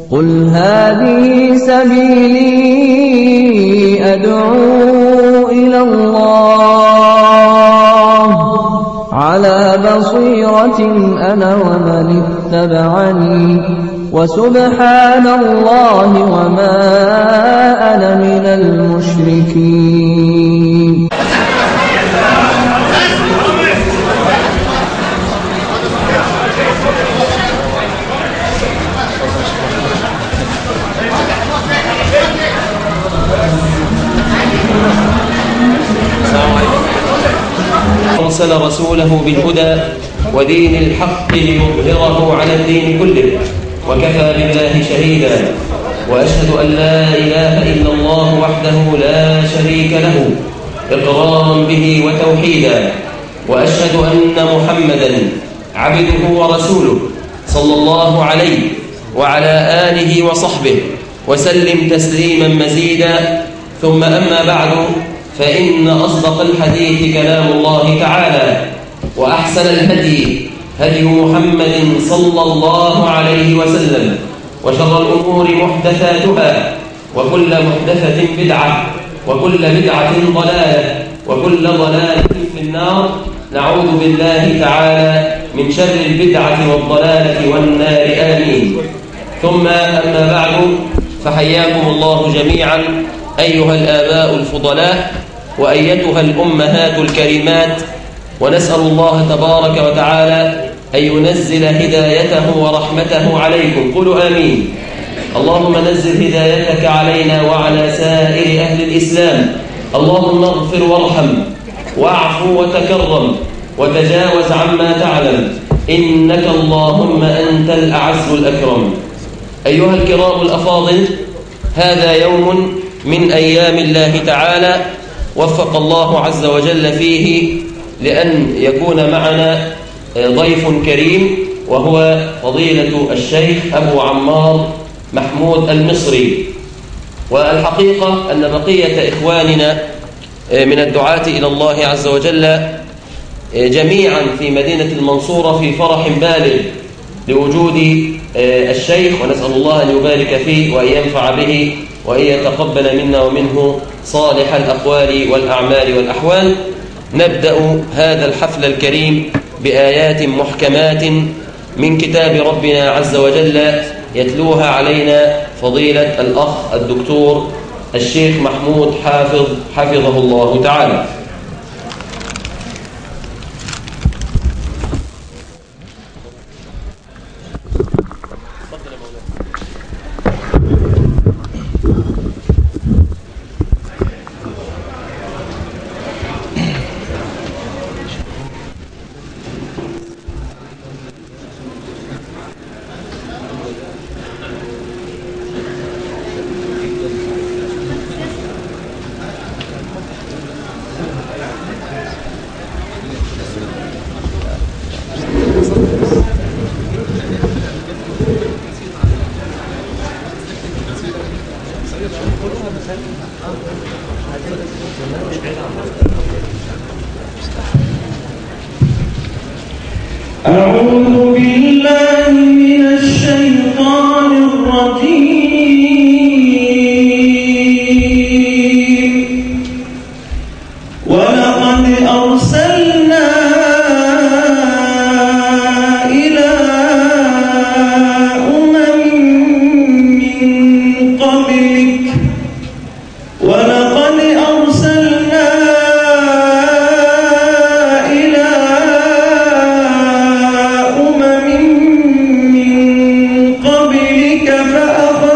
قل هذه سبيلي أدعو إلى الله على بصيرة أنا ومن اتبعني وسبحان الله وما أنا من المشركين أرسل رسوله بالهدى ودين الحق ليظهره على الدين كله وكفى بالله شهيدا وأشهد أن لا إله إلا الله وحده لا شريك له إقرارا به وتوحيدا وأشهد أن محمدا عبده ورسوله صلى الله عليه وعلى آله وصحبه وسلم تسليما مزيدا ثم أما بعد فإن أصدق الحديث كلام الله تعالى وأحسن الهدي هدي محمد صلى الله عليه وسلم وشر الأمور محدثاتها وكل محدثة بدعة وكل بدعة ضلالة وكل ضلالة في النار نعوذ بالله تعالى من شر البدعة والضلالة والنار آمين ثم أما بعد فحياكم الله جميعا أيها الآباء الفضلاء وأيتها الأمهات الكريمات ونسأل الله تبارك وتعالى أن ينزل هدايته ورحمته عليكم قولوا آمين اللهم نزل هدايتك علينا وعلى سائر أهل الإسلام اللهم اغفر وارحم واعفو وتكرم وتجاوز عما تعلم إنك اللهم أنت الأعز الأكرم أيها الكرام الأفاضل هذا يوم من أيام الله تعالى وفق الله عز وجل فيه لأن يكون معنا ضيف كريم وهو فضيلة الشيخ أبو عمار محمود المصري والحقيقة أن بقية إخواننا من الدعاة إلى الله عز وجل جميعا في مدينة المنصورة في فرح بالغ لوجود الشيخ ونسأل الله أن يبارك فيه وأن ينفع به وأن يتقبل منا ومنه صالح الأقوال والأعمال والأحوال نبدأ هذا الحفل الكريم بآيات محكمات من كتاب ربنا عز وجل يتلوها علينا فضيلة الأخ الدكتور الشيخ محمود حافظ حفظه الله تعالى أعوذ بالله من الشيطان الرجيم ولقد أرسلنا إلى أمم من قبلك ولقد أرسلنا إلى أمم من قبلك فأخذناهم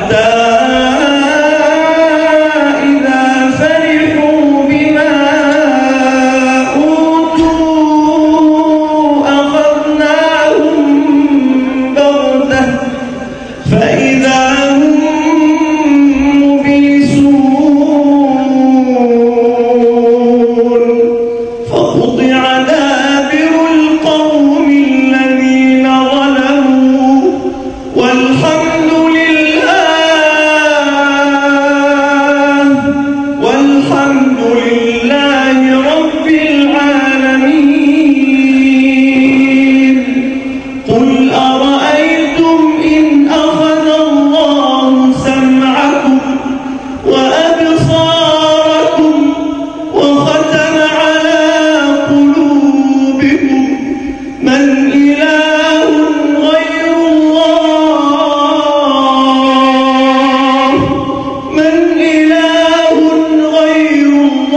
حتى إذا فرحوا بما أوتوا أخذناهم بغتة فإذا هم مبلسون فقطع دابر القوم الذين ظلموا والحمد لله والحمد لله رب العالمين قل أرأيتم إن أخذ الله سمعكم وأبصاركم وختم على قلوبكم من إله غير الله من إله غير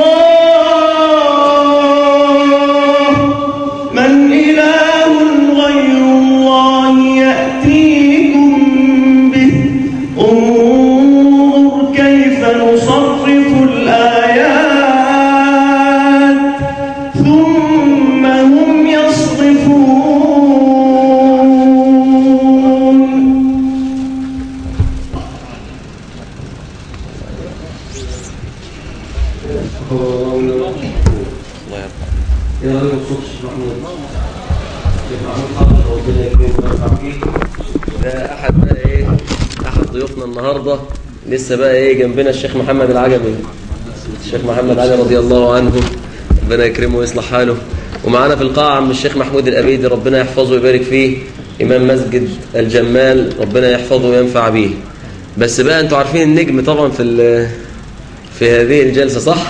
الله من إله غير الله يأتيكم به انظر كيف نصرف الآيات ثم هم يصرفون يا رب الصوت الشيخ محمود الشيخ محمود حافظ ربنا يكرمه ويرفع فيه ده احد بقى ايه احد ضيوفنا النهارده لسه بقى ايه جنبنا الشيخ محمد العجبي الشيخ محمد علي رضي الله عنه ربنا يكرمه ويصلح حاله ومعانا في القاعه عم الشيخ محمود الابيدي ربنا يحفظه ويبارك فيه امام مسجد الجمال ربنا يحفظه وينفع به بس بقى انتوا عارفين النجم طبعا في ال- في هذه الجلسه صح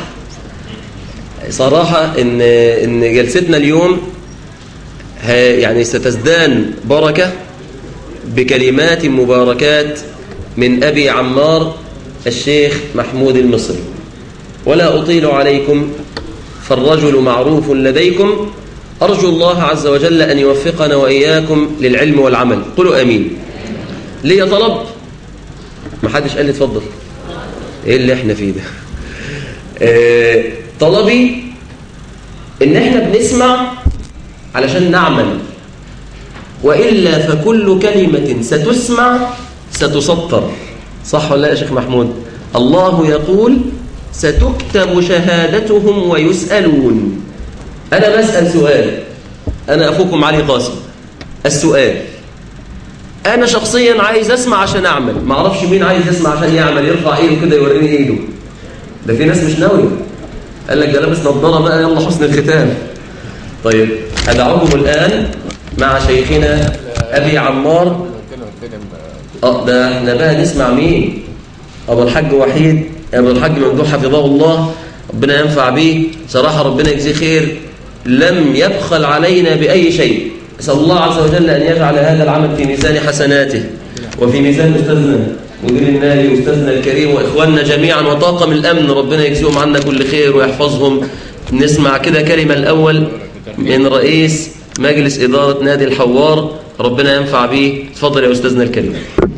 صراحة إن إن جلستنا اليوم ه- يعني ستزدان بركة بكلمات مباركات من أبي عمار الشيخ محمود المصري ولا أطيل عليكم فالرجل معروف لديكم أرجو الله عز وجل أن يوفقنا وإياكم للعلم والعمل قلوا آمين ليه طلب ما حدش قال لي اتفضل ايه اللي احنا فيه ده آه، طلبي ان احنا بنسمع علشان نعمل وإلا فكل كلمة ستسمع ستسطر صح ولا لا يا شيخ محمود الله يقول ستكتب شهادتهم ويسألون أنا بسأل سؤال أنا أخوكم علي قاسم السؤال أنا شخصيا عايز أسمع عشان أعمل ما أعرفش مين عايز يسمع عشان يعمل يرفع إيده كده يوريني إيده ده في ناس مش ناوية قال لك ده لابس نظارة بقى يلا حسن الختام طيب أدعوكم الآن مع شيخنا أبي عمار اه ده احنا بقى نسمع مين أبو الحاج وحيد أبو الحاج ممدوح حفظه الله ربنا ينفع به صراحة ربنا يجزيه خير لم يبخل علينا بأي شيء أسأل الله عز وجل أن يجعل هذا العمل في ميزان حسناته وفي ميزان أستاذنا مدير النادي وأستاذنا الكريم وإخواننا جميعا وطاقم الأمن ربنا يجزيهم عنا كل خير ويحفظهم نسمع كده كلمة الأول من رئيس مجلس إدارة نادي الحوار ربنا ينفع به تفضل يا أستاذنا الكريم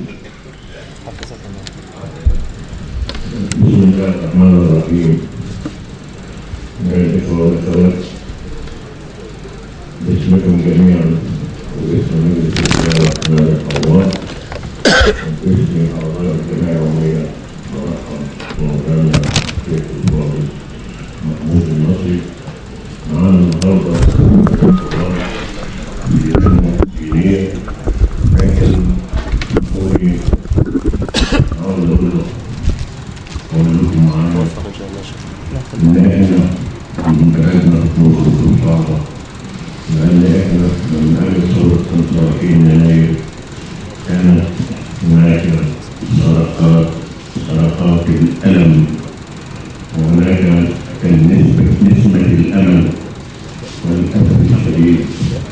بسم الله الرحمن الرحيم يا الإخوة والأخوات باسمكم جميعا وباسم مجلس الإدارة نادي الحوار وباسم أعضاء الجمعية العمومية مرحبا مولانا الشيخ الفاضل محمود النصري معانا النهارده في لجنة دينية لكن قولي عرض الله ونلكم معانا إن إحنا منتهزنا نخرج صعبة لأن إحنا من أجل ثورة 25 يناير كانت هناك صرخات صرخات الألم وهناك كان نسبة نسمة الأمل وللأسف الشديد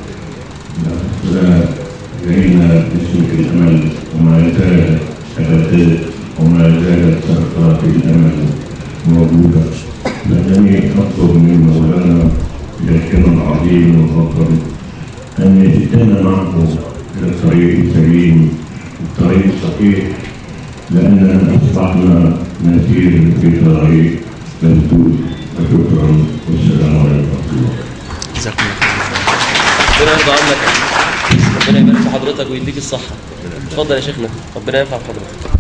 لا جرينا باسمك الأمل وما زالت شهادات وما زالت صرخات الأمل موجودة لكني أطلب من مولانا شيخنا العظيم الفضل أن يجدنا معه إلى الطريق السليم الطريق الصحيح لأننا أصبحنا نسير في طريق مسدود وشكرا والسلام عليكم ورحمة الله جزاكم الله خير ربنا يرضى عنك ربنا يبارك في حضرتك ويديك الصحة اتفضل يا شيخنا ربنا ينفع بحضرتك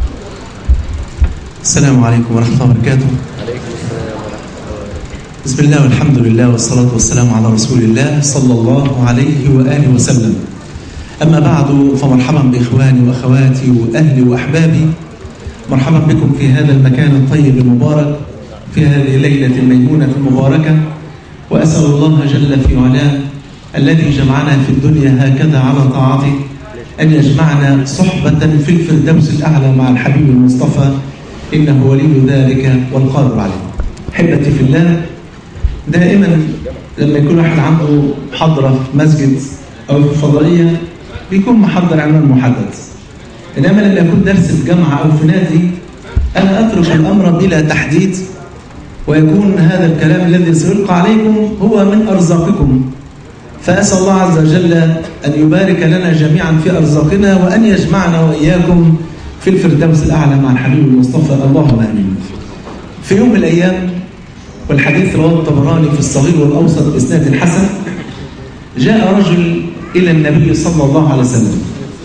السلام عليكم ورحمة الله وبركاته عليكم السلام ورحمة الله بسم الله والحمد لله والصلاة والسلام على رسول الله صلى الله عليه وآله وسلم أما بعد فمرحبا بإخواني وأخواتي وأهلي وأحبابي مرحبا بكم في هذا المكان الطيب المبارك في هذه الليلة الميمونة المباركة وأسأل الله جل في علاه الذي جمعنا في الدنيا هكذا على طاعته أن يجمعنا صحبة في الفردوس الأعلى مع الحبيب المصطفى إنه ولي ذلك والقادر عليه حبتي في الله دائما لما يكون واحد عنده محاضرة في مسجد أو في فضائية بيكون محضر عنوان محدد إنما لما يكون درس في جامعة أو في نادي أنا أترك الأمر بلا تحديد ويكون هذا الكلام الذي سيلقى عليكم هو من أرزاقكم فأسأل الله عز وجل أن يبارك لنا جميعا في أرزاقنا وأن يجمعنا وإياكم في الفردوس الأعلى مع الحبيب المصطفى اللهم آمين في يوم من الأيام والحديث رواه الطبراني في الصغير والأوسط بإسناد حسن جاء رجل إلى النبي صلى الله عليه وسلم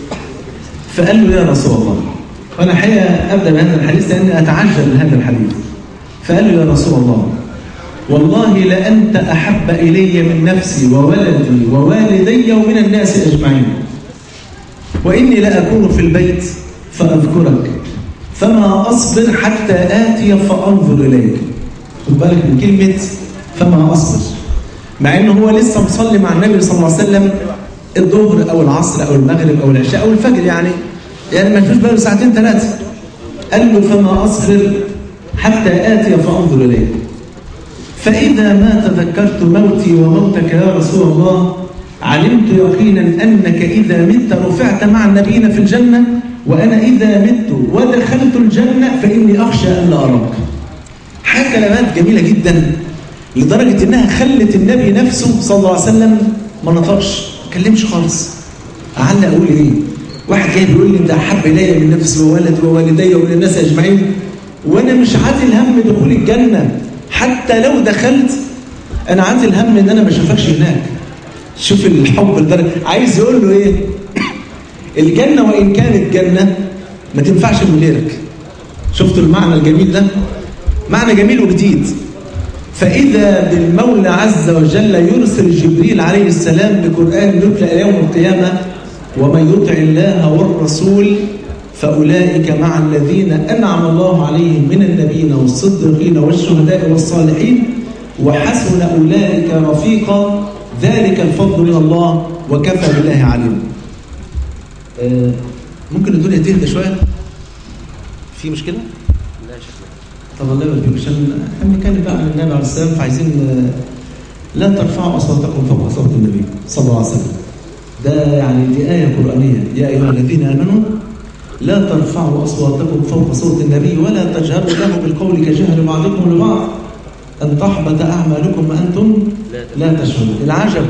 فقال له يا رسول الله وأنا الحقيقة أبدأ بهذا الحديث لأني أتعجب من هذا الحديث فقال له يا رسول الله والله لأنت أحب إلي من نفسي وولدي ووالدي ومن الناس أجمعين وإني لأكون في البيت فأذكرك فما أصبر حتى آتي فأنظر إليك خد بالك من كلمة فما أصبر مع إنه هو لسه مصلي مع النبي صلى الله عليه وسلم الظهر أو العصر أو المغرب أو العشاء أو الفجر يعني يعني ما فيش باله ساعتين ثلاثة قال له فما أصبر حتى آتي فأنظر إليك فإذا ما تذكرت موتي وموتك يا رسول الله علمت يقينا أنك إذا مت رفعت مع النبيين في الجنة وأنا إذا مت ودخلت الجنة فإني أخشى أن لا أراك حاجة كلمات جميلة جدا لدرجة إنها خلت النبي نفسه صلى الله عليه وسلم ما نطقش ما كلمش خالص أعلى أقول إيه واحد جاي بيقول لي أنت أحب إلي من نفسي وولد ووالدي ومن الناس أجمعين وأنا مش عاتل هم دخول الجنة حتى لو دخلت أنا عاتل هم إن أنا ما أشوفكش هناك شوف الحب الدرجة عايز يقول له إيه الجنة وإن كانت جنة ما تنفعش من غيرك شفتوا المعنى الجميل ده معنى جميل وجديد فإذا بالمولى عز وجل يرسل جبريل عليه السلام بقرآن يتلى يوم القيامة ومن يطع الله والرسول فأولئك مع الذين أنعم الله عليهم من النبيين والصديقين والشهداء والصالحين وحسن أولئك رفيقا ذلك الفضل من الله وكفى بالله عليم آه، ممكن الدنيا تهدى شوية في مشكلة؟ لا يا شيخنا طب الله يبارك عشان احنا بنتكلم بقى عن النبي عليه السلام فعايزين آه، لا ترفعوا اصواتكم فوق صوت النبي صلى الله عليه وسلم ده يعني دي آية قرآنية يا أيها الذين آمنوا لا ترفعوا أصواتكم فوق صوت النبي ولا تجهروا له بالقول كجهر بعضكم لبعض أن تحبط أعمالكم وأنتم لا تشعرون العجب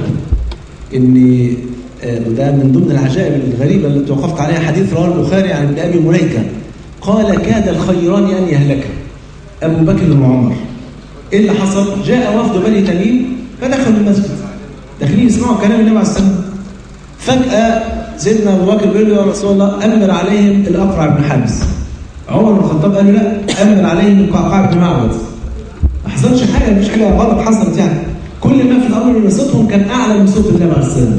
إن آه، وده من ضمن العجائب الغريبة التي وقفت عليها حديث رواه البخاري عن ابن أبي مليكة قال كاد الخيران أن يهلك أبو بكر وعمر إيه اللي حصل؟ جاء وفد بني تميم فدخلوا المسجد داخلين يسمعوا كلام النبي عليه السلام فجأة سيدنا أبو بكر بيقول له يا رسول الله أمر عليهم الأقرع بن حابس عمر بن الخطاب قال له لا أمر عليهم القعقاع بن معبد ما حصلش حاجة مش حاجة غلط حصلت يعني كل ما في الأمر من صوتهم كان أعلى من صوت النبي عليه السلام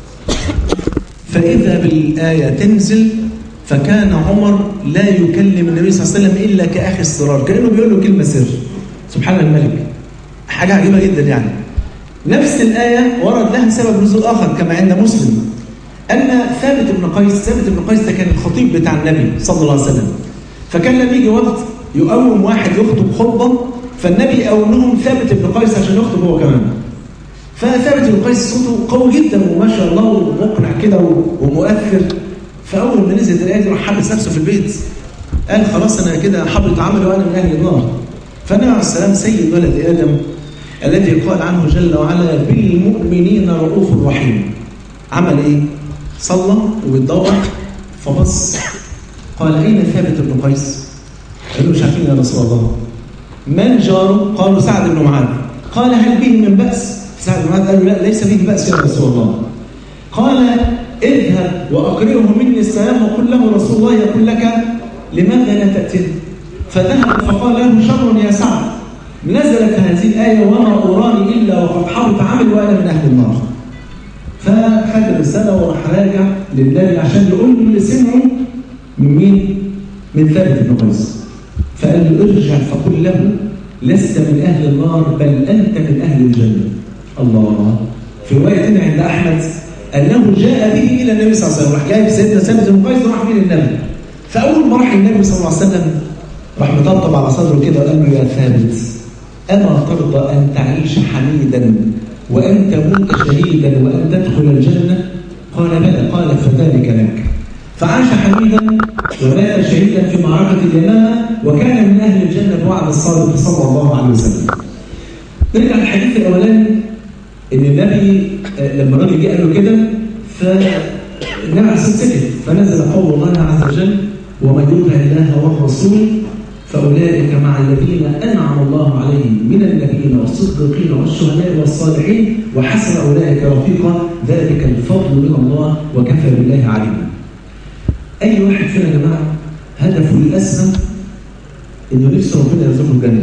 فإذا بالآية تنزل فكان عمر لا يكلم النبي صلى الله عليه وسلم إلا كأخي الصرار كأنه بيقول له كلمة سر سبحان الملك حاجة عجيبة جدا يعني نفس الآية ورد لها سبب نزول آخر كما عند مسلم أن ثابت بن قيس ثابت بن قيس ده كان الخطيب بتاع النبي صلى الله عليه وسلم فكان لما يجي وقت يقوم واحد يخطب خطبة فالنبي يقوم لهم ثابت بن قيس عشان يخطب هو كمان فثابت بن قيس صوته قوي جدا وما شاء الله ومقنع كده ومؤثر فأول ما نزلت الآية دي راح حبس نفسه في البيت قال خلاص أنا كده حبط عملي وأنا من أهل النار فالنبي عليه السلام سيد ولد آدم الذي قال عنه جل وعلا بالمؤمنين رؤوف رحيم عمل إيه؟ صلى وبيتدور فبص قال أين ثابت بن قيس؟ قالوا مش عارفين يا رسول الله من جاره؟ قالوا سعد بن معاذ قال هل به من بأس؟ سعد بن معاذ قالوا لا ليس به بأس يا رسول الله قال اذهب وأقرئه مني السلام وقل له رسول الله يقول لك لماذا لا تأتي؟ فذهب فقال له شر يا سعد نزلت هذه الآية وما أراني إلا وقد حبط عمل وأنا من أهل النار فخد الرسالة وراح راجع للنبي عشان يقول له اللي سمعه من مين؟ من ثابت بن قيس فقال له ارجع فقل له لست من أهل النار بل أنت من أهل الجنة الله في رواية عند أحمد أنه جاء به إلى النبي صلى الله عليه وسلم راح جايب سيدنا ثابت بن قيس راح به للنبي فأول ما راح النبي صلى الله عليه وسلم راح مطبطب على صدره كده وقال له يا ثابت أما ترضى أن تعيش حميدا وأن تموت شهيدا وأن تدخل الجنة قال بلى قال فذلك لك فعاش حميدا ومات شهيدا في معركة اليمامة وكان من أهل الجنة بوعد الصادق صلى الله عليه وسلم نرجع للحديث الأولاني إن النبي لما الراجل جه قال له كده فالنبي عليه سكت فنزل قول الله عز وجل ومن يطع الله والرسول فأولئك مع الذين أنعم الله عليهم من النبيين والصديقين والشهداء والصالحين وحسن أولئك رفيقا ذلك الفضل من الله وكفى بالله عليما أي واحد فينا يا جماعة هدفه الأسمى إنه نفسه ربنا يرزقه الجنة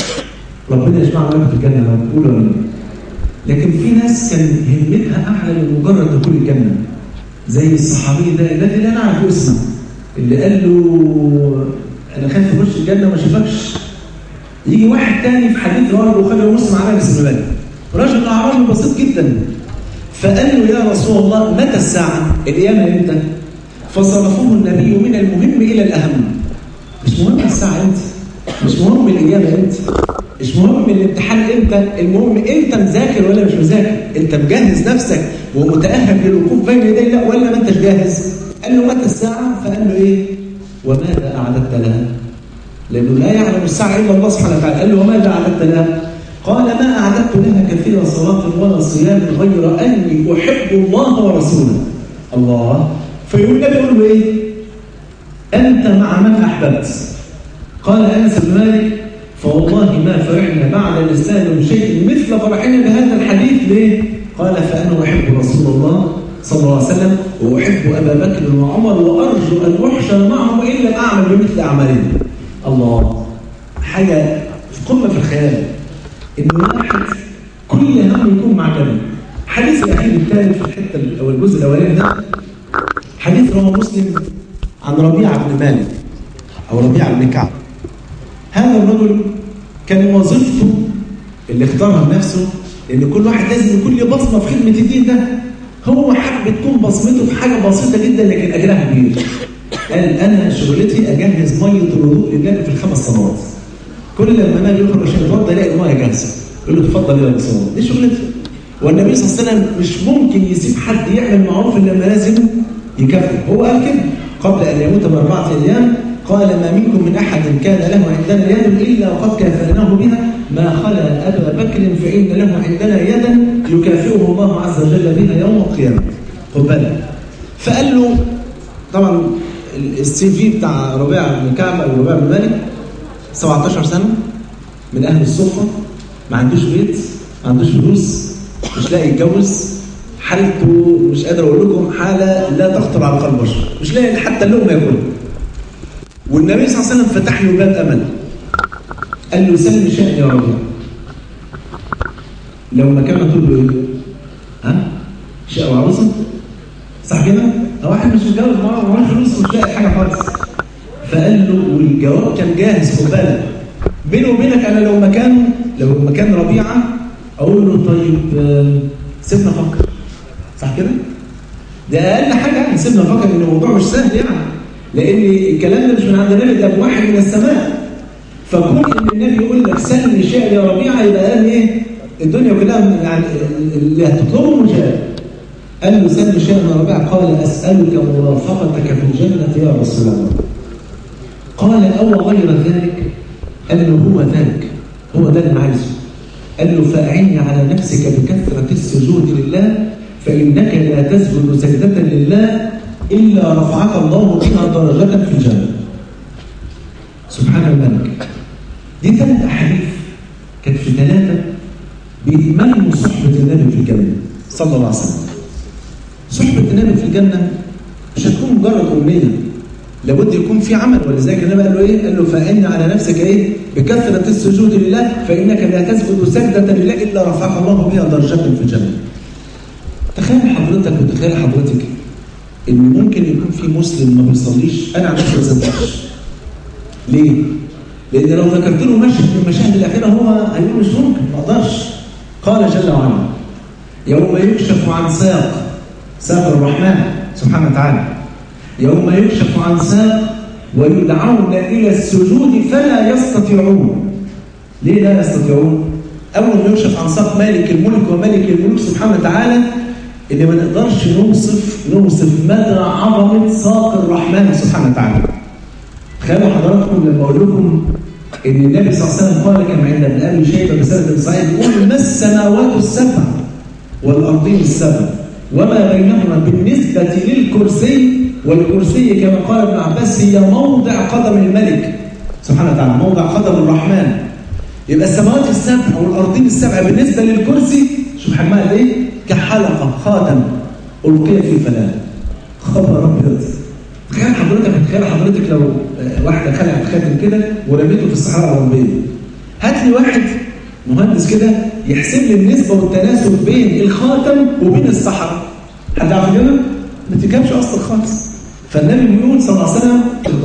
ربنا يجمعنا لك في الجنة لو تقول ولا لكن في ناس كان همتها أعلى من مجرد دخول الجنة زي الصحابي ده الذي لا نعرف اسمه اللي قال له انا خايف اخش الجنه وما اشوفكش يجي واحد تاني في حديث رواه البخاري ومسلم على بسم الله رجل اعرابي بسيط جدا فقال له يا رسول الله متى الساعه القيامه امتى فصرفوه النبي من المهم الى الاهم مش مهم الساعه امتى مش مهم القيامه امتى مش مهم الامتحان امتى المهم انت مذاكر ولا مش مذاكر انت مجهز نفسك ومتاهب للوقوف بين يدي الله ولا ما انتش جاهز قال له متى الساعه فقال له ايه وماذا أعددت لها لأنه لا يعلم الساعة إلا الله سبحانه وتعالى قال له وماذا أعددت لها قال ما أعددت لها كثير صلاة ولا صيام غير أني أحب الله ورسوله الله فيقول النبي يقول له إيه أنت مع من أحببت قال أنس بن مالك فوالله ما فرحنا بعد الإسلام من شيء مثل فرحنا بهذا الحديث ليه قال فأنا أحب رسول الله صلى الله عليه وسلم وأحب أبا بكر وعمر وأرجو أن أحشر معهم وإن لم أعمل بمثل أعمالهم الله حاجة في قمة في الخيال إن واحد كل هم يكون مع جنة حديث الأخير الثالث في الحتة أو الجزء الأولاني ده حديث رواه مسلم عن ربيعة بن مالك أو ربيعة بن كعب هذا الرجل كان وظيفته اللي اختارها لنفسه لأن كل واحد لازم يكون له بصمة في خدمة الدين ده هو حب تكون بصمته في حاجة بسيطة جدا لكن أجرها كبير قال أنا شغلتي أجهز مية الوضوء للنبي في الخمس صلوات كل لما النبي يخرج عشان يتوضى يلاقي المية جاهزة يقول له اتفضل يا رسول الله دي شغلتي والنبي صلى الله عليه وسلم مش ممكن يسيب حد يعمل معروف إلا لما لازم يكافئه هو قال كده قبل أن يموت بأربعة أيام قال ما منكم من أحد كان له عندنا يد إلا وقد كافأناه بها ما خلا أبا بكر فإن له عندنا يدا يكافئه الله عز وجل بها يوم القيامة خد بالك فقال له طبعا السي في بتاع ربيع بن كعب أو ربيع بن مالك 17 سنة من أهل الصفة ما عندوش بيت ما عندوش فلوس مش لاقي يتجوز حالته مش قادر أقول لكم حالة لا تخطر على قلب بشر مش لاقي حتى اللقمة ياكلها والنبي صلى الله عليه وسلم فتح له باب أمل قال له سل شأن يا ربيع لو مكانه تقول له ايه؟ ها؟ شقة وعروسة؟ صح كده؟ أو واحد مش متجوز معاه ومعاه فلوس ومش لاقي حاجة خالص فقال له والجواب كان جاهز خد بالك بيني وبينك أنا لو مكانه لو مكان ربيعة أقول له طيب سيبنا نفكر صح كده؟ ده أقل حاجة يعني سيبنا نفكر إن الموضوع مش سهل يعني لأن الكلام ده مش من عند النبي ده بوحي من السماء فكون ان النبي يقول لك سلني شيء يا ربيعه يبقى قال ايه الدنيا كلها يعني اللي هتطلبه مجاب قال له سلني شيء يا ربيعه قال اسالك مرافقتك في الجنه يا رسول الله قال او غير ذلك قال له هو ذاك هو ده اللي عايزه قال له فاعني على نفسك بكثره السجود لله فانك لا تسجد سجده لله الا رفعك الله بها درجه في الجنه صلى الله عليه وسلم صحبة النبي في الجنة مش هتكون مجرد أمنية لابد يكون في عمل ولذلك النبي قال له ايه؟ قال له فإن على نفسك ايه؟ بكثرة السجود لله فإنك لا تسجد سجدة لله إلا رفعك الله بها درجات في الجنة. تخيل حضرتك وتخيل حضرتك إن ممكن يكون في مسلم ما بيصليش أنا عن نفسي ما صدقش. ليه؟ لأن لو ذكرت له مشهد من مشاهد الآخرة هو هيقول مش ممكن ما أقدرش. قال جل وعلا يوم يكشف عن ساق ساق الرحمن سبحانه وتعالى يوم يكشف عن ساق ويدعون إلى السجود فلا يستطيعون ليه لا يستطيعون؟ أول ما يكشف عن ساق مالك الملك وملك الملوك سبحانه وتعالى اللي ما نقدرش نوصف نوصف مدى عظمة ساق الرحمن سبحانه وتعالى تخيلوا حضراتكم لما أقول لكم إن النبي صلى الله عليه وسلم قال كما عند ابن أبي شيبة بسند صحيح يقول ما السماوات السبع والأرضين السبع وما بينهما بالنسبة للكرسي والكرسي كما قال ابن عباس هي موضع قدم الملك سبحانه وتعالى موضع قدم الرحمن يبقى السماوات السبع والأرضين السبع بالنسبة للكرسي شوف حجمها قد ايه كحلقة خاتم ألقي في فلاه خبر أبيض تخيل حضرتك تخيل حضرتك لو واحدة خلعت خاتم كده ورميته في الصحراء الغربية هات لي واحد مهندس كده يحسب لي النسبة والتناسب بين الخاتم وبين الصحراء حد عارف كده؟ ما تجيبش أصل خالص فالنبي بيقول صلى الله عليه وسلم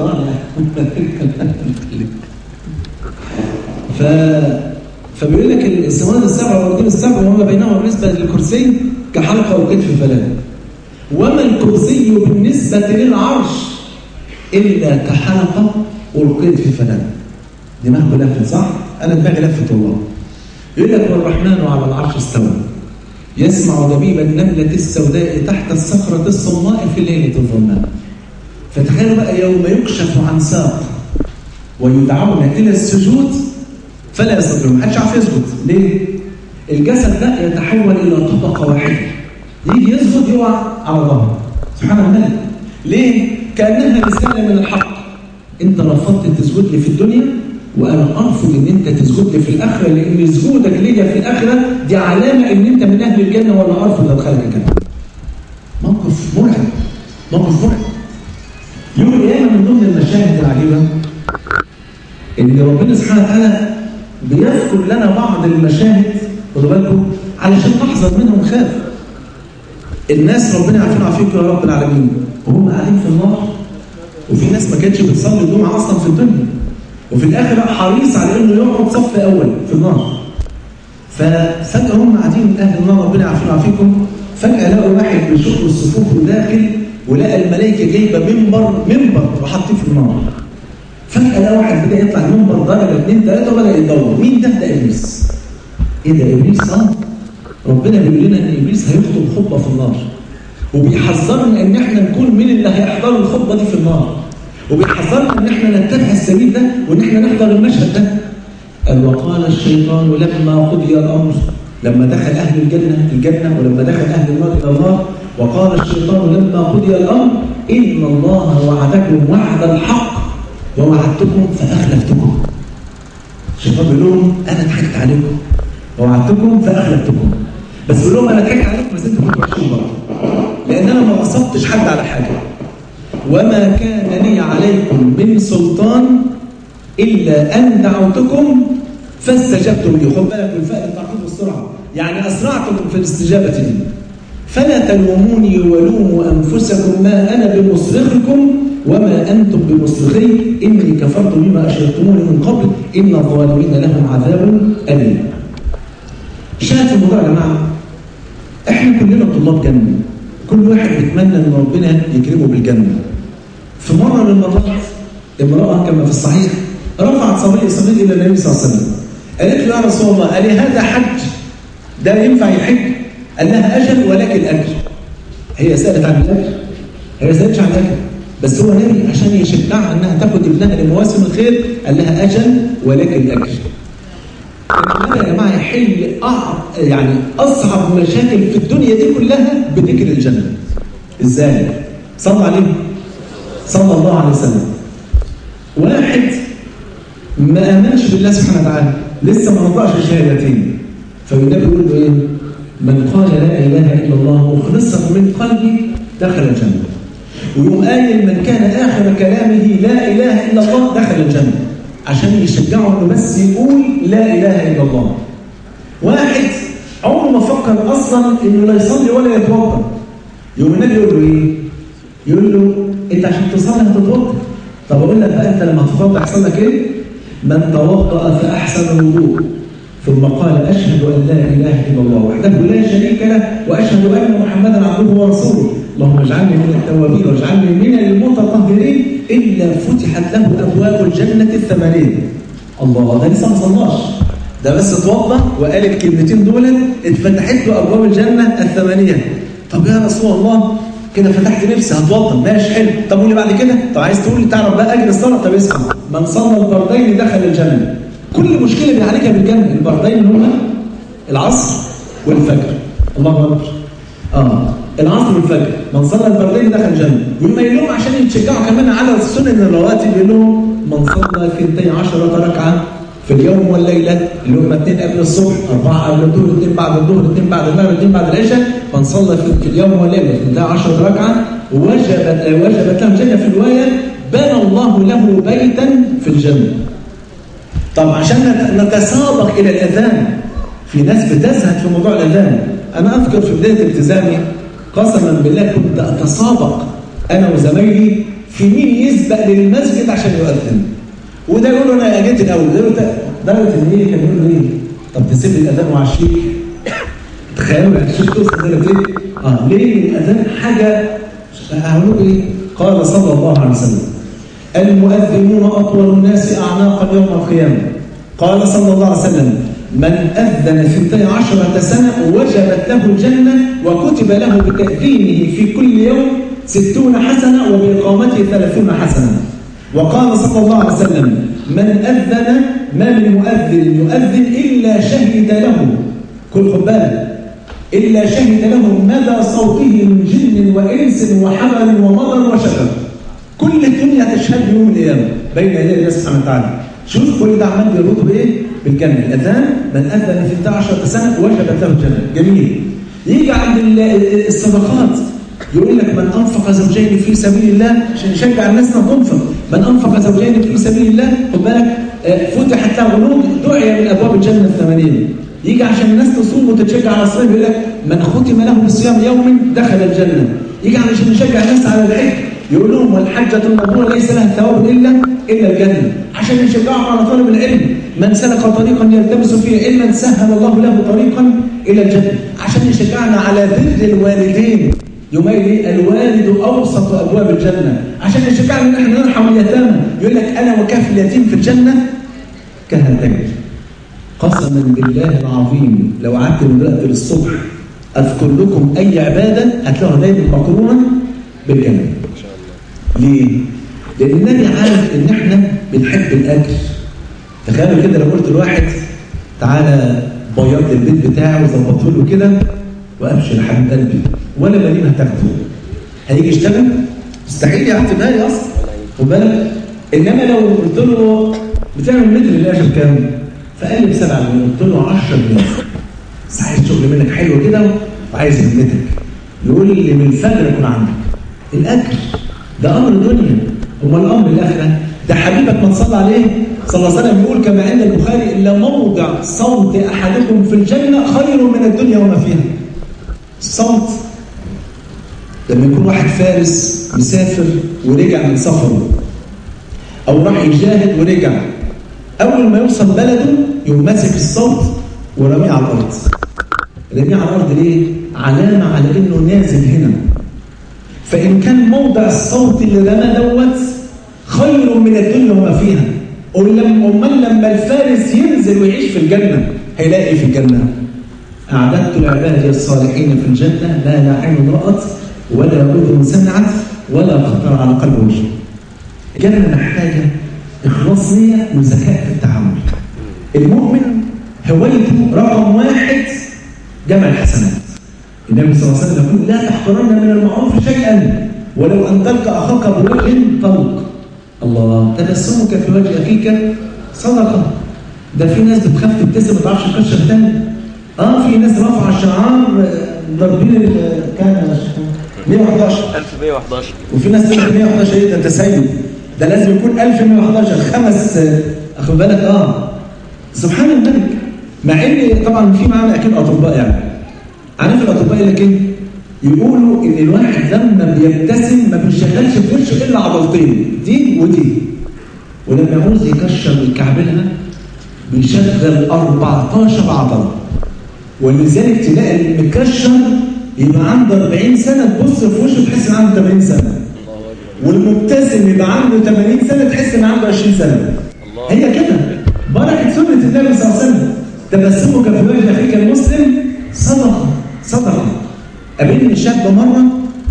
ف فبيقول لك السماوات السبع والارضين السبع وما بينهما بالنسبه للكرسي كحلقه وكتف فلان وما الكرسي بالنسبه للعرش الا كحلقه ولقيت في فلان دماغه لفت صح؟ انا دماغي لفت والله يقول لك والرحمن على العرش استوى يسمع دبيب النملة السوداء تحت الصخرة الصماء في الليلة الظلماء فتخيلوا بقى يوم يكشف عن ساق ويدعون إلى السجود فلا يستطيعون محدش عارف يسجد ليه؟ الجسد ده يتحول إلى طبقة واحدة يجي يسجد يقع على ظهره سبحان الملك ليه؟ كأنها رسالة من الحق أنت رفضت تسجد لي في الدنيا وانا ارفض ان انت تسجد لي في الاخره لان سجودك ليا في الاخره دي علامه ان انت من اهل الجنه ولا ارفض ادخلك الجنه. موقف مرعب موقف مرعب. يوم القيامه من ضمن المشاهد العجيبه ان ربنا سبحانه وتعالى بيذكر لنا بعض المشاهد خدوا بالكم علشان نحذر منها ونخاف. الناس ربنا يعافينا ويعافيكم يا رب العالمين وهم قاعدين في النار وفي ناس ما كانتش بتصلي الجمعه اصلا في الدنيا وفي الاخر حريص على انه يقعد صف اول في النار ففجاه هم قاعدين اهل النار ربنا يعافينا ويعافيكم فجاه لقوا واحد بيشق الصفوف وداخل ولقى الملائكه جايبه منبر منبر وحاطيه في النار فجاه لقى واحد بدا يطلع المنبر درجه اثنين ثلاثه وبدا يدور مين ده؟ ده ابليس ايه ده ابليس اه ربنا بيقول لنا ان ابليس هيخطب خطبه في النار وبيحذرنا ان احنا نكون من اللي هيحضروا الخطبه دي في النار وبيحذرنا ان احنا نتبع السبيل ده وان احنا نحضر المشهد ده قال وقال الشيطان لما قضي الامر لما دخل اهل الجنه الجنه ولما دخل اهل النار الى النار وقال الشيطان لما قضي الامر ان الله وعدكم وعد الحق ووعدتكم فاخلفتكم الشيطان بيقول لهم انا ضحكت عليكم ووعدتكم فاخلفتكم بس بيقول لهم انا ضحكت عليكم بس انتوا كنتوا وحشين برضه لان انا ما غصبتش حد على حاجه وما كان لي عليكم من سلطان إلا أن دعوتكم فاستجبتم لي خد بالك من فعل التعقيد والسرعة يعني أسرعتكم في الاستجابة لي فلا تلوموني ولوموا أنفسكم ما أنا بمصرخكم وما أنتم بمصرخي إني كفرت بما أشركتموني من قبل إن الظالمين لهم عذاب أليم شاهد الموضوع يا جماعة إحنا كلنا طلاب جنة كل واحد بيتمنى ان ربنا يكرمه بالجنه في مره من المرات امراه كما في الصحيح رفعت صبي صبي الى النبي صلى الله عليه وسلم قالت له يا رسول الله قال لي هذا حج ده ينفع يحج قال لها اجل ولك الاجر هي سالت عن الاجر هي ما سالتش عن الاجر بس هو نبي عشان يشجعها انها تاخد ابنها لمواسم الخير قال لها اجل ولك الاجر الإيمان يا جماعة يحل أعب يعني أصعب مشاكل في الدنيا دي كلها بذكر الجنة إزاي؟ صلى عليه صلى الله عليه وسلم واحد ما آمنش بالله سبحانه وتعالى لسه ما نطقش الشهادتين فالنبي يقول له إيه؟ من قال لا إله إلا الله مخلصا من قلبه دخل الجنة ويوم قايل من كان آخر كلامه لا إله إلا الله دخل الجنة عشان يشجعه إنه بس يقول لا إله إلا الله واحد عمره ما فكر أصلا إنه لا يصلي ولا يتوضأ يوم النبي يقول له إيه؟ يقول له أنت عشان تصلي هتتوضأ طب أقول لك بقى أنت لما تتوضأ يحصل لك إيه؟ من توضأ فأحسن الوضوء ثم قال أشهد أن لا إله إلا الله وحده لا شريك له وأشهد أن محمدا عبده ورسوله اللهم اجعلني من التوابين واجعلني من المتطهرين إلا فتحت له أبواب الجنة الثمانية الله ده لسه ما صلاش ده بس اتوضى وقال الكلمتين دول اتفتحت له أبواب الجنة الثمانية طب يا رسول الله كده فتحت نفسي هتوضى ماشي حلو طب واللي بعد كده طب عايز تقول لي تعرف بقى اجر الصلاه طب اسمع من صلى البردين دخل الجنه كل مشكله بيعالجها بالجنه البردين اللي هما العصر والفجر الله اكبر اه العصر والفجر من صلى البردين دخل الجنه ويقوم قايل لهم عشان يتشجعوا كمان على السنن الرواتب يقول لهم من صلى ثنتي عشرة ركعه في اليوم والليلة اللي هم اثنين قبل الصبح أربعة قبل الظهر اثنين بعد الظهر اثنين بعد المغرب اثنين بعد العشاء من صلى في اليوم والليلة في 12 ركعة وجبت وجبت له الجنة في رواية بنى الله له بيتا في الجنة طب عشان نتسابق إلى الأذان في ناس بتزهد في موضوع الأذان أنا أذكر في بداية التزامي قسما بالله كنت أتسابق أنا وزمايلي في مين يسبق للمسجد عشان يؤذن وده يقول له انا جيت الاول ده يقول درجه ان ايه كان يقول له ايه طب تسيب لي الاذان وعشيك تخيلوا يعني شوف توصل درجه ايه اه ليه الاذان حاجه هقول لكم ايه قال صلى الله عليه وسلم المؤذنون اطول الناس اعناقا يوم القيامه قال صلى الله عليه وسلم من أذن ثنتي عشرة سنة وجبت له الجنة وكتب له بتأذينه في كل يوم ستون حسنة وبإقامته ثلاثون حسنة وقال صلى الله عليه وسلم من أذن ما من مؤذن يؤذن إلا شهد له كل خد بالك إلا شهد له مدى صوته من جن وإنس وحمل ومطر وشجر كل الدنيا تشهد يوم القيامة بين يدي الله سبحانه وتعالى شوف كل ده عمال بيربطه بإيه؟ بالجنة الأذان من أذن في 11 سنة وجبت له الجنة جميل يجي عند الصدقات يقول لك من أنفق زوجين في سبيل الله عشان يشجع الناس انها تنفق من أنفق زوجين في سبيل الله خد بالك فتحت له غنود دعي من أبواب الجنة الثمانية يجي عشان الناس تصوم وتتشجع على الصيام يقول لك من ختم له بالصيام يوم دخل الجنة يجي علشان يشجع الناس على الحج يقول لهم والحجة المبرورة ليس لها ثواب إلا إلا الجنة عشان يشجعهم على طالب العلم من سلك طريقا يلتمس فيه علما سهل الله له طريقا إلى الجنة عشان يشجعنا على بر الوالدين يميل الوالد أوسط أبواب الجنة عشان يشجعنا ان احنا نرحم اليتامى يقول لك أنا وكاف اليتيم في الجنة كهاتين قسما بالله العظيم لو قعدت من دلوقتي للصبح أذكر لكم أي عبادة هتلاقوها دايما مقرونة بالجنة ليه؟ لأن النبي عارف إن إحنا بنحب الأكل تخيلوا كده لو قلت لواحد تعالى بيض البيت بتاعه وظبطه له كده وأبشر يا حبيب قلبي ولا مليم هتاخده هيجي يشتغل مستحيل يعتبها لي اصلا خد بالك انما لو قلت له بتعمل متر الاخر كام فقال لي ب 7 جنيه قلت له 10 جنيه بس عايز شغل منك حلو كده وعايز همتك يقول لي من الفجر اكون عندك الاكل ده امر دنيا امال الامر الاخره ده حبيبك ما تصلى عليه صلى الله عليه وسلم يقول كما عند البخاري الا موضع صوت احدكم في الجنه خير من الدنيا وما فيها الصوت لما يكون واحد فارس مسافر ورجع من سفره او راح يجاهد ورجع اول ما يوصل بلده يقوم ماسك الصوت ورميه على الارض رميه على الارض ليه علامه على انه نازل هنا فان كان موضع الصوت اللي رمى دوت خير من الدنيا وما فيها امال لما الفارس ينزل ويعيش في الجنه هيلاقي في الجنه أعددت لعبادي الصالحين في الجنة لا لا عين رأت ولا أذن سمعت ولا خطر على قلب وجه الجنة محتاجة إخلاص نية وذكاء في التعامل المؤمن هوايته رقم واحد جمع الحسنات النبي صلى الله عليه وسلم يقول لا تحقرن من المعروف شيئا ولو أن تلقى أخاك بوجه طلق الله تبسمك في وجه أخيك صدقة ده في ناس بتخاف تبتسم ما تعرفش تكشف تاني اه في ناس رفع شعار آه، ضاربين ال- كان 111 1111 وفي ناس تقول لك 111 ايه ده انت سيد ده لازم يكون 1111 خمس آه، اخد بالك اه سبحان الملك مع ان طبعا في معانا اكيد اطباء يعني عارف الاطباء يقول لك ايه؟ يقولوا ان الواحد لما بيبتسم ما بيشغلش في وشه الا عضلتين دي ودي ولما يعوز يكشر ويكعبلها بيشغل 14 عضله ولذلك تلاقي المكشر يبقى عنده 40 سنه تبص في وشه تحس ان عنده 80 سنه والمبتسم يبقى عنده 80 سنه تحس ان عنده 20 سنه هي كده بركه سنه النبي صلى الله عليه وسلم تبسمك في وجه اخيك المسلم صدقه صدقه قابلني شاب مره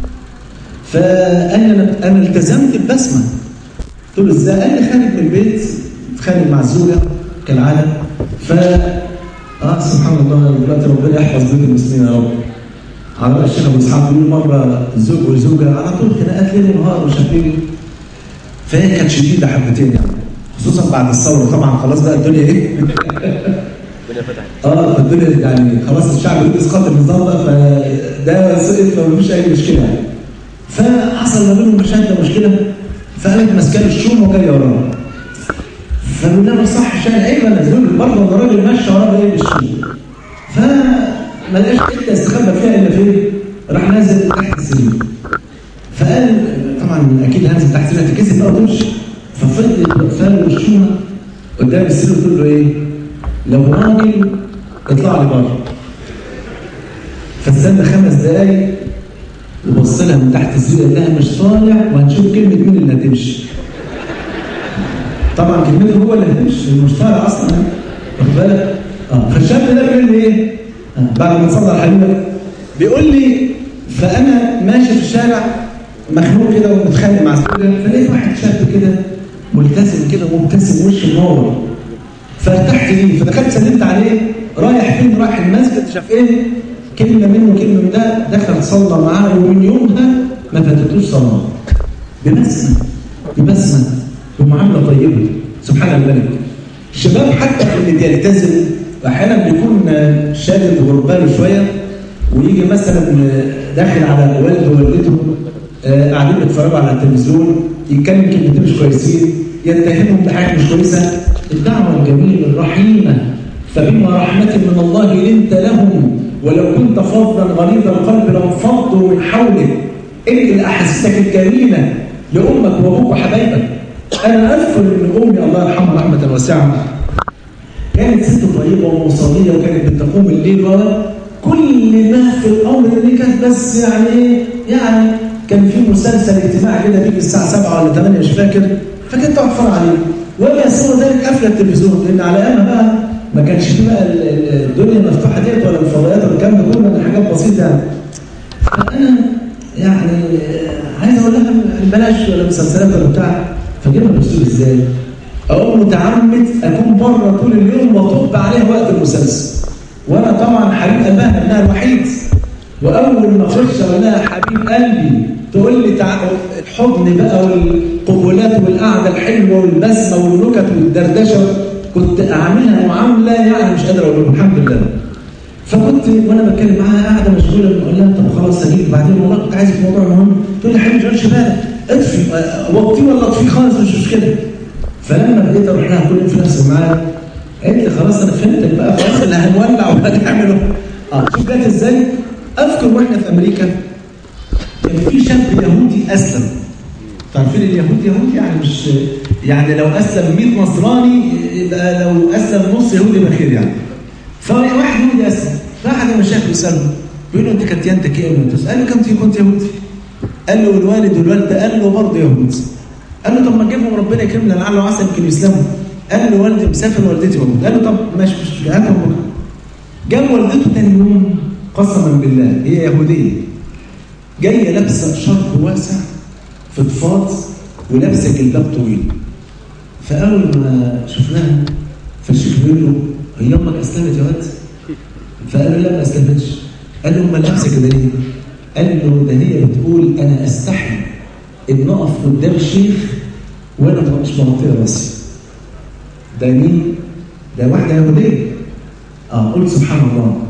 فانا انا التزمت ببسمه قلت له ازاي؟ قال لي خارج من البيت خارج مع الزوجه كالعاده ف اه سبحان الله دلوقتي ربنا يحفظ بيت المسلمين يا رب على رأي الشيخ ابو اسحاق بيقول مره زوج وزوجه على طول خناقات ليل ونهار وشايفين فهي كانت شديده حبتين يعني خصوصا بعد الثوره طبعا خلاص بقى الدنيا ايه الدنيا فتحت اه فالدنيا يعني خلاص الشعب يريد اسقاط النظام ده فده سقط فمفيش اي مشكله يعني فحصل ما بينهم مشاده مشكله فقالت ماسكه الشوم وجايه وراها فبقول لها ما صح عشان ايوه انا زوجي برضه انا راجل ماشي وراه ايه بالشوم فما لقاش حته استخبى فيها الا فين؟ راح نازل تحت السرير فقال طبعا اكيد هنزل تحت السرير هتتكسف بقى وتمشي ففضل فال الشومه قدام السرير تقول له ايه؟ لو راجل اطلع لي بره فاستنى خمس دقايق وبص لها من تحت السرير قال لها مش طالع وهنشوف كلمه مين اللي هتمشي طبعا كلمته هو اللي هتمشي مش طالع اصلا واخد بالك اه فالشاب ده بيقول لي ايه آه. بعد ما تصدر حبيبك بيقول لي فانا ماشي في الشارع مخنوق كده ومتخانق مع الزوجه فلقيت واحد شاب كده ملتزم كده ومبتسم وشه منور فارتحت ليه فدخلت سلمت عليه رايح فين رايح المسجد شاف ايه كلمه منه كلمه من ده دخل صلى معاه ومن يومها ما فاتتوش صلاه ببسمه ببسمه بمعامله طيبه سبحان الملك الشباب حتى اللي بيلتزم احيانا بيكون شادد غرباله شويه ويجي مثلا داخل على والده ووالدته آه، قاعدين بيتفرجوا على التلفزيون يتكلم كلمتين مش كويسين يتهمهم بحاجه مش كويسه الدعوه الجميله الرحيمه فبما رحمه من الله لنت لهم ولو كنت فظا غليظ القلب لانفضوا من حولك انقل احاسيسك الجميله لامك وابوك وحبايبك انا اذكر ان امي الله يرحمها رحمه واسعه كانت ست طيبه ومصليه وكانت بتقوم الليل وكل ما في الامر دي كانت بس يعني ايه يعني كان في مسلسل اجتماعي كده بيجي الساعه 7 ولا 8 مش فاكر فكنت اقعد اتفرج عليه وما يسوى ذلك قفل التلفزيون لان على ايامها بقى ما كانش في بقى ال- ال- الدنيا مفتوحه ديت ولا الفضائيات ولا الكلام ده كله من حاجات بسيطه يعني فانا يعني عايز اقول لها بلاش ولا مسلسلات ولا بتاع فجيبها باسلوب ازاي؟ اقوم متعمد اكون بره طول اليوم واطب عليها وقت المسلسل وانا طبعا حبيب قلبها ابنها الوحيد واول ما اخش اقول لها حبيب قلبي تقول لي تع... الحضن بقى والقبولات والقعده الحلوه والبسمه والنكت والدردشه كنت اعملها معامله يعني مش قادر اقول لكم الحمد لله فكنت وانا بتكلم معاها قاعده مشغوله بقول لها طب خلاص هجيك بعدين والله كنت عايزك في موضوع مهم تقول لي يا حبيبي ما تشغلش بالك اطفي آه، وطيه ولا اطفيه خالص مش مشكله فلما بديت اروح لها كل يوم في نفس الميعاد قالت لي خلاص انا فهمتك بقى خلاص اللي هنولع وهنعمله اه شوف جت ازاي اذكر واحنا في امريكا كان في شاب يهودي اسلم تعرفين اليهود يهودي يعني مش يعني لو اسلم 100 نصراني يبقى لو اسلم نص يهودي يبقى خير يعني فواحد يهودي اسلم فاحد المشايخ يساله بيقول له انت كانت ديانتك ايه وانت قال له كنت كنت يهودي قال له الوالد والوالده قال له برضه يهودي قال له طب ما تجيبهم ربنا يكرمنا لعل وعسى يمكن يسلموا قال له والدي مسافر والدتي موجود قال له طب ماشي مش مشكله هاتهم بكره جاب والدته تاني يوم قسما بالله هي يهوديه جايه لابسه شرط واسع فضفاض ولابسه جلباب طويل فاول ما شفناها فالشيخ بيقول له هي امك اسلمت يا واد؟ فقال له لا ما اسلمتش قال له امال لابسه كده ليه؟ قال له ده هي بتقول انا استحي ان اقف قدام الشيخ وانا مش مغطيه راسي ده مين؟ ده واحده يهوديه اه قلت سبحان الله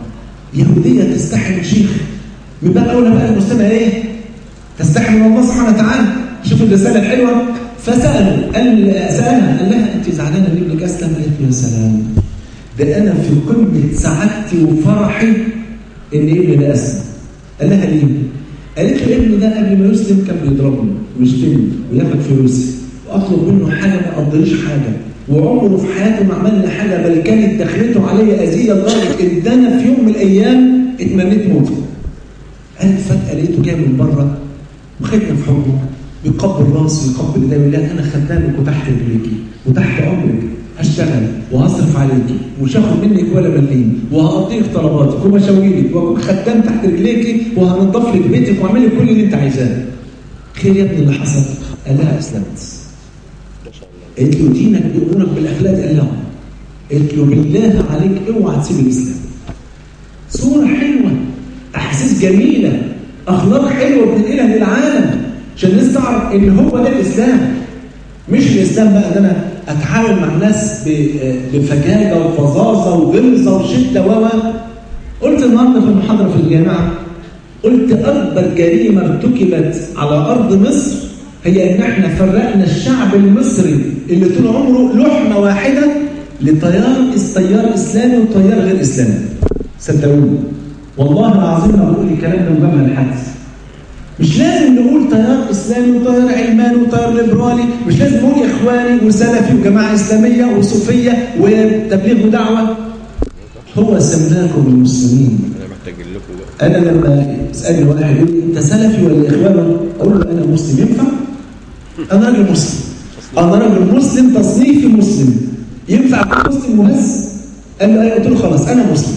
يهوديه تستحي من شيخ من باب اولى بقى المسلمه ايه؟ تستحي من الله سبحانه وتعالى شوف الرساله الحلوه فساله قال سالها قال لها انت زعلانه ان ابنك اسلم؟ قالت له يا سلام ده انا في قمه سعادتي وفرحي ان ابني ده اسلم قال لها ليه؟ قالت له ابني ده قبل ما يسلم كان بيضربني ويشتمني وياخد فلوسي واطلب منه حاجه ما اقدريش حاجه وعمره في حياته ما عمل لي حاجه بل كانت دخلته عليا اذيه لدرجه ان ده انا في يوم من الايام اتمنيت موته. قالت فجاه لقيته جاي من بره وخدني في حضنه بيقبل راسي ويقبل ايدي ويقول لي انا خدامك وتحت رجليكي وتحت امرك هشتغل وهصرف عليكي ومش هاخد منك ولا مليم وهقضيك طلباتك ومشاويرك واكون خدام تحت رجليكي وهنضف لك بيتك واعمل لك كل اللي انت عايزاه. خير يا ابني اللي حصل؟ قال لها اسلمت. قالت له دينك بيأمرك بالاخلاق قال لها قالت له بالله عليك اوعى تسيب الاسلام. صوره حلوه احاسيس جميله اخلاق حلوه بتنقلها للعالم عشان الناس تعرف ان هو ده الاسلام مش الاسلام بقى ان انا اتعامل مع الناس بفجاجه وفظاظه وغلظه وشده و قلت النهارده في المحاضره في الجامعه قلت اكبر جريمه ارتكبت على ارض مصر هي ان احنا فرقنا الشعب المصري اللي طول عمره لحمه واحده لتيار تيار اسلامي وتيار غير اسلامي صدقوني والله العظيم ما بقول الكلام ده مجمع الحدث مش لازم نقول تيار اسلامي وتيار علماني وتيار ليبرالي مش لازم نقول يا اخواني وسلفي وجماعه اسلاميه وصوفيه وتبليغ ودعوه هو سماكم المسلمين انا محتاج لكم بقى انا لما يسالني واحد يقول لي انت سلفي ولا اخواني اقول له انا مسلم ينفع انا راجل مسلم انا راجل مسلم تصنيفي مسلم ينفع اكون مسلم وبس قال له ايوه قلت له خلاص انا مسلم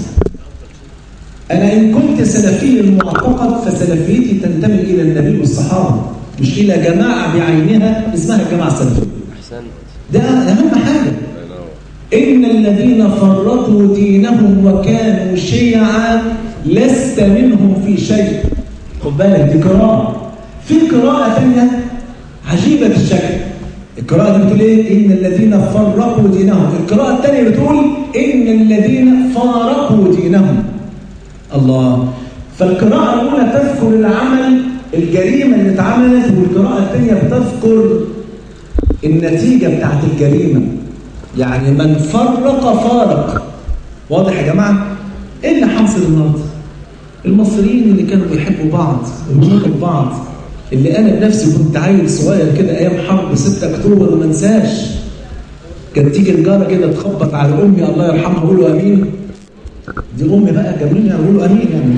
أنا إن كنت سلفي المعتقد فسلفيتي تنتمي إلى النبي والصحابة مش إلى جماعة بعينها اسمها الجماعة السلفية احسنت ده أهم حاجة الله ينور إن الذين فرقوا دينهم وكانوا شيعا لست منهم في شيء خد بالك دي قراءة في قراءة ثانية عجيبة الشكل القراءة دي بتقول إيه؟ إن الذين فرقوا دينهم القراءة الثانية بتقول إن الذين فارقوا دينهم الله فالقراءة الأولى تذكر العمل الجريمة اللي اتعملت والقراءة الثانية بتذكر النتيجة بتاعت الجريمة يعني من فرق فارق واضح يا جماعة؟ إيه اللي حاصل النهارده؟ المصريين اللي كانوا بيحبوا بعض وبيحبوا بعض اللي أنا بنفسي كنت عيل صغير كده أيام حرب 6 أكتوبر وما انساش كانت تيجي الجارة كده تخبط على أمي الله يرحمها يقولوا أمين دي امي بقى جابرين يقولوا امين يعني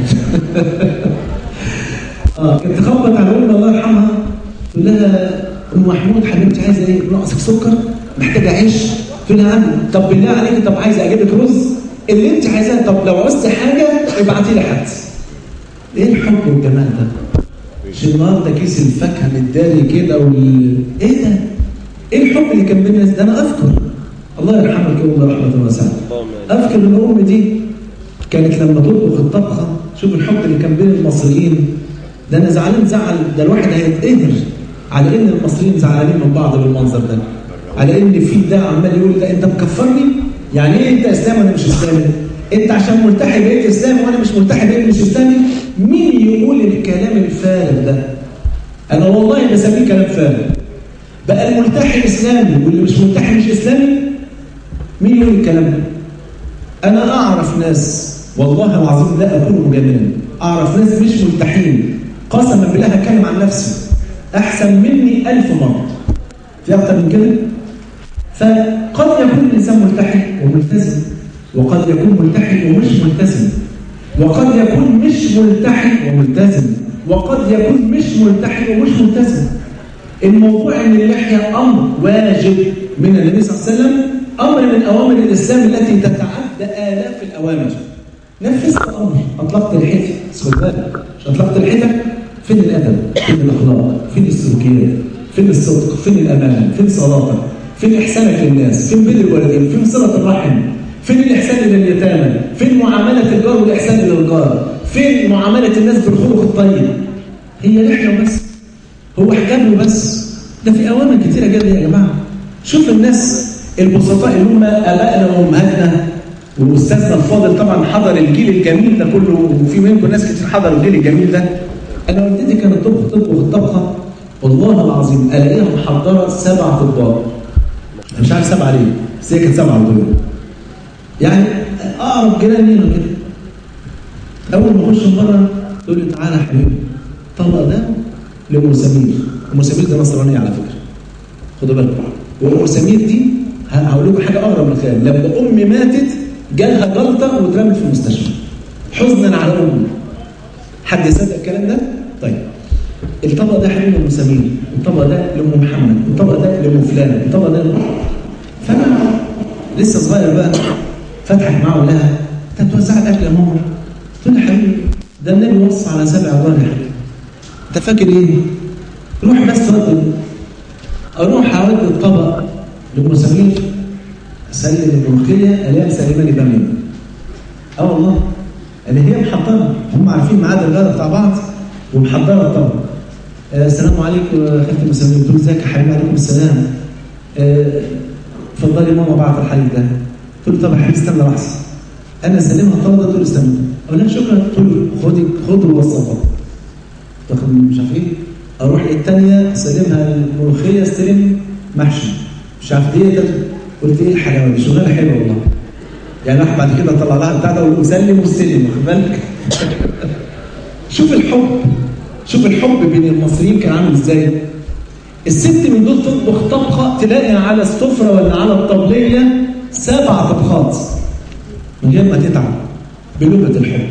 اه كانت تخبط على امي الله يرحمها تقول لها ام محمود حبيبتي عايزه ايه؟ ناقصك سكر؟ محتاجه عيش؟ تقول لها عندي طب بالله عليك طب عايزه اجيب لك رز؟ اللي انت عايزاه طب لو عوزت حاجه ابعتي لي حد. ايه الحب والجمال ده؟ مش النهارده كيس الفاكهه متداري كده وال ايه ده؟ ايه الحب اللي كان بين الناس ده؟ انا اذكر الله يرحمك يا ام رحمه واسعه. اللهم اذكر ان امي دي كانت لما تطبخ الطبخه شوف الحب اللي كان بين المصريين ده انا زعلان زعل ده الواحد هيتقهر على ان المصريين زعلانين من بعض بالمنظر ده على ان في ده عمال يقول ده انت مكفرني يعني ايه انت اسلامي وانا مش اسلامي انت عشان ملتحي بقيت اسلامي وانا مش ملتحي بقيت مش اسلامي مين يقول الكلام الفارغ ده انا والله بسميه كلام فارغ بقى الملتحي اسلامي واللي مش ملتحي مش اسلامي مين يقول الكلام ده أنا أعرف ناس والله العظيم لا أكون مجاملا أعرف ناس مش ملتحين قسما بالله هتكلم عن نفسي أحسن مني ألف مرة في أكتر من كده فقد يكون الإنسان ملتحي وملتزم وقد يكون ملتحي ومش ملتزم وقد يكون مش ملتحي وملتزم وقد يكون مش ملتحي ومش ملتزم الموضوع ان اللحيه امر واجب من النبي صلى الله عليه وسلم امر من اوامر الاسلام التي تتعدى الاف الاوامر نفذت الامر اطلقت لحيتي بس خد بالك مش اطلقت لحيتك فين الادب فين الاخلاق فين السلوكيات فين الصدق فين الامانه فين صلاتك فين احسانك للناس فين بر الوالدين فين صله الرحم فين الاحسان الى اليتامى فين معامله الجار والاحسان الى الجار فين معامله الناس بالخلق الطيب هي لحيه وبس هو حجاب وبس ده في اوامر كتيره جدا يا جماعه شوف الناس البسطاء اللي هم ابائنا وامهاتنا واستاذنا الفاضل طبعا حضر الجيل الجميل ده كله وفي منكم ناس كتير حضروا الجيل الجميل ده انا والدتي كانت تطبخ تطبخ الطبخه والله العظيم الاقيها محضره سبع اطباق أنا مش عارف سبعه ليه بس هي كانت سبعه دول يعني اقرب جيران لينا كده اول ما اخش مره تقول لي تعالى يا حبيبي الطبق ده لام سمير ام سمير دي نصرانيه على فكره خدوا بالكم وام سمير دي ه- هقول لكم حاجه اغرب من الخيال لما امي ماتت جالها جلطه واترمت في المستشفى حزنا على امي حد يصدق الكلام ده؟ طيب الطبق ده حبيبي ام سمير الطبق ده لام محمد الطبق ده لام فلان الطبق ده لأم- فانا لسه صغير بقى فتحت معاه وقال لها انت بتوزع الاكل يا ماما قلت له يا حبيبي ده النبي وصى على سبع ادوار يا حبيبي انت فاكر ايه؟ روح بس ودي اروح اودي الطبق لام سمير اسلم الملوخيه الاقيها مسلماني باميه اه والله اللي هي محضره هم عارفين ميعاد الغداء بتاع بعض ومحضره الطبق آه، السلام عليكم يا خالتي ام سمير قلت له ازيك يا حبيبي عليكم السلام آه، اتفضلي ماما بعت الحليب ده قلت له طب يا حبيبي استنى لحظه انا اسلمها الطبق ده تقول له استنى اقول لها شكرا تقول له خدي خد الوصفه تاخد مش عارف ايه اروح للثانيه اسلمها الملوخيه استلم محشي مش عارف ايه ده قلت ايه الحلاوه دي شغلانه حلوه والله يعني راح بعد كده طلع لها بتاع ده وسلم واستلم واخد بالك شوف الحب شوف الحب بين المصريين كان عامل ازاي الست من دول تطبخ طبخه تلاقي على السفره ولا على الطبليه سبع طبخات من غير ما تتعب بلغه الحب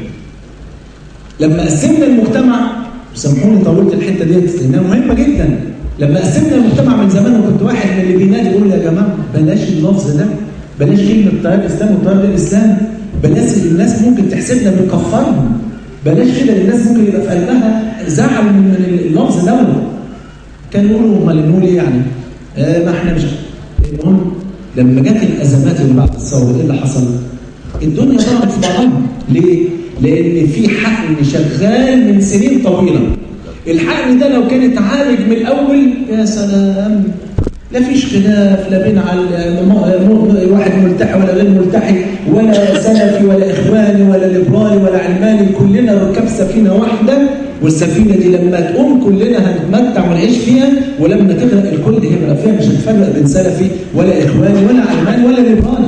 لما قسمنا المجتمع سامحوني طولت الحته ديت لانها مهمه جدا لما قسمنا المجتمع من زمان وكنت واحد من اللي بينادي يقول يا جماعه بلاش اللفظ ده بلاش كلمه تيار الاسلام وتيار غير الاسلام بلاش الناس ممكن تحسبنا بنكفرهم بلاش كده الناس ممكن يبقى في قلبها زعل من اللفظ ده كان يقولوا امال نقول ايه يعني؟ آه ما احنا مش المهم لما جت الازمات اللي بعد الثوره ايه اللي حصل؟ الدنيا ضربت في بعضها ليه؟ لان في حقن شغال من سنين طويله الحقن ده لو كان اتعالج من الاول يا سلام لا فيش خلاف لا بين على واحد ملتحي ولا غير ملتحي ولا سلفي ولا اخواني ولا ليبرالي ولا علماني كلنا ركاب سفينه واحده والسفينه دي لما تقوم كلنا هنتمتع ونعيش فيها ولما تغرق الكل هيبقى فيها مش هنفرق بين سلفي ولا اخواني ولا علماني ولا ليبرالي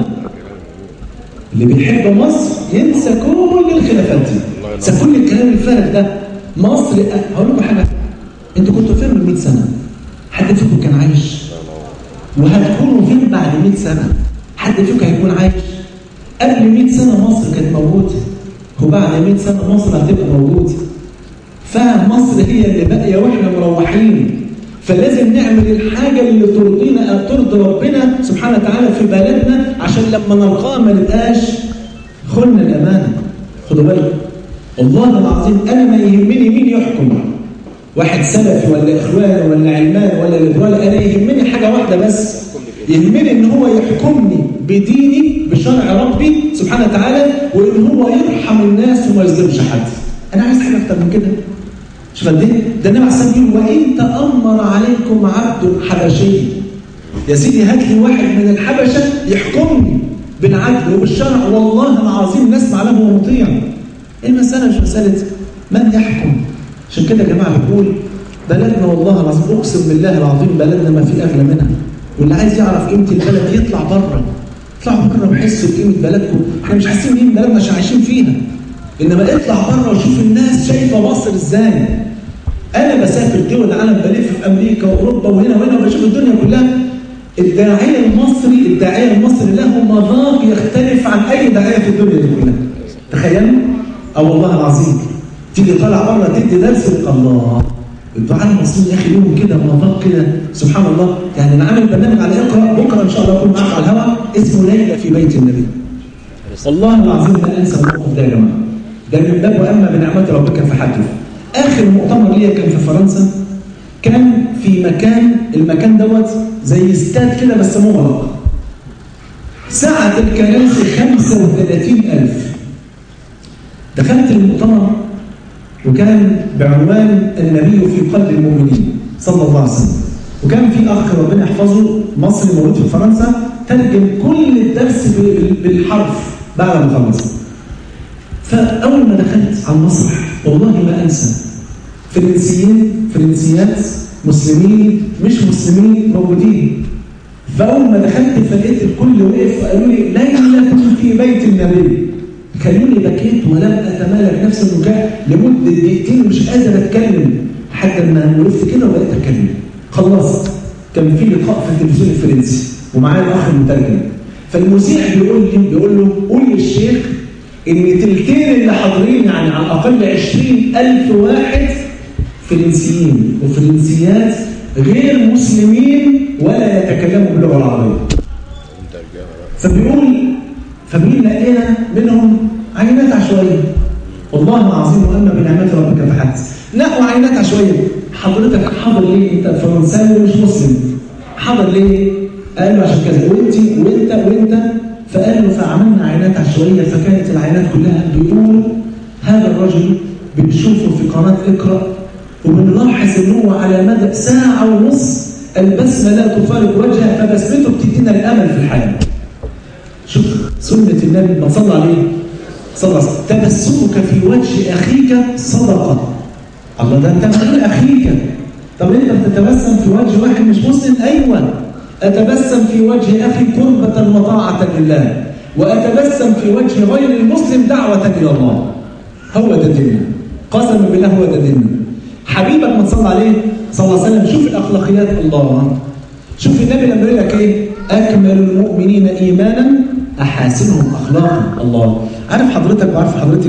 اللي بيحب مصر ينسى كل الخلافات دي ينسى كل الكلام الفارغ ده مصر هقول لكم حاجه انتوا كنتوا فين من 100 سنه حد فيكم كان عايش وهتكونوا فين بعد 100 سنه حد فيكم هيكون عايش قبل 100 سنه مصر كانت موجوده وبعد 100 سنه مصر هتبقى موجوده فمصر هي اللي باقيه واحنا مروحين فلازم نعمل الحاجه اللي ترضينا ترضي ربنا سبحانه وتعالى في بلدنا عشان لما نلقاه ما نبقاش خلنا الامانه خدوا بالكم والله العظيم انا ما يهمني مين يحكم واحد سلفي ولا اخواني ولا علماني ولا ليبرالي انا يهمني حاجه واحده بس يهمني ان هو يحكمني بديني بشرع ربي سبحانه وتعالى وان هو يرحم الناس وما يظلمش حد انا عايز حاجه اكتر من كده شوف قد ايه ده النبي عليه الصلاه والسلام وان تامر عليكم عبد حبشي يا سيدي هات لي واحد من الحبشه يحكمني بالعدل وبالشرع والله العظيم نسمع له ومطيع المساله مش مساله من يحكم عشان كده يا جماعه بقول بلدنا والله العظيم اقسم بالله العظيم بلدنا ما في اغلى منها واللي عايز يعرف قيمه البلد يطلع بره اطلعوا بره وحسوا بقيمه بلدكم احنا مش حاسين بقيمه بلدنا عشان عايشين فيها انما اطلع بره وشوف الناس شايفه مصر ازاي انا بسافر دول العالم بلف في امريكا واوروبا وهنا وهنا وبشوف الدنيا كلها الداعيه المصري الداعيه المصري له مذاق يختلف عن اي داعيه في الدنيا دي كلها تخيلوا اه والله العظيم تيجي طالع بره تدي درس الله الدعاء المصريين يا اخي لهم كده مذاق كده سبحان الله يعني انا عامل برنامج على اقرا بكره ان شاء الله اكون معاكم على الهواء اسمه ليله في بيت النبي والله العظيم لا انسى الموقف ده يا جماعه ده من باب واما بنعمه ربك فحدث اخر مؤتمر ليا كان في فرنسا كان في مكان المكان دوت زي استاد كده بس مغلق سعة الكراسي 35000 دخلت المؤتمر وكان بعنوان النبي في قلب المؤمنين صلى الله عليه وسلم وكان في اخ ربنا يحفظه مصري موجود في فرنسا ترجم كل الدرس بالحرف بعد ما خلص فاول ما دخلت على المسرح والله ما انسى فرنسيين فرنسيات مسلمين مش مسلمين موجودين فاول ما دخلت فلقيت الكل وقف وقالوا لي ليله في بيت النبي خلوني بكيت ولم اتمالك نفس البكاء لمده دقيقتين مش قادر اتكلم لحد ما وقفت كده وبقيت اتكلم خلصت كان في لقاء في التلفزيون الفرنسي ومعايا الاخ المترجم فالمذيع بيقول لي بيقول له قول للشيخ ان تلتين اللي حاضرين يعني على الاقل 20000 واحد فرنسيين وفرنسيات غير مسلمين ولا يتكلموا باللغه العربيه فبيقول فمين لقينا منهم عينات عشوائيه والله العظيم واما بنعمه ربك فحدث لا وعينات عشوائيه حضرتك حاضر ليه انت فرنساوي مش مسلم حاضر ليه قال له عشان كذا وانت وانت وانت فقال له فعملنا عينات عشوائيه فكانت العينات كلها بيقول هذا الرجل بنشوفه في قناه اقرا وبنلاحظ ان هو على مدى ساعه ونص البسمه لا تفارق وجهه فبسمته بتدينا الامل في الحياه شوف سنة النبي ما صلى عليه صلى الله عليه وسلم تبسمك في وجه أخيك صدقة الله ده أنت بتقول أخيك طب أنت بتتبسم في وجه واحد مش مسلم أيوة أتبسم في وجه أخي قربة وطاعة لله وأتبسم في وجه غير المسلم دعوة إلى الله هو ده ديننا قسما بالله هو ده ديننا حبيبك ما تصلى عليه صلى الله عليه وسلم شوف الأخلاقيات الله شوف النبي لما يقول لك ايه اكمل المؤمنين ايمانا احاسنهم اخلاقا الله عارف حضرتك وعارف حضرتك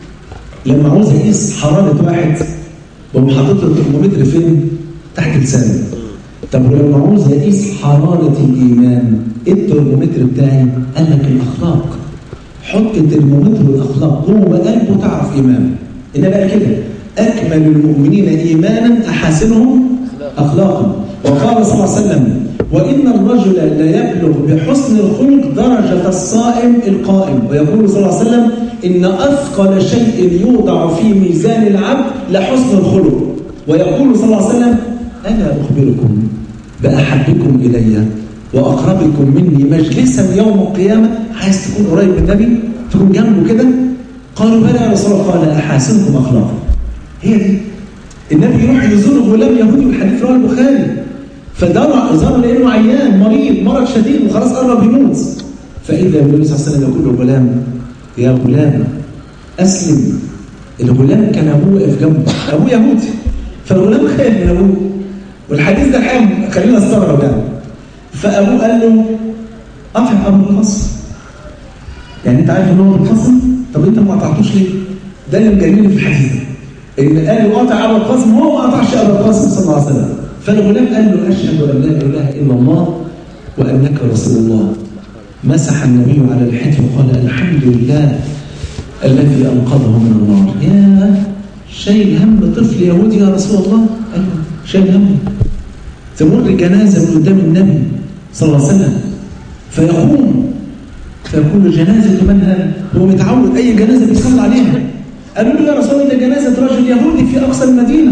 لما عاوز اقيس حراره واحد بقوم حاطط له الترمومتر فين تحت لسانه طب ولما عاوز اقيس حراره الايمان ايه الترمومتر بتاعي قال لك الاخلاق حط الترمومتر الاخلاق جوه قلبه تعرف ايمانه ان بقى كده اكمل المؤمنين ايمانا احاسنهم اخلاقا وقال صلى الله عليه وسلم وإن الرجل لا يبلغ بحسن الخلق درجة الصائم القائم ويقول صلى الله عليه وسلم إن أثقل شيء يوضع في ميزان العبد لحسن الخلق ويقول صلى الله عليه وسلم ألا أخبركم بأحبكم إلي وأقربكم مني مجلسا يوم القيامة عايز تكون قريب من النبي تكون جنبه كده قالوا بلى يا رسول الله قال أحاسنكم أخلاقا هي دي النبي يروح يزور غلام يهودي والحديث رواه البخاري فدار زار لانه عيان مريض مرض شديد وخلاص قرب يموت فاذا النبي صلى الله عليه وسلم يقول للغلام يا غلام اسلم الغلام كان ابوه واقف جنبه ابوه يهودي فالغلام خايف من ابوه والحديث ده الحقيقه خلينا نستغرب يعني فابوه قال له اطعم ابو القاسم يعني انت عارف ان هو منفصل طب انت ما قطعتوش ليه؟ ده اللي مجنني في الحديث ده ان قال له قطع ابو القاسم هو ما قطعش ابو القاسم صلى الله عليه وسلم فالغلام قال له اشهد ان لا اله الا الله وانك رسول الله مسح النبي على لحيته وقال الحمد لله الذي انقذه من النار يا شايل هم طفل يهودي يا رسول الله ايوه شايل هم تمر جنازه من قدام النبي صلى الله عليه وسلم فيقوم فيقول جنازه من هذا هو متعود اي جنازه بيصلي عليها قالوا له يا رسول الله ده جنازه رجل يهودي في اقصى المدينه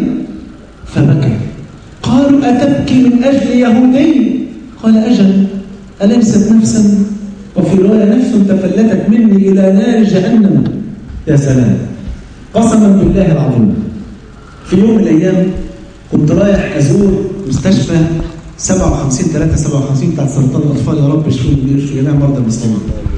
فبكى قالوا أتبكي من أجل يهودي قال أجل أليست نفسا وفي رواية نفس تفلتت مني إلى نار جهنم يا سلام قسما بالله العظيم في يوم من الأيام كنت رايح أزور مستشفى 57 3 57 بتاعت سرطان الأطفال يا رب اشفوا ويشفوا جميع مرضى المسلمين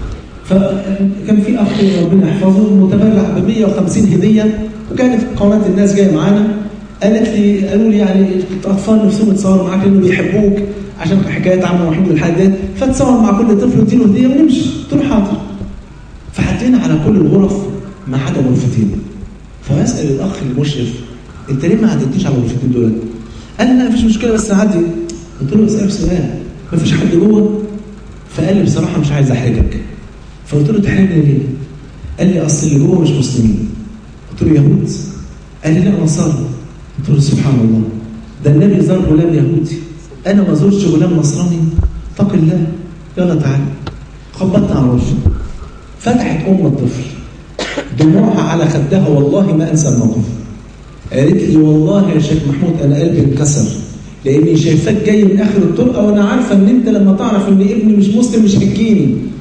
فكان في أخ ربنا يحفظه متبرع ب 150 هدية وكانت قناة الناس جاية معانا قالت لي قالوا لي يعني الاطفال نفسهم يتصوروا معاك لانه بيحبوك عشان حكايه عمو محمود الحداد فتصور مع كل طفل وتديله هديه ونمشي قلت له حاضر فحطينا على كل الغرف ما عدا غرفتين فبسال الاخ المشرف انت ليه ما عدتنيش على الغرفتين دول؟ قال لي لا مفيش مشكله بس عدي قلت له اسالك سؤال مفيش حد جوه؟ فقال لي بصراحه مش عايز احرجك فقلت له تحرجني ليه؟ قال لي اصل اللي جوه مش مسلمين قلت له يهود قال لي لا نصارى قلت له سبحان الله ده النبي زار غلام يهودي انا ما زرتش غلام نصراني اتق الله يلا تعالى خبطت على وشه فتحت ام الطفل دموعها على خدها والله ما انسى الموقف قالت لي والله يا شيخ محمود انا قلبي انكسر لاني شايفاك جاي من اخر الطرقه وانا عارفه ان انت لما تعرف ان ابني مش مسلم مش هتجيني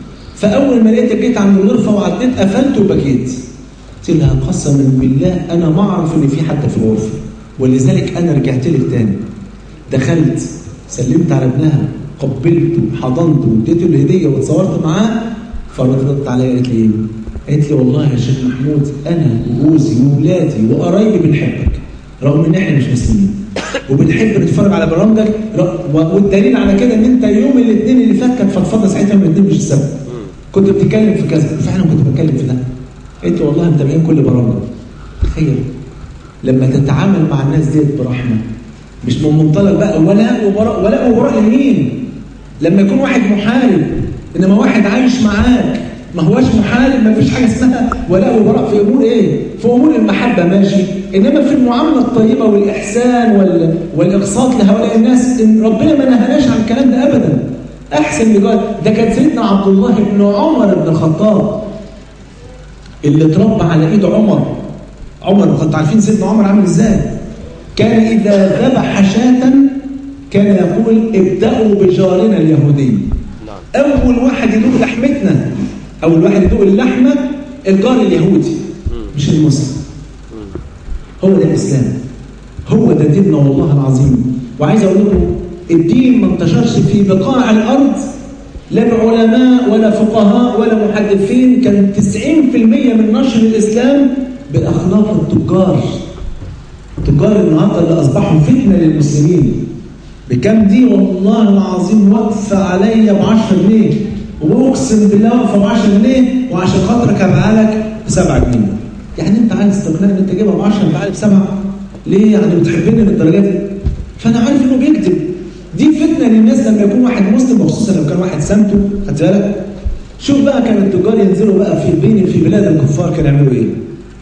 فاول ما لقيتك جيت عند الغرفه وعديت قفلت وبكيت قلت لها قسما بالله انا ما اعرف ان في حد في الغرفه ولذلك انا رجعت لك تاني دخلت سلمت على ابنها قبلته حضنته واديته الهديه واتصورت معاه فردت عليا قالت لي ايه؟ قالت لي والله يا شيخ محمود انا وجوزي واولادي وقرايبي بنحبك رغم ان احنا مش مسلمين وبنحب نتفرج على برامجك ر- و- والدليل على كده ان انت يوم الاثنين اللي فات كانت فضفضه ساعتها من الاثنين مش السبت كنت بتتكلم في كذا فعلا كنت بتكلم في ده قلت له والله متابعين كل برامجك تخيل لما تتعامل مع الناس ديت برحمه مش من منطلق بقى ولاء وبراء ولاء وبراء لمين؟ لما يكون واحد محارب انما واحد عايش معاك ما هواش محارب ما فيش حاجه اسمها ولاء وبراء في امور ايه؟ في امور المحبه ماشي انما في المعامله الطيبه والاحسان وال... والاقساط لهؤلاء الناس إن ربنا ما نهاناش عن الكلام ده ابدا احسن لجواد ده كان سيدنا عبد الله بن عمر بن الخطاب اللي اتربى على ايد عمر عمر بن الخطاب عارفين سيدنا عمر عامل ازاي؟ كان اذا ذبح شاة كان يقول ابدأوا بجارنا اليهودي اول واحد يدوق لحمتنا اول واحد يدوق اللحمه الجار اليهودي مش المسلم هو ده الاسلام هو ده ديننا والله العظيم وعايز اقول لكم الدين ما انتشرش في بقاع الارض لا بعلماء ولا فقهاء ولا محدثين كان 90% من نشر الاسلام باخلاق التجار التجار النهارده اللي اصبحوا فتنه للمسلمين بكم دي والله العظيم واقفه عليا ب 10 جنيه واقسم بالله واقفه ب 10 جنيه وعشان خاطرك ابيعها لك ب 7 جنيه يعني انت عايز تقنعني ان انت جايبها ب 10 ابيعها لي ب 7 ليه يعني بتحبني للدرجه دي فانا عارف انه بيكذب دي فتنه للناس لما يكون واحد مسلم وخصوصا لو كان واحد سمته خدت بالك شوف بقى كان التجار ينزلوا بقى في بين في بلاد الكفار كانوا يعملوا ايه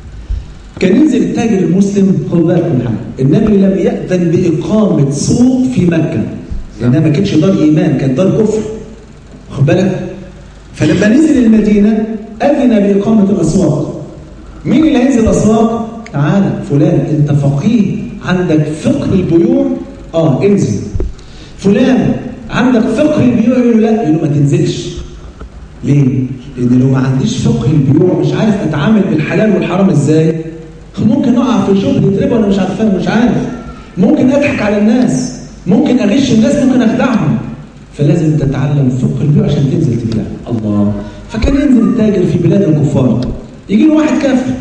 كان ينزل التاجر المسلم خد بالك من حاجه النبي لم يأذن بإقامة سوق في مكة لأنها ما كانتش دار إيمان كانت دار كفر خد بالك فلما نزل المدينة أذن بإقامة الأسواق مين اللي هينزل الأسواق؟ تعالى فلان أنت فقيه عندك فقه البيوع آه انزل فلان عندك فقه البيوع يقول له لا يقول له ما تنزلش ليه؟ لأن لو ما عنديش فقه البيوع مش عارف أتعامل بالحلال والحرام إزاي ممكن أقع في شغل يتربى وأنا مش عارف مش عارف ممكن أضحك على الناس ممكن أغش الناس ممكن أخدعهم فلازم تتعلم فقه البيوع عشان تنزل تبيع الله فكان ينزل التاجر في بلاد الكفار يجي له واحد كافر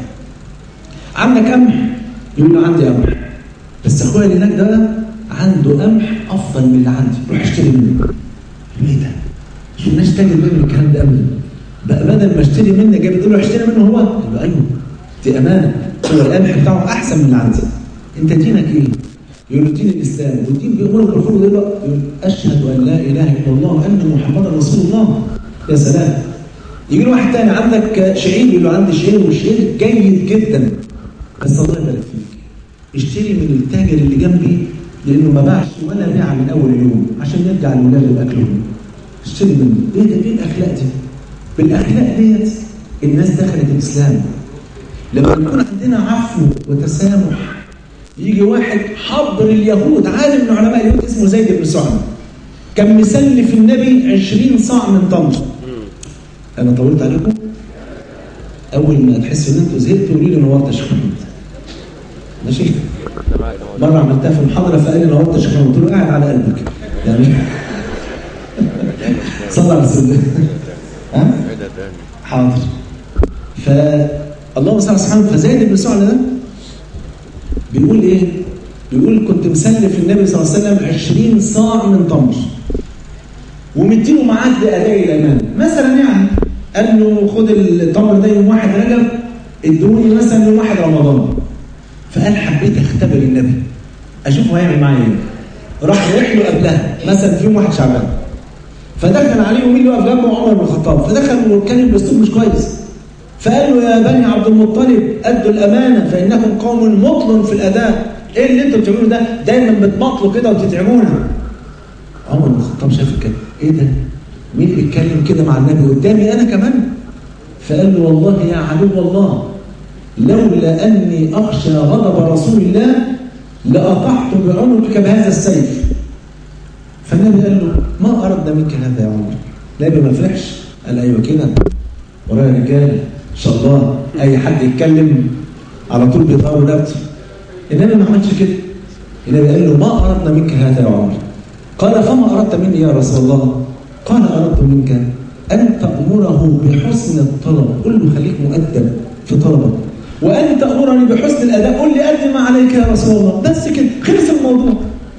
عندك قمح يقول له عندي قمح بس اخويا اللي هناك ده عنده قمح افضل من اللي عندي روح اشتري منه يقول له ايه ده؟ شفناش تاجر بيعمل الكلام ده ابدا بقى بدل ما اشتري منك جاي بتقول له اشتري منه هو قال له ايوه دي امانه هو القمح بتاعه احسن من اللي عندي انت دينك ايه؟ يقول له دين الاسلام والدين بيامرك بالكفر ده بقى يقول اشهد ان لا اله الا الله وان محمدا رسول الله يا سلام يجي له واحد تاني عندك شعير يقول له عندي شعير والشعير جيد جدا بس الله يبارك فيك اشتري من التاجر اللي جنبي لانه ما باعش ولا بيع من اول يوم عشان يرجع لولاده باكلهم اشتري منه ايه ده ايه الاخلاق دي بالاخلاق ديت الناس دخلت الاسلام لما يكون عندنا عفو وتسامح يجي واحد حبر اليهود عالم من علماء اليهود اسمه زيد بن سعد كان مسلف النبي 20 صاع من تمر انا طولت عليكم اول ما تحس ان انتوا زهقتوا قولوا لي نورت يا شيخ محمود ماشي مره عملتها في المحاضره فقال لي نورت يا شيخ محمود قلت له قاعد على قلبك يعني صلى على سيدنا ها حاضر فالله صل على سبحانه فزيد بن سعد ده بيقول ايه بيقول كنت مسلف النبي صلى الله عليه وسلم 20 صاع من تمر ومديله ميعاد لاداء الامانه مثلا يعني قال له خد التمر ده يوم واحد رجب ادوني مثلا يوم واحد رمضان فقال حبيت اختبر النبي اشوف هو هيعمل معايا ايه راح رايح له قبلها مثلا في يوم واحد شعبان فدخل عليه ومين اللي واقف جنبه عمر بن الخطاب فدخل واتكلم باسلوب مش كويس فقال له يا بني عبد المطلب ادوا الامانه فانكم قوم مطل في الاداء ايه اللي انتوا بتعملوه ده دايما بتمطلوا كده وتتعبونا عمر بن الخطاب شاف كده ايه ده مين بيتكلم كده مع النبي قدامي انا كمان فقال له والله يا عدو الله لولا اني اخشى غضب رسول الله لاطحت بعنقك بهذا السيف فالنبي قال له ما اردنا منك هذا يا عمر النبي ما فرحش قال ايوه كده ورايا رجاله ان شاء الله اي حد يتكلم على طول بيطاروا رقبته النبي ما عملش كده النبي قال له ما اردنا منك هذا يا عمر قال فما اردت مني يا رسول الله قال اردت منك ان تامره بحسن الطلب قل له خليك مؤدب في طلبك وان تامرني بحسن الاداء قل لي قد ما عليك يا رسول الله بس كده خلص الموضوع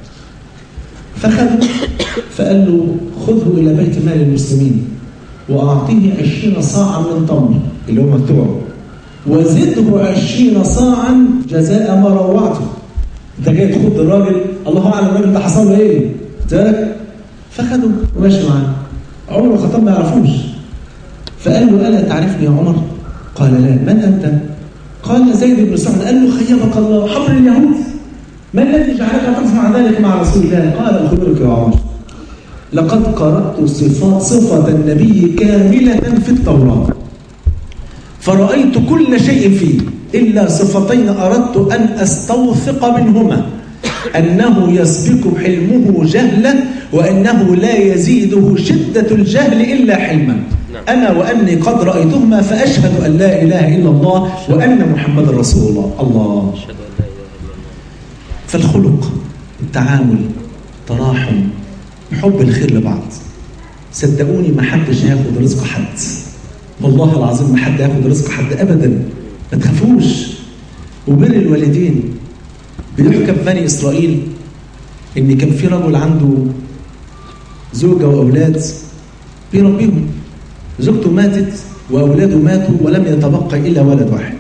فخذ فقال له خذه الى بيت مال المسلمين واعطيه عشرين صاعا من تمر اللي هو بتوعه وزده عشرين صاعا جزاء ما روعته انت جاي تخد الراجل الله اعلم الراجل ده حصل له ايه بالك فخده وماشي معاه عمر بن الخطاب ما يعرفوش فقال له الا تعرفني يا عمر قال لا من انت قال زيد بن سعد قال له خيبك الله حبر اليهود ما الذي جعلك تصنع ذلك مع رسول الله قال اخبرك يا عمر لقد قرات صفات صفه النبي كامله في التوراه فرأيت كل شيء فيه إلا صفتين أردت أن أستوثق منهما أنه يسبق حلمه جهلا وأنه لا يزيده شدة الجهل إلا حلما أنا وأني قد رأيتهما فأشهد أن لا إله إلا الله وأن محمد رسول الله الله فالخلق التعامل التراحم حب الخير لبعض صدقوني ما حدش هياخد رزق حد والله العظيم ما حد ياخد رزق حد ابدا ما تخافوش وبر الوالدين بيحكى في بني اسرائيل ان كان في رجل عنده زوجه واولاد بيربيهم زوجته ماتت واولاده ماتوا ولم يتبقى الا ولد واحد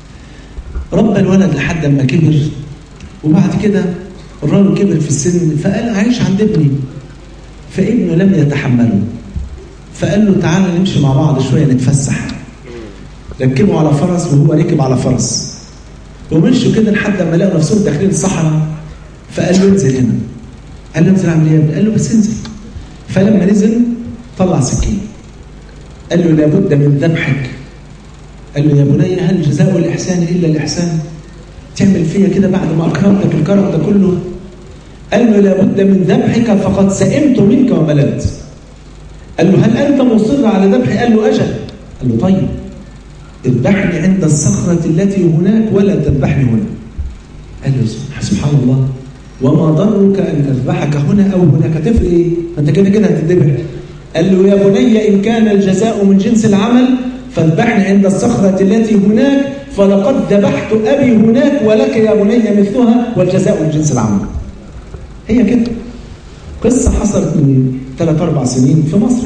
ربى الولد لحد ما كبر وبعد كده الراجل كبر في السن فقال عايش عند ابني فابنه لم يتحمله فقال له تعالى نمشي مع بعض شويه نتفسح ركبوا على فرس وهو ركب على فرس ومشوا كده لحد ما لقوا نفسهم داخلين الصحراء فقال له انزل هنا قال له انزل اعمل ايه يا ابني؟ قال له بس انزل فلما نزل طلع سكين قال له لابد من ذبحك قال له يا بني هل جزاء الاحسان الا الاحسان تعمل فيا كده بعد ما اكرمتك الكرم ده كله قال له لابد من ذبحك فقد سئمت منك ومللت قال له هل أنت مصر على ذبحي؟ قال له أجل قال له طيب اذبحني عند الصخرة التي هناك ولا تذبحني هنا قال له سبحان الله وما ضرك أن أذبحك هنا أو هناك تفرق إيه؟ ما أنت كده كده هتذبح قال له يا بني إن كان الجزاء من جنس العمل فاذبحني عند الصخرة التي هناك فلقد ذبحت أبي هناك ولك يا بني مثلها والجزاء من جنس العمل هي كده قصة حصلت من ثلاث أربع سنين في مصر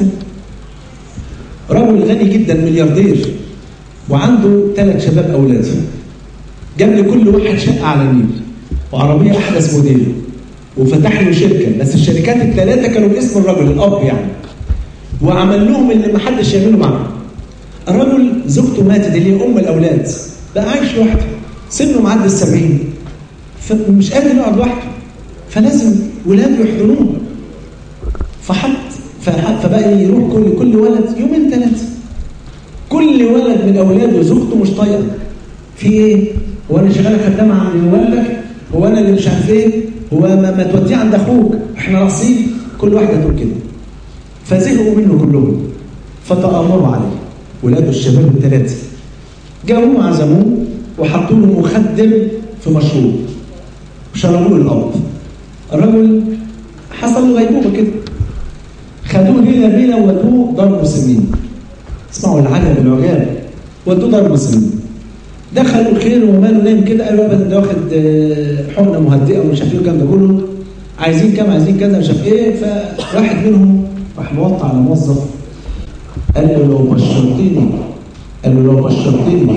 رجل غني جدا ملياردير وعنده ثلاث شباب أولاده جاب لكل واحد شقة على النيل وعربية أحدث موديل وفتح له شركة بس الشركات الثلاثة كانوا باسم الرجل الأب يعني وعمل لهم اللي ما حدش يعمله معاه الرجل زوجته ماتت اللي هي أم الأولاد بقى عايش لوحده سنه معدي السبعين فمش قادر يقعد لوحده فلازم ولاده يحضنوه فحط فبقى يروح كل كل ولد يومين ثلاثه كل ولد من اولاده زوجته مش طايقه في ايه؟ هو انا شغاله خدامه عند والدك؟ هو انا اللي مش عارف ايه؟ هو ما, ما توديه عند اخوك احنا ناقصين كل واحده تقول كده فزهقوا منه كلهم فتآمروا عليه ولاده الشباب الثلاثه جابوه عزموه وحطوا له مخدم في مشروب وشربوه الاب الرجل حصل له غيبوبه كده خدوه هنا بينا ودوه دار المسلمين اسمعوا العجب العجاب ودوه دار المسلمين دخلوا الخير وماله نايم كده قالوا ابدا ده واخد حقنه مهدئه ومش عارف ايه الكلام ده كله عايزين كام عايزين كذا مش عارف ايه فواحد منهم راح موطى على موظف قال له لو بشرتني قال له لو بشرتني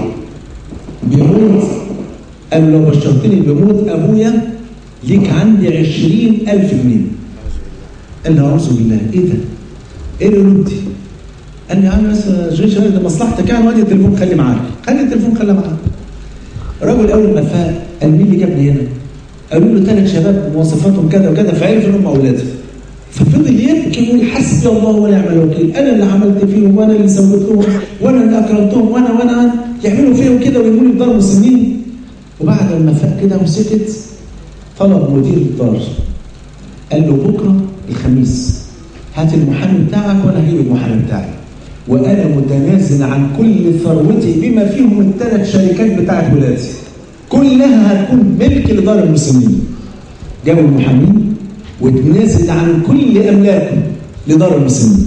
بموت قال له لو بشرتني بموت ابويا ليك عندي عشرين ألف جنيه قال له أعوذ بالله إيه ده؟ إيه القلوب دي؟ قال لي يا عم بس جريش ده مصلحتك يعني وادي التليفون خلي معاك خلي التليفون خليه معاك الراجل أول ما فاق قال مين اللي جابني هنا؟ قالوا له ثلاث شباب مواصفاتهم كذا وكذا فعرف ان هم اولاده ففضل يبكي ويقول حسبي الله ونعم الوكيل انا اللي عملت فيهم وانا اللي سويت لهم وانا اللي اكرمتهم وانا وانا يعملوا فيهم كده ويقولوا لي في دار مسلمين وبعد ما فاق كده وسكت طلب مدير الدار قال له بكره الخميس هات المحامي بتاعك وانا هجيب المحامي بتاعي وانا متنازل عن كل ثروتي بما فيهم الثلاث شركات بتاعت ولادي كلها هتكون ملك لدار المسلمين جابوا المحامين وتنازل عن كل املاكه لدار المسلمين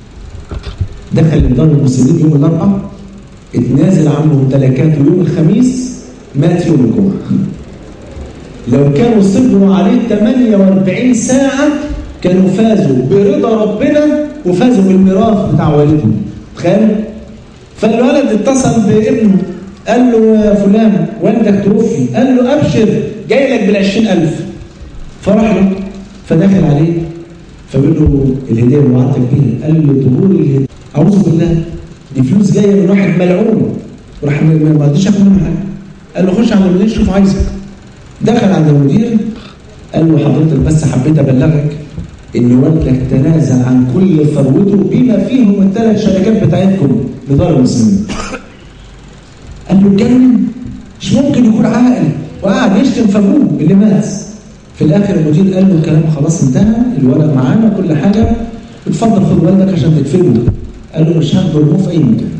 دخل لدار المسلمين يوم الاربعاء اتنازل عن ممتلكاته يوم الخميس مات يوم الجمعه لو كانوا صبروا عليه 48 ساعه كانوا فازوا برضا ربنا وفازوا بالميراث بتاع والده تخيل فالولد اتصل بابنه قال له يا فلان والدك توفي قال له ابشر جاي لك بالعشرين ألف فرح له فدخل عليه فبيقول له الهديه اللي وعدتك بيها قال له تقول الهديه اعوذ بالله دي فلوس جايه من واحد ملعون راح ما رضيش ياخد منه حاجه قال له خش عند المدير شوف عايزك دخل عند المدير قال له حضرتك بس حبيت ابلغك ان والدك تنازل عن كل ثروته بما فيهم الثلاث شركات بتاعتكم لدار المسلمين قال له اتجنن مش ممكن يكون عاقل وقعد يشتم في ابوه اللي مات في الاخر المدير قال له الكلام خلاص انتهى الورق معانا كل حاجه اتفضل خد والدك عشان تدفنه قال له مش هاخده ارموه في اي مكان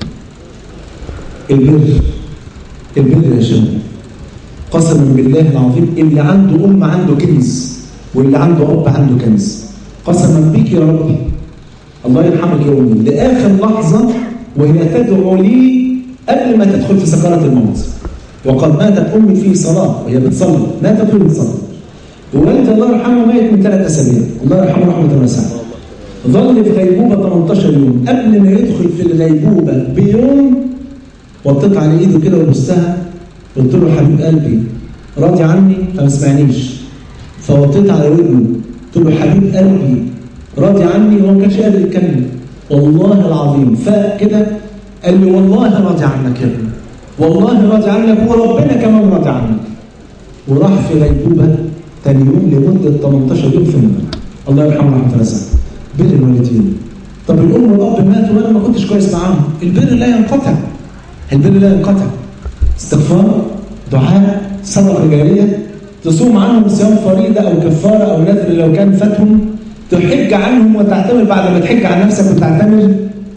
البر البر يا شباب قسما بالله العظيم اللي عنده ام عنده كنز واللي عنده اب عنده كنز قسما بك يا ربي الله يرحمك يا امي لاخر لحظه وهي تدعو لي قبل ما تدخل في سكرات الموت وقد ماتت امي في صلاه وهي بتصلي ماتت وهي بتصلي ووالدي الله يرحمه ميت من ثلاث اسابيع الله يرحمه رحمه واسعه ظل في غيبوبه 18 يوم قبل ما يدخل في الغيبوبه بيوم وطيت على ايده كده وبستها قلت له حبيب قلبي راضي عني فما سمعنيش فوطيت على ودنه قلت له حبيب قلبي راضي عني وهو ما كانش قادر يتكلم والله العظيم فاق كده قال لي والله راضي عنك يا ابني والله راضي عنك وربنا كمان راضي عنك وراح في غيبوبه تاني يوم لمده 18 يوم في النار الله يرحمه رحمه الله بر الوالدين طب الام والاب ماتوا وانا ما كنتش كويس معاهم البر لا ينقطع البر لا ينقطع استغفار دعاء صدقه جاريه تصوم عنهم صيام فريضه او كفاره او نذر لو كان فاتهم تحج عنهم وتعتمر بعد ما تحج عن نفسك وتعتمر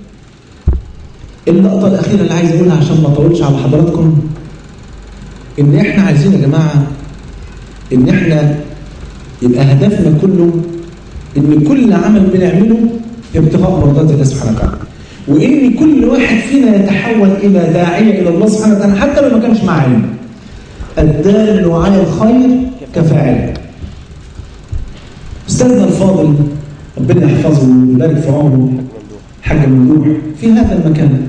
النقطه الاخيره اللي عايز اقولها عشان ما اطولش على حضراتكم ان احنا عايزين يا جماعه ان احنا يبقى هدفنا كله ان كل عمل بنعمله ابتغاء مرضات الله سبحانه وتعالى وان كل واحد فينا يتحول الى داعيه الى الله سبحانه وتعالى حتى لو ما كانش معاه علم الدال على الخير كفاعل استاذنا الفاضل ربنا يحفظه ويبارك في عمره حاج ممدوح في هذا المكان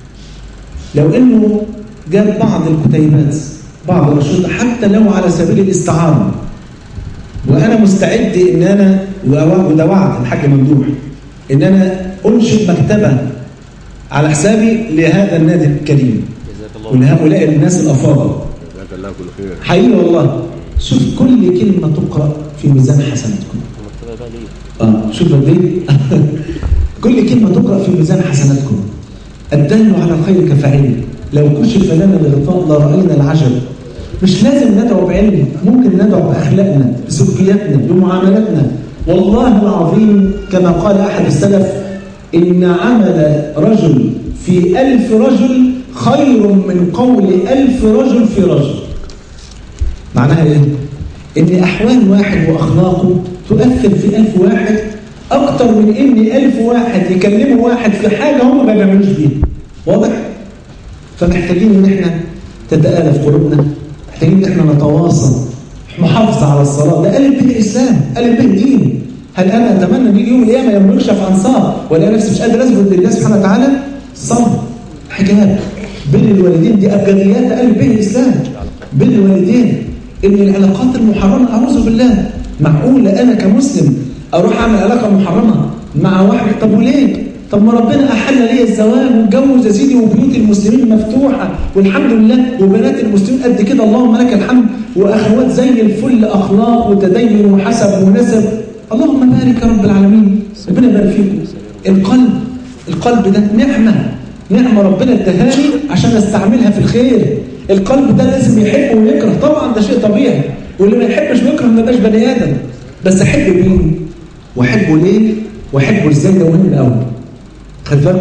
لو انه جاب بعض الكتيبات بعض الاشرطه حتى لو على سبيل الاستعاره وانا مستعد ان انا وده وعد الحاج ممدوح ان انا انشئ مكتبه على حسابي لهذا النادي الكريم ولهؤلاء الناس الافاضل جزاك الله كل خير حقيقي والله شوف كل كلمه تقرا في ميزان حسناتكم اه شوف قد ايه كل كلمه تقرا في ميزان حسناتكم الدال على الخير كفاعله لو كشف لنا الغطاء لراينا العجب مش لازم ندعو بعلم ممكن ندعو باخلاقنا بسلوكياتنا بمعاملاتنا والله العظيم كما قال احد السلف ان عمل رجل في ألف رجل خير من قول ألف رجل في رجل معناها ايه ان احوال واحد واخلاقه تؤثر في ألف واحد اكتر من ان ألف واحد يكلموا واحد في حاجه هم ما بيعملوش بيها واضح فمحتاجين ان احنا تتآلف قلوبنا محتاجين ان احنا نتواصل محافظه على الصلاه ده قلب به الاسلام قلب به الدين هل انا اتمنى ان يجي يوم القيامه يوم يكشف عن صار ولا نفسي مش قادر اثبت لله سبحانه وتعالى صبر حجاب بر الوالدين دي ابجديات قلب به الاسلام بر الوالدين ان العلاقات المحرمه اعوذ بالله معقوله انا كمسلم اروح اعمل علاقه محرمه مع واحد طب وليه طب ما ربنا احل لي الزواج واتجوز يا سيدي وبيوت المسلمين مفتوحه والحمد لله وبنات المسلمين قد كده اللهم لك الحمد واخوات زي الفل اخلاق وتدين وحسب ونسب اللهم بارك يا رب العالمين ربنا يبارك فيكم القلب القلب ده نعمه نعمه ربنا ادهاني عشان استعملها في الخير القلب ده لازم يحب ويكره طبعا ده شيء طبيعي واللي ما يحبش ويكره ما يبقاش بني ادم بس احب مين واحبه ليه واحبه ازاي ده مهم قوي خد بالكم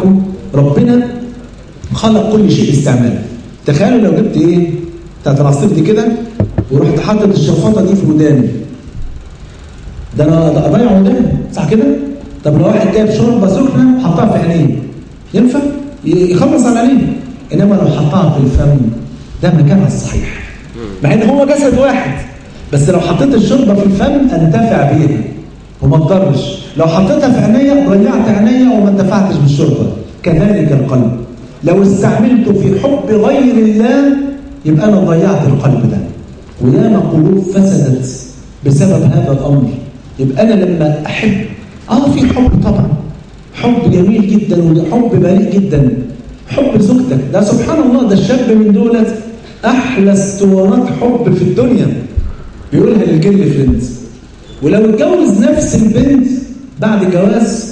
ربنا خلق كل شيء استعمال تخيلوا لو جبت ايه بتاعت العصير دي كده ورحت حاطط الشفاطه دي في وداني ده انا اضيع وداني صح كده طب لو واحد جايب شوربه سخنه حطها في عينيه ينفع يخلص على عينيه انما لو حطها في الفم ده مكانها الصحيح مع ان هو جسد واحد بس لو حطيت الشوربه في الفم انتفع بيها وما اضطرش لو حطيتها في عينيا ضيعت عينيا وما انتفعتش بالشوربه كذلك القلب لو استعملته في حب غير الله يبقى انا ضيعت القلب ده وياما قلوب فسدت بسبب هذا الامر يبقى انا لما احب اه في حب طبعا حب جميل جدا وحب بريء جدا حب زوجتك ده سبحان الله ده الشاب من دولت احلى اسطوانات حب في الدنيا بيقولها للجيرل فريند ولو اتجوز نفس البنت بعد الجواز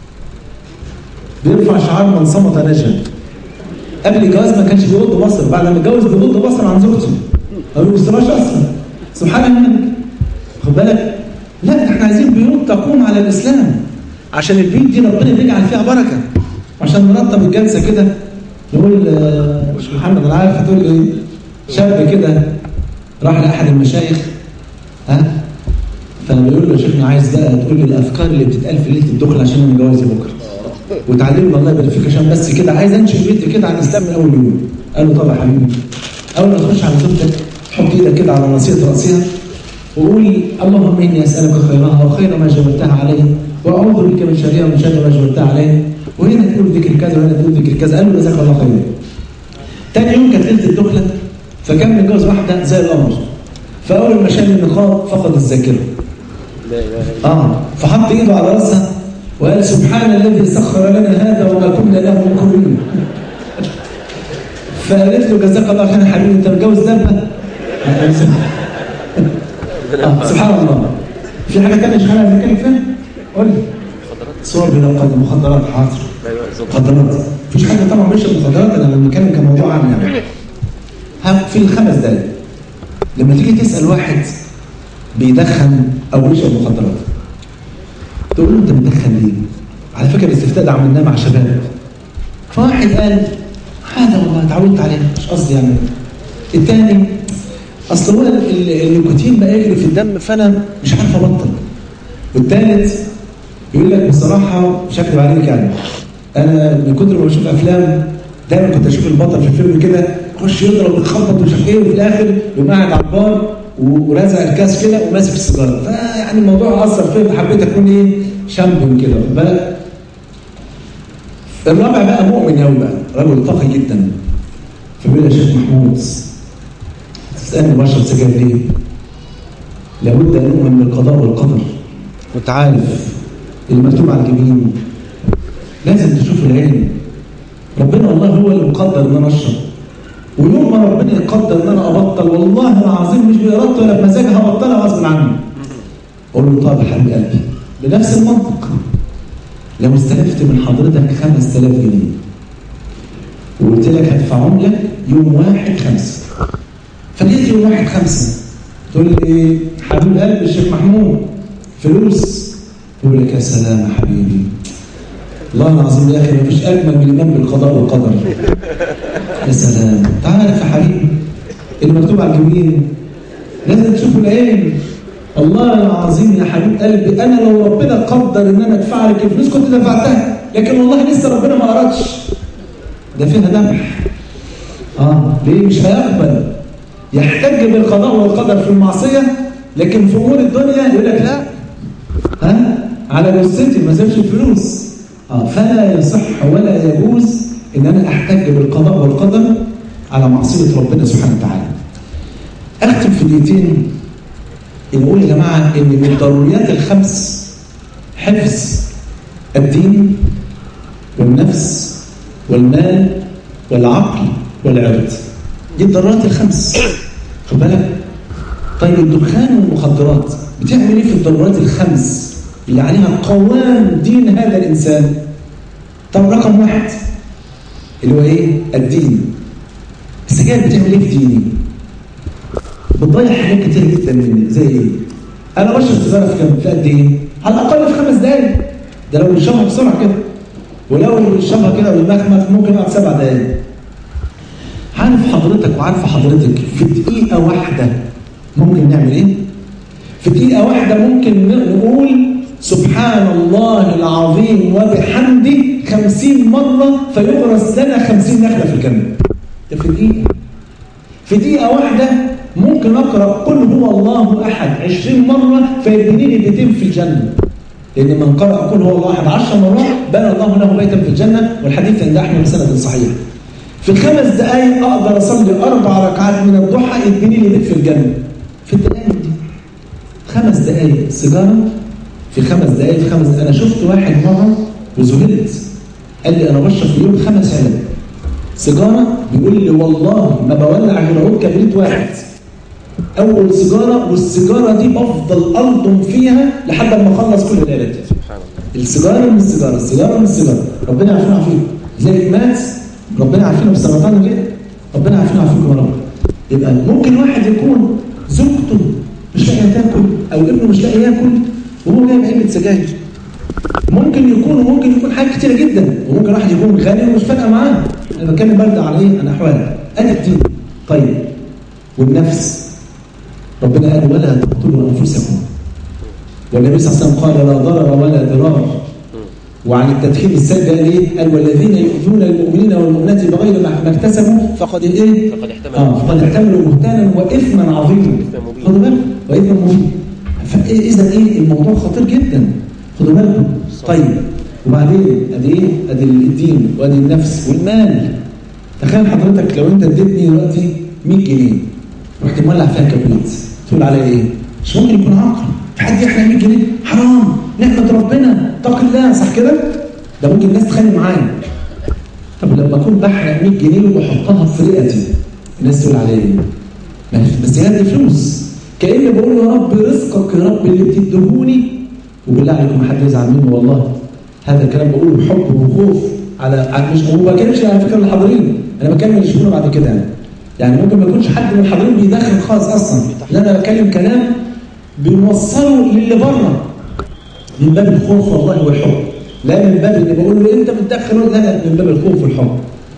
بيرفع شعار من صمت نجا قبل الجواز ما كانش بيغض بصر بعد ما اتجوز بيغض بصر عن زوجته ما بيبصلهاش اصلا سبحان الملك خد بالك لا احنا عايزين بيوت تقوم على الاسلام عشان البيوت دي ربنا يجعل فيها بركه عشان نرتب الجلسه كده نقول آه، مش محمد انا عارف هتقول ايه شاب كده راح لاحد المشايخ ها فبيقول له يا شيخنا عايز بقى تقول لي الافكار اللي بتتقال في ليله الدخل عشان انا جوازي بكره وتعلمني الله يبارك فيك عشان بس كده عايز انشئ بيتي كده على الاسلام من اول يوم قال له طب يا حبيبي اول ما تخش على زوجتك حط ايدك كده على ناصيه راسها وقول اللهم اني اسالك خيرها وخير ما جبلتها عليه واعوذ بك من شرها ومن شر ما جبلتها عليه وهنا تقول ذكر كذا وهنا تقول ذكر كذا قال له جزاك الله خيرا تاني يوم كانت ليله الدخله فكان متجوز واحده زي القمر فاول ما شال النقاب فقد الذاكره لا اله الا اه فحط ايده على راسها وقال سبحان الذي سخر لنا هذا وما كنا له مقرنين فقالت له جزاك الله خير يا حبيبي انت متجوز دبه آه سبحان الله في حاجه ثانيه مش عارف نتكلم فيها قول لي صور بنقاد مخدرات حاضر ايوه بالظبط مخدرات مفيش حاجه طبعا مش المخدرات انا بنتكلم كموضوع عام يعني ها في الخمس دقايق لما تيجي تسال واحد بيدخن او بيشرب مخدرات تقول له انت بتدخن ليه؟ على فكره الاستفتاء ده عملناه مع شباب فواحد قال هذا والله اتعودت عليه مش قصدي يعني الثاني اصل هو ال- ال- النيكوتين بقى يجري في الدم فانا مش عارف ابطل والثالث يقول لك بصراحه مش هكذب عليك يعني انا من كتر ما بشوف افلام دايما كنت اشوف البطل في الفيلم كده يخش يضرب ويخبط ومش عارف ايه وفي الاخر يقوم قاعد على البار و- ورازع الكاس كده وماسك السيجاره فيعني الموضوع اثر فيا فحبيت اكون ايه شامبيون كده واخد بالك الرابع بقى مؤمن قوي بقى رجل طاقي جدا فبيقول يا شيخ محمود تسالني بشرب سجاير ليه؟ لابد ان نؤمن بالقضاء والقدر وانت عارف اللي مكتوب على الجبين لازم تشوف العين ربنا والله هو اللي مقدر ان انا اشرب ويوم ما ربنا يقدر ان انا ابطل والله العظيم مش بارادتي ولا بمزاجي هبطلها غصب عني اقول له طب يا حبيب قلبي بنفس المنطق لو استلفت من حضرتك 5000 جنيه وقلت لك هدفعهم لك يوم واحد خمسة فجيت يوم واحد خمسة تقول لي حبيب قلبي الشيخ محمود فلوس يقول لك يا سلام يا حبيبي الله العظيم يا اخي مفيش اجمل من الايمان بالقضاء والقدر يا سلام تعال يا حبيبي اللي مكتوب على الجبين لازم تشوفوا العين الله العظيم يا حبيب قلبي انا لو ربنا قدر ان انا ادفع لك الفلوس كنت دفعتها لكن والله لسه ربنا ما ارادش ده فيها ذبح اه ليه مش هيقبل يحتج بالقضاء والقدر في المعصيه لكن في امور الدنيا يقول لك لا ها على جثتي ما سابش الفلوس اه فلا يصح ولا يجوز ان انا احتج بالقضاء والقدر على معصيه ربنا سبحانه وتعالى اختم في دقيقتين نقول يا جماعه ان من الضروريات الخمس حفظ الدين والنفس والمال والعقل والعرض دي الضرورات الخمس خد بالك طيب الدخان والمخدرات بتعمل ايه في الضرورات الخمس اللي عليها قوام دين هذا الانسان طب رقم واحد اللي هو ايه الدين السجاير بتعمل ايه في ديني بتضيع حاجات كتير جدا مني زي ايه انا بشرب سيجاره في كام في قد ايه على الاقل في خمس دقايق ده لو بنشربها بسرعه كده ولو يشربها كده ويمخمخ ممكن يقعد سبع دقايق عارف حضرتك وعارفه حضرتك في دقيقه واحده ممكن نعمل ايه في دقيقه واحده ممكن نقول سبحان الله العظيم وبحمده خمسين مرة فيغرس لنا خمسين نخلة في الجنة ده في دقيقة في دقيقة واحدة ممكن أقرأ قل هو الله أحد عشرين مرة فيبني لي بيتين في الجنة لأن من قرأ قل هو الله أحد عشر مرات بنى الله له بيتا في الجنة والحديث عند أحمد بسند صحيح في خمس دقائق أقدر أصلي أربع ركعات من الضحى يبني لي بيت في الجنة في الدقائق دي خمس دقائق سيجارة في خمس دقائق في خمس دقائق. أنا شفت واحد مرة وذهلت قال لي أنا بشرب في اليوم خمس علب سيجارة بيقول لي والله ما بولع غير عود كبريت واحد أول سيجارة والسيجارة دي بفضل ألضم فيها لحد ما أخلص كل العلاج السيجارة من السيجارة السيجارة من السيجارة ربنا يعافينا ويعافيكم لذلك مات ربنا يعافينا بالسرطان كده ربنا يعافينا ويعافيكم يا رب يبقى ممكن واحد يكون زوجته مش لاقيه تاكل او ابنه مش لاقي ياكل وهو جايب علبه سجاير ممكن يكون وممكن يكون حاجات كتيره جدا وممكن واحد يكون غني ومش فارقه معاه انا بتكلم برضه على ايه انا احوال ادي الدين طيب والنفس ربنا قال ولا تقتلوا انفسكم والنبي صلى الله عليه وسلم قال لا ضرر ولا ضرار وعن التدخين السلبي قال ايه؟ قال والذين يؤذون المؤمنين والمؤمنات بغير ما ما اكتسبوا فقد ايه؟ فقد احتملوا. اه فقد احتملوا بهتانا واثما عظيما إثما مبينا. خدوا بالكم واثما مبين فاذا ايه الموضوع خطير جدا خدوا بالكم طيب وبعدين ادي ايه؟ ادي الدين وادي النفس والمال تخيل حضرتك لو انت اديتني دلوقتي 100 جنيه رحت مولع فيها كبريت تقول عليا ايه؟ مش ممكن يكون عقل في حد يحرق 100 جنيه حرام نعمه ربنا اتق الله صح كده؟ ده ممكن الناس تخانق معايا طب لما اكون بحرق 100 جنيه وبحطها في رئتي الناس تقول عليا ايه؟ ما هي- بس هي دي فلوس كاني بقول يا رب رزقك يا رب اللي بتديهوني وبالله عليكم ما حد يزعل مني والله هذا الكلام بقوله بحب وخوف على على- مش وما بتكلمش على فكره الحاضرين انا بكلم اللي يشوفونا بعد كده يعني يعني ممكن ما يكونش حد من الحاضرين بيدخل خالص اصلا لا انا بتكلم كلام بنوصله للي بره من باب الخوف والله والحب لا من باب اللي بقول له انت بتدخل لا لا من باب الخوف والحب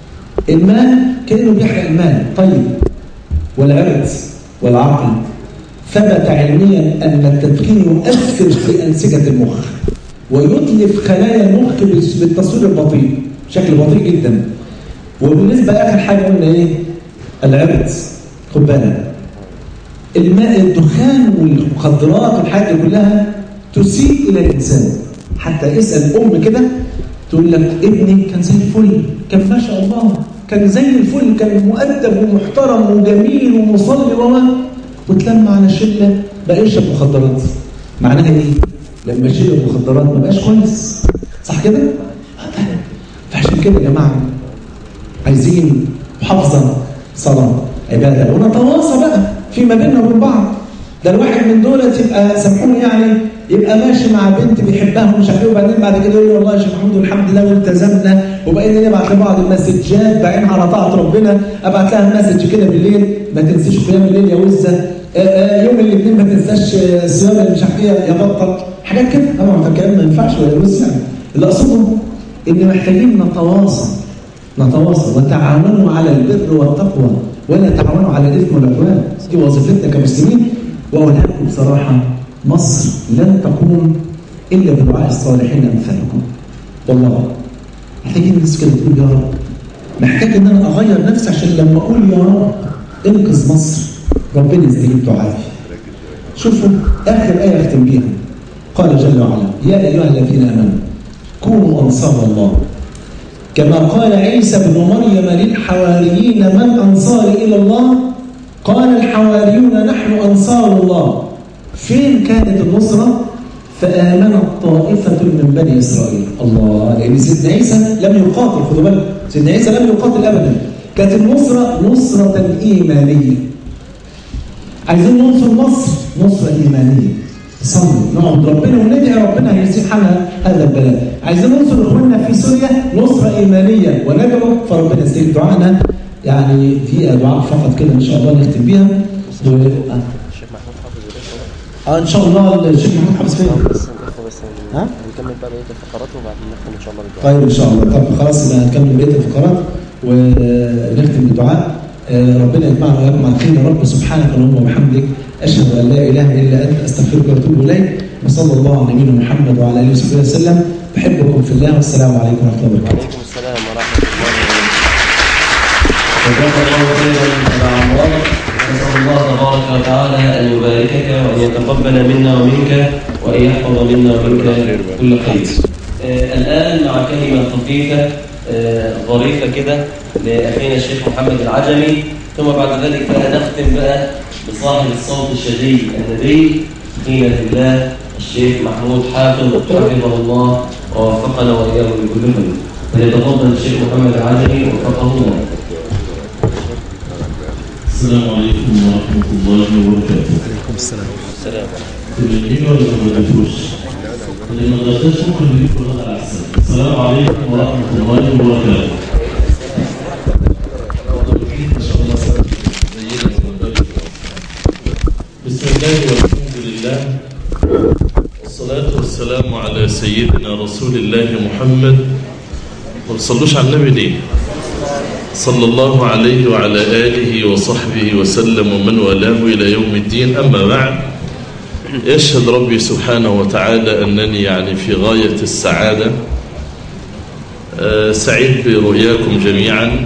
المال كانه بيحرق المال طيب والعرض والعقل ثبت علميا ان التدخين يؤثر في انسجه المخ ويتلف خلايا المخ بالتصوير البطيء بشكل بطيء جدا وبالنسبه لاخر حاجه قلنا ايه العرض خد بالك الماء الدخان والمخدرات والحاجات دي كلها تسيء الى الانسان حتى اسال ام كده تقول لك ابني كان زي الفل كان ما شاء الله كان زي الفل كان مؤدب ومحترم وجميل ومصلي وما وتلم على شله بقى يشرب مخدرات معناها ايه؟ لما يشرب مخدرات ما بقاش كويس صح كده؟ فعشان كده يا جماعه عايزين محافظه صلاه عباده ونتواصى بقى فيما بيننا وبين بعض ده الواحد من دول تبقى سامحوني يعني يبقى ماشي مع بنت بيحبها ومش عارف ايه وبعدين بعد كده يقول لي والله يا شيخ محمود الحمد لله والتزمنا وبقينا نبعت لبعض المسجات بعينها على طاعه ربنا ابعت لها مسج كده بالليل ما تنسيش قيام الليل يا وزه آه، آه، يوم الاثنين ما تنساش آه، صيام اللي مش عارف ايه يا بطل حاجات كده طبعا الكلام ما ينفعش ولا يجوز يعني اللي اقصده ان محتاجين نتواصل نتواصل وتعاونوا على البر والتقوى ولا تعاونوا على الاثم والعدوان دي وظيفتنا كمسلمين واقولها لكم بصراحه مصر لن تقوم الا بدعاء الصالحين امثالكم والله محتاجين الناس كده تقول يا رب محتاج ان انا اغير نفسي عشان لما اقول يا رب انقذ مصر ربنا يستجيب دعائي شوفوا اخر ايه اختم بيها قال جل وعلا يا ايها الذين امنوا كونوا انصار الله كما قال عيسى بن مريم للحواريين من أنصاري إلى الله قال الحواريون نحن أنصار الله فين كانت النصرة فآمنت طائفة من بني إسرائيل الله لأن سيدنا عيسى لم يقاتل خدوا بالك سيدنا عيسى لم يقاتل أبدا كانت النصرة نصرة إيمانية عايزين ننصر مصر نصرة إيمانية صلي نعبد ربنا وندعي ربنا هيزيح حالها هذا البلاء عايزين ننصر اخواننا في سوريا نصرة إيمانية وندعو فربنا يستجيب دعائنا يعني دقيقة دعاء فقط كده إن شاء الله نختم بيها و... الشيخ محمود حافظ وليس آه إن شاء الله الشيخ محمود حافظ فين؟ بس بس ها هنكمل بقى بقيه الفقرات وبعدين نختم ان شاء الله بالدعاء طيب ان شاء الله طب خلاص يبقى هنكمل بقيه الفقرات ونختم بالدعاء آه، ربنا يجمعنا ويجمع الخير يا رب سبحانك اللهم وبحمدك اشهد ان لا اله الا انت استغفرك واتوب اليك وصلى الله على نبينا محمد وعلى اله وصحبه وسلم بحبكم في الله والسلام عليكم ورحمه الله وبركاته وعليكم السلام ورحمه الله وبركاته جزاك الله خيرا ابا عمار نسال الله تبارك وتعالى ان يباركك وان يتقبل منا ومنك وان يحفظ منا ومنك كل خير. آه الان مع كلمه خفيفه آه ظريفه كده لاخينا الشيخ محمد العجمي ثم بعد ذلك بقى نختم بقى بصاحب الصوت الشديد النبي قيل الله الشيخ محمود حافظ حفظه الله ووفقنا واياه لكل خير. فليتفضل الشيخ محمد العجمي وفقه الله. السلام عليكم ورحمة الله وبركاته. السلام تبيني ولا ما تبينوش؟ اللي ما دخلش ممكن يجيب هذا أحسن. السلام عليكم ورحمة الله وبركاته. بسم الله والحمد لله والصلاة والسلام على سيدنا رسول الله محمد ما بتصلوش على النبي ليه؟ صلى الله عليه وعلى آله وصحبه وسلم ومن والاه إلى يوم الدين أما بعد يشهد ربي سبحانه وتعالى أنني يعني في غاية السعادة آه، سعيد برؤياكم جميعا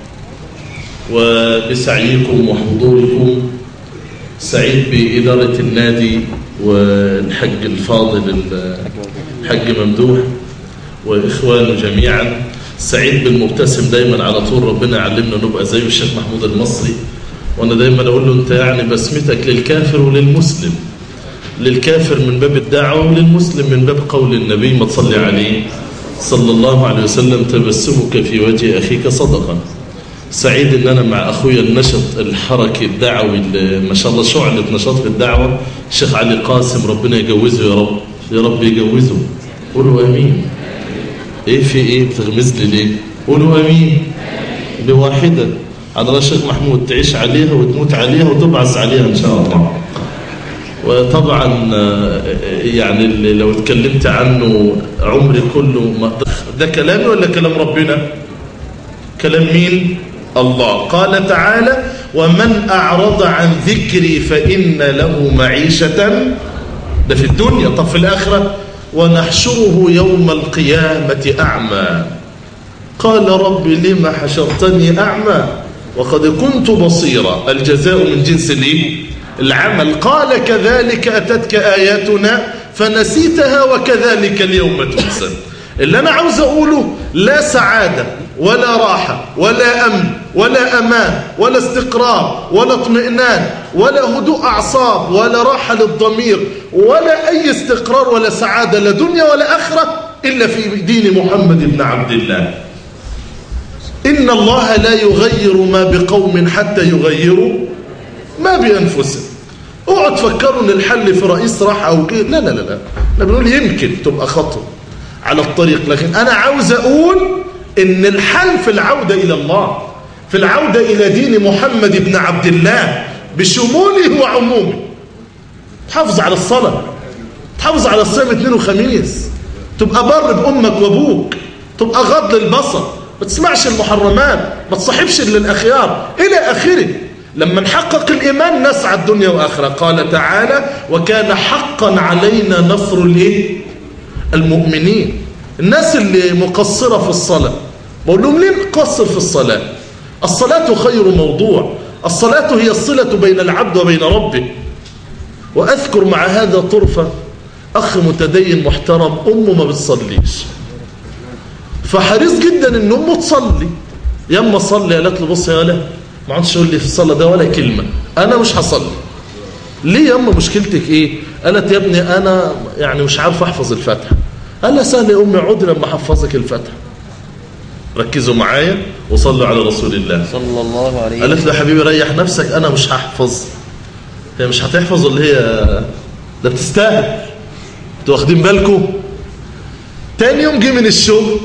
وبسعيكم وحضوركم سعيد بإدارة النادي والحج الفاضل الحج ممدوح وإخوانه جميعا سعيد بالمبتسم دايما على طول ربنا يعلمنا نبقى زي الشيخ محمود المصري وانا دايما اقول له انت يعني بسمتك للكافر وللمسلم للكافر من باب الدعوه وللمسلم من باب قول النبي ما تصلي عليه صلى الله عليه وسلم تبسمك في وجه اخيك صدقه سعيد ان انا مع اخويا النشط الحركي الدعوي اللي ما شاء الله شعله نشاط في الدعوه الشيخ علي قاسم ربنا يجوزه يا رب يا رب يجوزه قولوا امين ايه في ايه بتغمز لي ليه قولوا امين بواحده على رأي الشيخ محمود تعيش عليها وتموت عليها وتبعث عليها ان شاء الله وطبعا آه، يعني اللي لو اتكلمت عنه عمري كله ما ده كلامي ولا كلام ربنا كلام مين الله قال تعالى ومن أعرض عن ذكري فإن له معيشة ده في الدنيا طب في الآخرة ونحشره يوم القيامة أعمى قال رب لما حشرتني أعمى وقد كنت بصيرا الجزاء من جنس الايه العمل قال كذلك أتتك آياتنا فنسيتها وكذلك اليوم تنسى اللي أنا عاوز أقوله لا سعادة ولا راحة ولا أمن ولا أمان ولا استقرار ولا اطمئنان ولا هدوء أعصاب ولا راحة للضمير ولا أي استقرار ولا سعادة لا دنيا ولا آخرة إلا في دين محمد بن عبد الله إن الله لا يغير ما بقوم حتى يغيروا ما بأنفسهم اوعوا تفكروا ان الحل في رئيس راح او كده لا لا لا لا احنا بنقول يمكن تبقى خطوه على الطريق لكن انا عاوز اقول ان الحل في العوده الى الله في العوده الى دين محمد بن عبد الله بشموله وعمومه تحافظ على الصلاه تحافظ على الصيام اثنين وخميس تبقى بر بامك وابوك تبقى غض للبصر ما تسمعش المحرمات ما تصاحبش الا الاخيار الى اخره لما نحقق الإيمان نسعى الدنيا وآخرة قال تعالى وكان حقا علينا نصر الايه المؤمنين الناس اللي مقصرة في الصلاة بقول لهم ليه نقصر في الصلاة الصلاة خير موضوع الصلاة هي الصلة بين العبد وبين ربه وأذكر مع هذا طرفة أخ متدين محترم أمه ما بتصليش فحريص جدا ان امه تصلي ياما صلي قالت له بص يا ولا ما عادش يقول لي في الصلاه ده ولا كلمه انا مش هصلي ليه يا اما مشكلتك ايه قالت يا ابني انا يعني مش عارف احفظ الفاتحه قال لها سهل يا امي عودي لما احفظك الفاتحه ركزوا معايا وصلوا على رسول الله صلى الله عليه قالت له يا حبيبي ريح نفسك انا مش هحفظ هي مش هتحفظ اللي هي ده بتستاهل انتوا واخدين بالكم تاني يوم جه من الشغل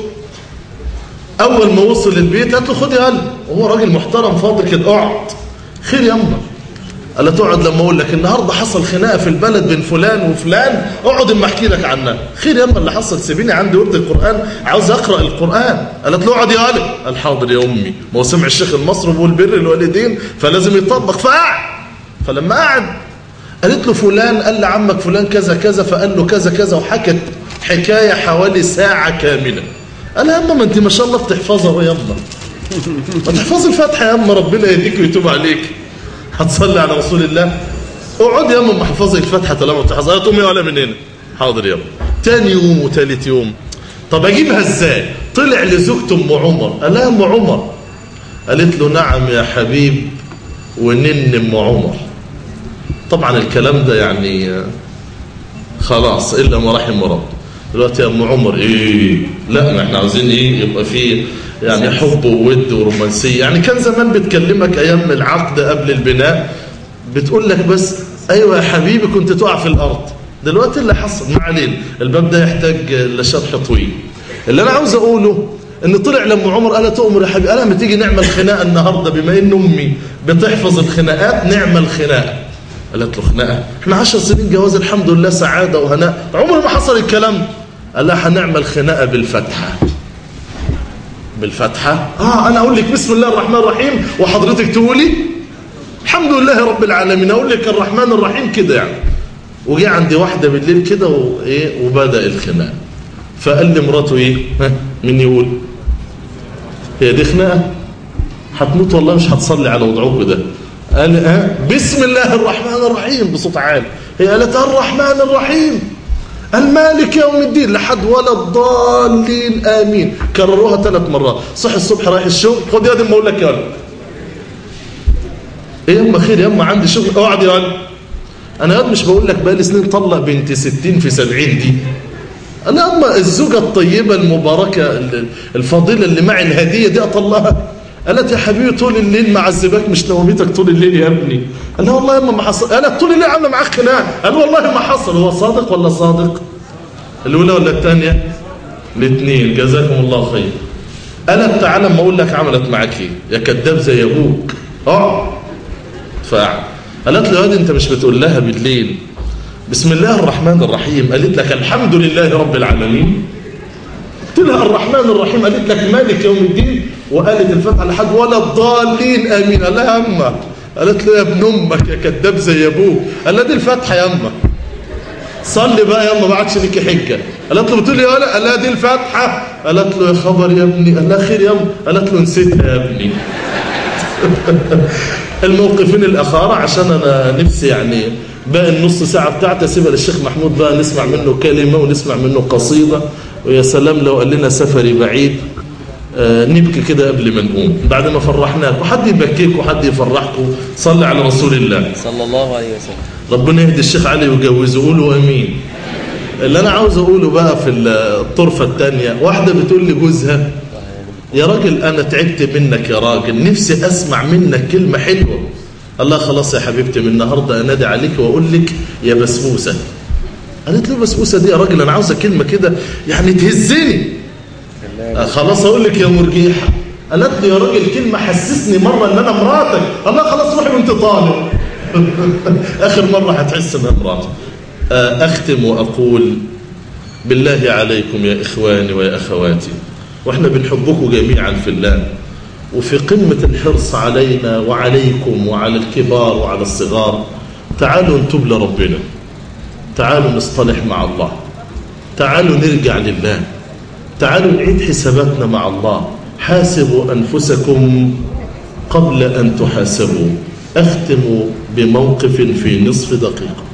اول ما وصل البيت قالت له خد يا قلب وهو راجل محترم فاضل كده اقعد خير يما الا تقعد لما اقول لك النهارده حصل خناقه في البلد بين فلان وفلان اقعد اما احكي لك عنها خير ياما اللي حصل سيبيني عندي ورد القران عاوز اقرا القران قالت له اقعد يا ولد قال حاضر يا امي ما هو سمع الشيخ المصري بيقول بر الوالدين فلازم يطبق فقعد فلما قعد قالت له فلان قال لعمك فلان كذا كذا فقال له كذا كذا وحكت حكايه حوالي ساعه كامله قال يا اما ما انت ما شاء الله بتحفظها يا يما ما تحفظي الفاتحه يا اما ربنا يهديك ويتوب عليك هتصلي على رسول الله اقعد يا اما احفظي الفاتحه طالما بتحفظها تقومي ولا من هنا حاضر يا تاني يوم وتالت يوم طب اجيبها ازاي طلع لزوجته ام عمر قال لها ام عمر قالت له نعم يا حبيب ونن ام عمر طبعا الكلام ده يعني آه، خلاص الا ما رحم رب دلوقتي يا ام عمر ايه لا ما احنا عاوزين ايه يبقى في يعني حب وود ورومانسيه يعني كان زمان بتكلمك ايام العقد قبل البناء بتقول لك بس ايوه يا حبيبي كنت تقع في الارض دلوقتي اللي حصل ما علينا الباب ده يحتاج لشرح طويل اللي انا عاوز اقوله ان طلع لما عمر قال تؤمر يا حبيبي قال لما تيجي نعمل خناقه النهارده بما ان امي بتحفظ الخناقات نعمل خناقه قالت له خناقه احنا 10 سنين جواز الحمد لله سعاده وهناء عمر ما حصل الكلام ده. قال لها هنعمل خناقه بالفتحه بالفتحه اه انا اقول لك بسم الله الرحمن الرحيم وحضرتك تقولي الحمد لله رب العالمين اقول لك الرحمن الرحيم كده يعني وجي عندي واحده بالليل كده وايه وبدا الخناقه فقال لمراته ايه ها مين يقول هي دي خناقه هتموت والله مش هتصلي على وضعكم ده قال ها بسم الله الرحمن الرحيم بصوت عالي هي قالت الرحمن الرحيم المالك يوم الدين لحد ولا الضالين امين كرروها ثلاث مرات صح الصبح رايح الشغل خد يا دي ما اقول لك يا ولد ايه يما خير يما عندي شغل اقعد يا ولد انا يا مش بقول لك بقالي سنين طلق بنت 60 في 70 دي انا اما الزوجه الطيبه المباركه الفضيله اللي معي الهديه دي اطلقها قالت يا حبيبي طول الليل معذباك مش نومتك طول الليل يا ابني قال لها والله يا ما حصل قالت طول الليل عامله معاك خناقه قال والله ما حصل هو صادق ولا صادق الاولى ولا الثانيه الاثنين جزاكم الله خير قالت تعالى ما اقول لك عملت معاك ايه يا كذاب زي ابوك اه فعل قالت له يا واد انت مش بتقول لها بالليل بسم الله الرحمن الرحيم قالت لك الحمد لله رب العالمين قلت لها الرحمن الرحيم قالت لك مالك يوم الدين وقالت الفتحه لحد ولا الضالين امين قال لها اما قالت له يا ابن امك يا كذاب زي ابوك قال لها دي الفتحه يا اما صلي بقى يا اما ما عادش ليكي حجه قالت له بتقول لي ولا قال لها دي الفاتحه قالت له يا خبر يا ابني قال لها خير يا اما قالت له نسيتها يا ابني الموقفين الاخاره عشان انا نفسي يعني باقي النص ساعه بتاعتي اسيبها للشيخ محمود بقى نسمع منه كلمه ونسمع منه قصيده ويا سلام لو قال لنا سفري بعيد آه نبكي كده قبل ما نقوم بعد ما فرحناك وحد يبكيك وحد يفرحكم صلي على رسول الله صلى الله عليه وسلم ربنا يهدي الشيخ علي ويجوزه قولوا امين اللي انا عاوز اقوله بقى في الطرفه الثانيه واحده بتقول لجوزها يا راجل انا تعبت منك يا راجل نفسي اسمع منك كلمه حلوه الله خلاص يا حبيبتي من النهارده انادي عليك واقول لك يا بسبوسه قالت له بسبوسه دي يا راجل انا عاوزه كلمه كده يعني تهزني آه خلاص اقول لك يا مرجيحه قالت له يا راجل كلمه حسسني مره ان انا مراتك الله خلاص روحي وانت طالب اخر مره هتحس انها مراتك آه اختم واقول بالله عليكم يا اخواني ويا اخواتي واحنا بنحبكم جميعا في الله وفي قمة الحرص علينا وعليكم وعلى الكبار وعلى الصغار تعالوا نتوب لربنا تعالوا نصطلح مع الله تعالوا نرجع لله تعالوا نعيد حساباتنا مع الله حاسبوا أنفسكم قبل أن تحاسبوا أختم بموقف في نصف دقيقة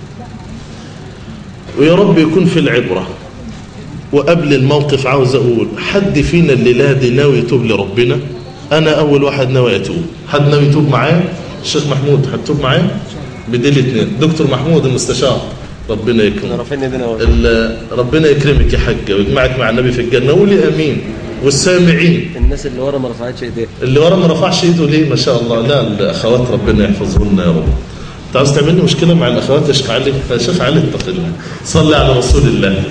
ويا رب يكون في العبرة وقبل الموقف عاوز أقول حد فينا الليلة دي ناوي يتوب لربنا أنا أول واحد ناوي أتوب حد ناوي يتوب معايا الشيخ محمود هتوب معايا بديل اثنين دكتور محمود المستشار ربنا يكرمك رافعني ايدينا اهو ربنا يكرمك يا حاجة ويجمعك مع النبي في الجنة قولي أمين والسامعين الناس اللي ورا ما رفعتش ايديها اللي ورا ما رفعش ايده ليه ما شاء الله لا الأخوات ربنا يحفظهن يا رب انت عاوز تعمل لي مشكلة مع الأخوات يا شيخ علي يا شيخ علي اتق الله صلي على رسول الله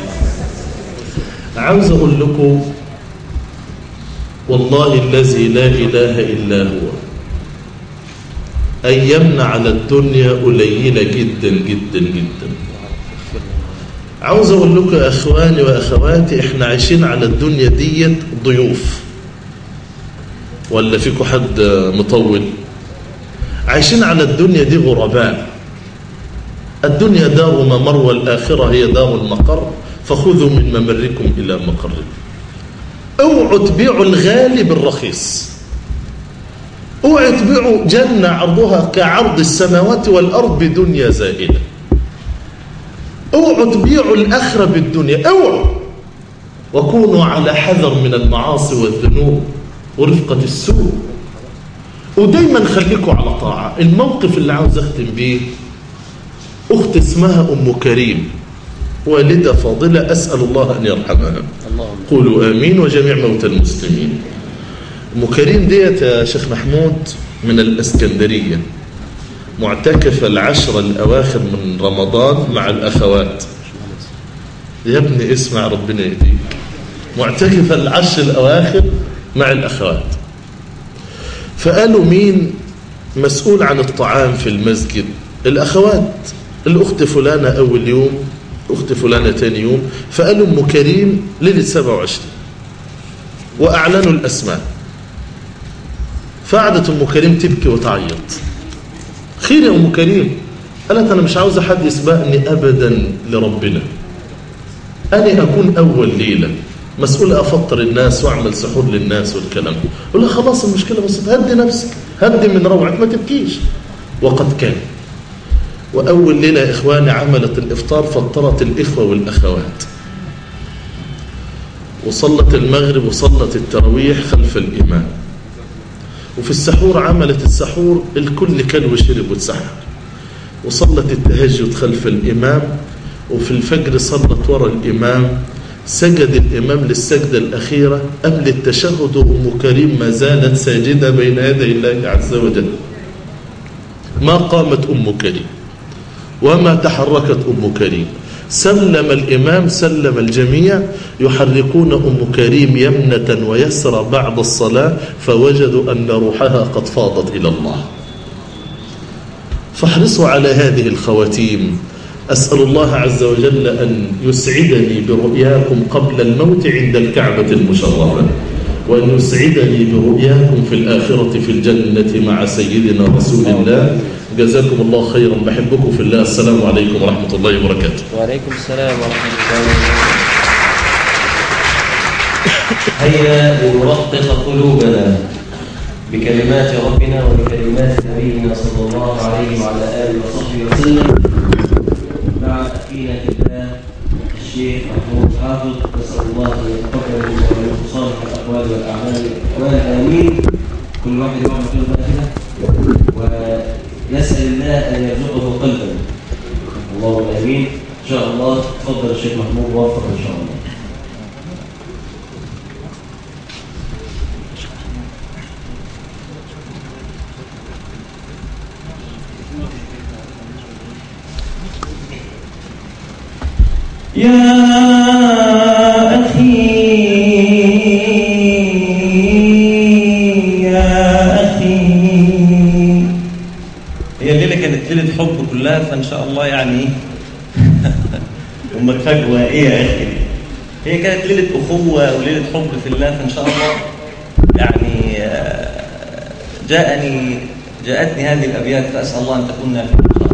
عاوز أقول لكم والله الذي لا إله إلا هو أيامنا على الدنيا قليلة جدا جدا جدا عاوز أقول لكم يا أخواني وأخواتي إحنا عايشين على الدنيا ديت ضيوف ولا فيكم حد مطول عايشين على الدنيا دي غرباء الدنيا دار ممر والآخرة هي دار المقر فخذوا من ممركم إلى مقركم اوعوا تبيعوا الغالي بالرخيص اوعوا تبيعوا جنة عرضها كعرض السماوات والأرض بدنيا زائلة اوعوا تبيعوا الآخرة بالدنيا اوعوا وكونوا على حذر من المعاصي والذنوب ورفقة السوء ودايما خليكم على طاعة الموقف اللي عاوز أختم بيه أخت اسمها أم كريم والدة فاضلة أسأل الله أن يرحمها اللهم قولوا آمين وجميع موتى المسلمين أم كريم ديت يا شيخ محمود من الأسكندرية معتكفة العشر الأواخر من رمضان مع الأخوات يا ابني اسمع ربنا يهديك معتكفة العشر الأواخر مع الأخوات فقالوا مين مسؤول عن الطعام في المسجد الأخوات الأخت فلانة أول يوم أخت فلانة تاني يوم فقالوا أم كريم ليلة 27 وأعلنوا الأسماء فقعدت أم كريم تبكي وتعيط خير يا أم كريم قالت أنا مش عاوزة حد يسبقني أبدا لربنا أنا أكون أول ليلة مسؤول أفطر الناس وأعمل سحور للناس والكلام ده يقول لها خلاص المشكلة بسيطة هدي نفسك هدي من روعك ما تبكيش وقد كان وأول ليلة يا إخواني عملت الإفطار فطرت الإخوة والأخوات وصلت المغرب وصلت التراويح خلف الإمام وفي السحور عملت السحور الكل كل وشرب وتسحر وصلت التهجد خلف الإمام وفي الفجر صلت وراء الإمام سجد الإمام للسجدة الأخيرة قبل التشهد وأم كريم ما زالت ساجدة بين يدي الله عز وجل ما قامت أم كريم وما تحركت أم كريم سلم الإمام سلم الجميع يحركون أم كريم يمنة ويسرى بعد الصلاة فوجدوا أن روحها قد فاضت إلى الله فاحرصوا على هذه الخواتيم أسأل الله عز وجل أن يسعدني برؤياكم قبل الموت عند الكعبة المشرفة وأن يسعدني برؤياكم في الآخرة في الجنة مع سيدنا رسول الله جزاكم الله خيرا بحبكم في الله السلام عليكم ورحمة الله وبركاته وعليكم السلام ورحمة الله وبركاته هيا لنرقق قلوبنا بكلمات ربنا وبكلمات نبينا صلى الله عليه وعلى آله وصحبه وسلم مع أخينا في الله الشيخ محمود حافظ نسأل الله أن يتقبل منا ومنكم صالح الأقوال والأعمال الإخوان آمين كل واحد يقعد كده بقى كده ونسأل الله أن يرزقه قلبا اللهم آمين إن شاء الله تفضل الشيخ محمود موفق إن شاء الله يا أخي يا أخي هي الليله كانت ليله حب كلها فان شاء الله يعني امك فجوه ايه يا اخي هي كانت ليله اخوه وليله حب في الله فان شاء الله يعني آه، جاءني جاءتني هذه الابيات فاسال الله ان تكون نافعه إن شاء الله.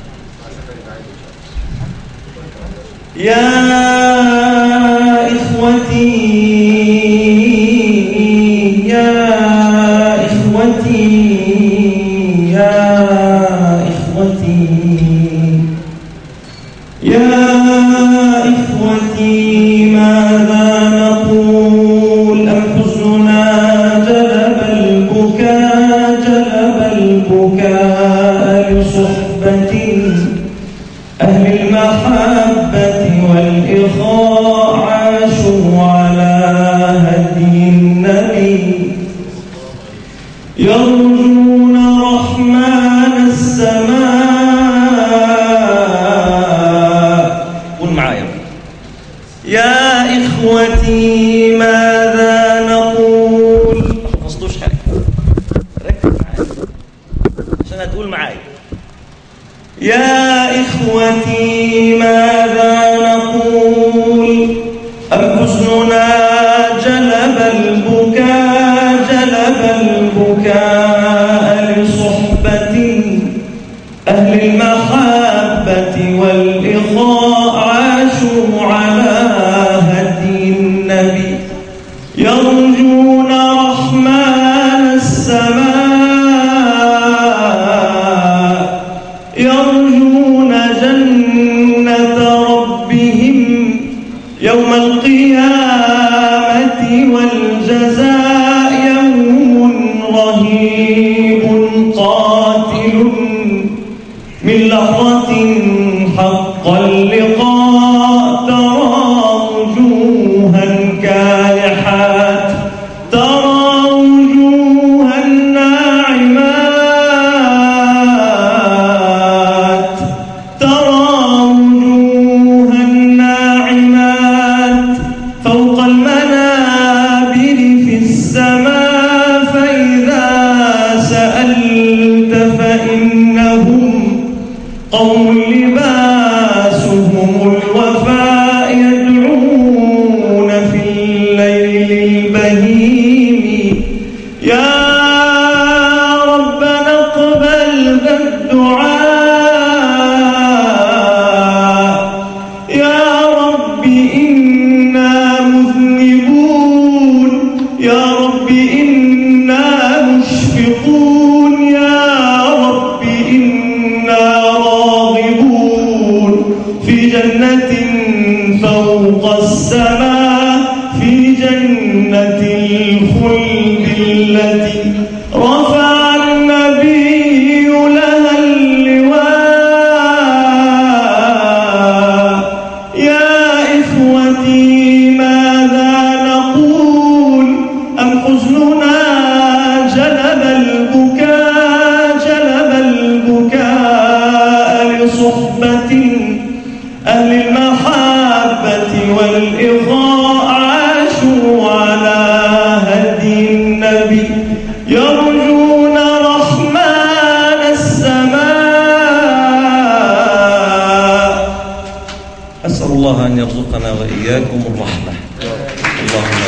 يا إخوتي يا إخوتي يا إخوتي يا إخوتي ماذا نقول أنفسنا جلب البكاء جلب البكاء لصحبة أهل المحبة والإخاء عاشوا على هدي النبي يرجون رحمن السماء قول معايا يا إخوتي ماذا نقول ما حفظتوش حاجه ركز معايا عشان هتقول قول معايا يا إخوتي ماذا نقول أم حزننا جلب البكاء جلب البكاء لصحبة أهل المحبة والإخاء عاشوا على هدي النبي يرجون رحمن السماء يرجون جنة ربهم يوم القيامة والجزاء يوم رهيب قاتل من لحظة حق اللقاء ترى وجوها كالحات ترى وجوها ناعمات ترى وجوها ناعمات فوق المنابر في السماء فإذا سألت فإنهم قوم لباسهم الوفاء يدعون في الليل البهيم يا ربنا اقبل ذا الدعاء يا رب إنا مذنبون يا رب إنا مشفقون يا رب إنا راغبون في جنة فوق السماء في جنة الخلد التي رفع النبي لها اللواء يا إخوتي ماذا نقول أم حزننا جلب البكاء جلب البكاء لصحبة أهل المحبة والإغاء عاشوا على هدي النبي يرجون رحمن السماء أسأل الله أن يرزقنا وإياكم الرحمة اللهم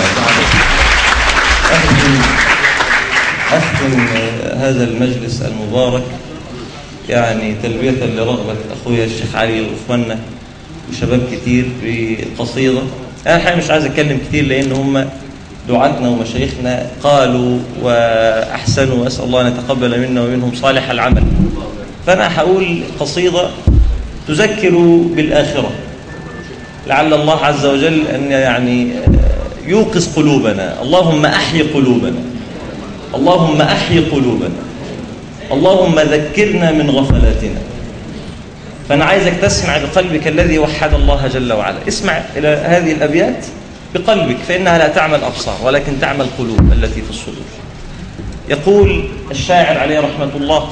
أختم أختم هذا المجلس المبارك يعني تلبية لرغبة أخويا الشيخ علي وإخواننا وشباب كتير بقصيدة أنا الحقيقة مش عايز أتكلم كتير لأن هم دعاتنا ومشايخنا قالوا وأحسنوا وأسأل الله أن يتقبل منا ومنهم صالح العمل فأنا هقول قصيدة تذكر بالآخرة لعل الله عز وجل أن يعني يوقظ قلوبنا اللهم أحي قلوبنا اللهم أحي قلوبنا اللهم ذكرنا من غفلاتنا فأنا عايزك تسمع بقلبك الذي وحد الله جل وعلا اسمع إلى هذه الأبيات بقلبك فإنها لا تعمل أبصار ولكن تعمل قلوب التي في الصدور يقول الشاعر عليه رحمة الله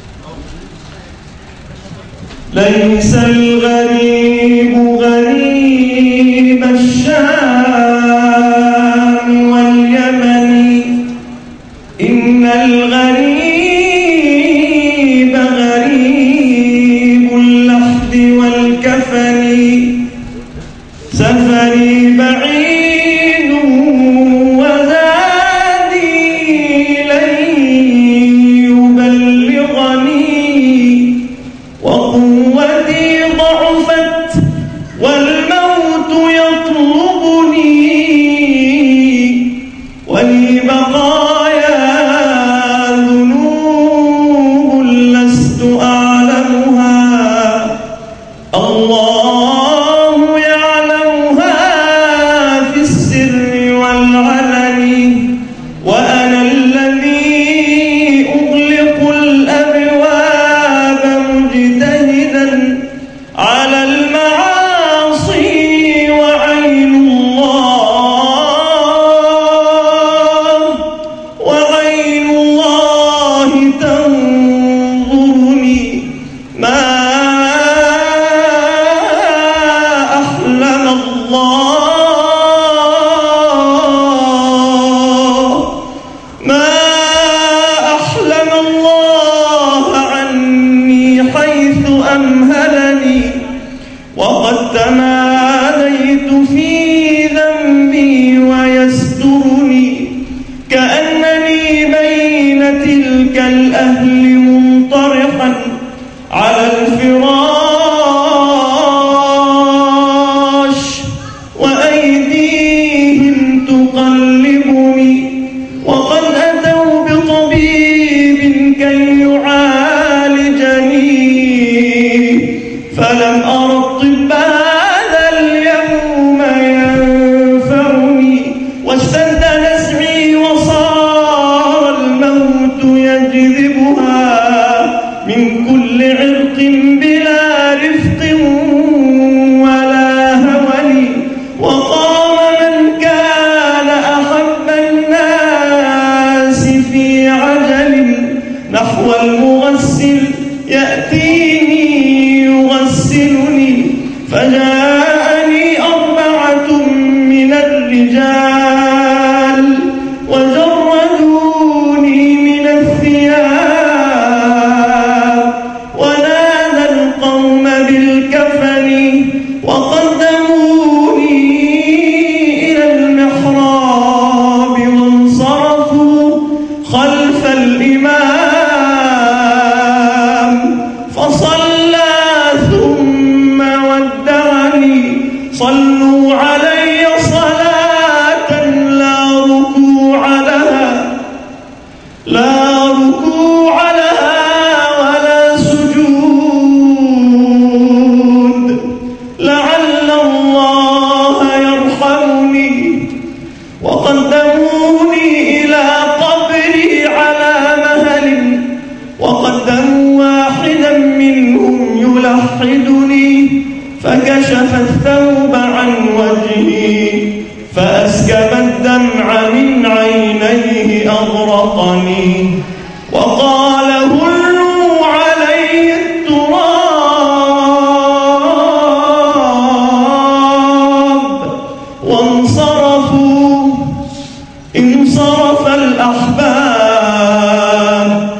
ليس الغريب غريب الشام واليمن إن الغريب غريب اللحد والكفن سفري بعيد وزادي لن يبلغني وقوتي ضعفت والموت يطلبني ولي بقايا ذنوب لست أعلمها الله يعلمها في السر والعلن وأنا الذي أغلق الأبواب مجتهدا على المعاصي وعين الله وعين الله تنظرني ما أحلم الله ما أحلم الله عن بين تلك الأهل منطرحا على الفراش وأيديهم تقلبني وقد أتوا بطبيب كي يعالجني فلم أر الطب هذا اليوم ينفعني واشتد نسعي وصار الموت يجذبها من كل عرق بلا رفق ولا هول وقام من كان أحب الناس في عجل نحو المغسل يأتيني يغسلني فجاءني أربعة من الرجال وجردوني من الثياب ونادى القوم بالكفن وقدموني إلى المحراب وانصرفوا خلف الإمام فصلى ثم ودعني صلوا علي صلاة لا ركوع لها لا ركوع لها ولا سجود لعل الله يرحمني وقدموني إلى قبري على مهل وقدموا واحدا منهم يلحدني فكشف الثوب عن وجهي فأسكب الدمع من عينيه أغرقني وقال هلوا عليه التراب وانصرفوا انصرف الأحباب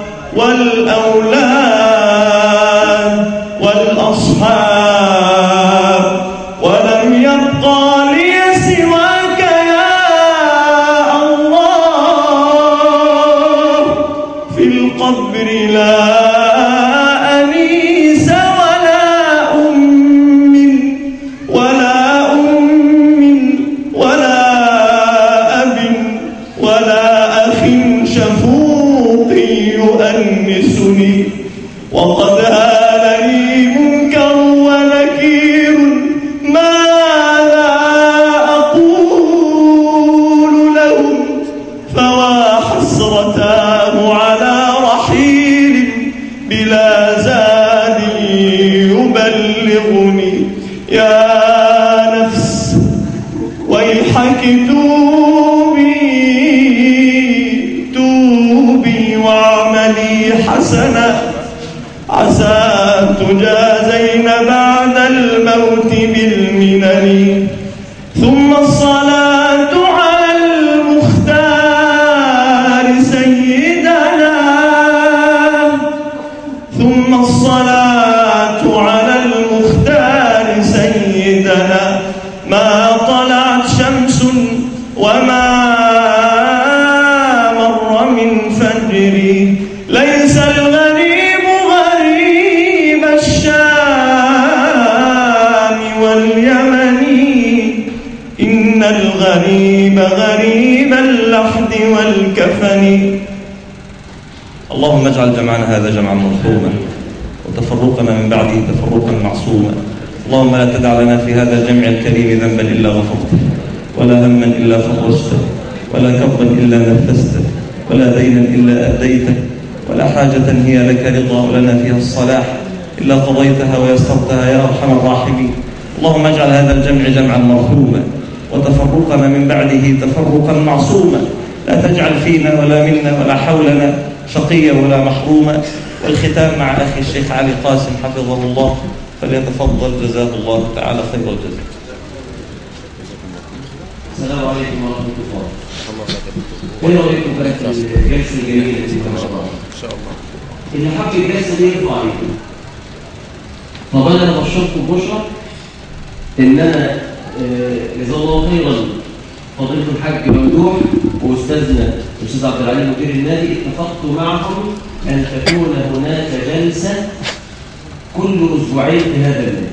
والأولاد والأصحاب ولم يبقى لي سواك يا الله في القبر لا أنيس ولا أم ولا أم ولا أب ولا أخ شفوق يؤنسني وقد هالني منكر ونكير ماذا أقول لهم فوا حسرتاه على رحيل بلا زاد يبلغني يا نفس ويحك توبي توبي واعملي حسنا عسى تجازين بعد الموت بالمنن ثم الصلاة على المختار سيدنا ثم الصلاة على المختار سيدنا ما طلعت شمس وما مر من فجري ليس الغريب غريب الشام واليمن إن الغريب غريب اللحد والكفن اللهم اجعل جمعنا هذا جمعا مرحوما وتفرقنا من بعده تفرقا معصوما اللهم لا تدع لنا في هذا الجمع الكريم ذنبا إلا غفرته ولا هما إلا فرجته ولا كربا إلا نفسته ولا دينا إلا أديته ولا حاجة هي لك رضا ولنا فيها الصلاح إلا قضيتها ويسرتها يا أرحم الراحمين اللهم اجعل هذا الجمع جمعا مرحوما وتفرقنا من بعده تفرقا معصوما لا تجعل فينا ولا منا ولا حولنا شقيا ولا محروما والختام مع أخي الشيخ علي قاسم حفظه الله فليتفضل جزاه الله تعالى خير الجزاء السلام عليكم ورحمة الله ايه رأيكم بقى في الجلسة الجميلة دي ما شاء الله ان شاء الله اللي حب الجلسة دي يرفع عليكم طب انا بشركم بشرى ان انا آه، جزاه الله خيرا فضيلة الحاج ممدوح وأستاذنا الأستاذ عبد العليم مدير النادي اتفقت معهم أن تكون هناك جلسة كل أسبوعين في هذا النادي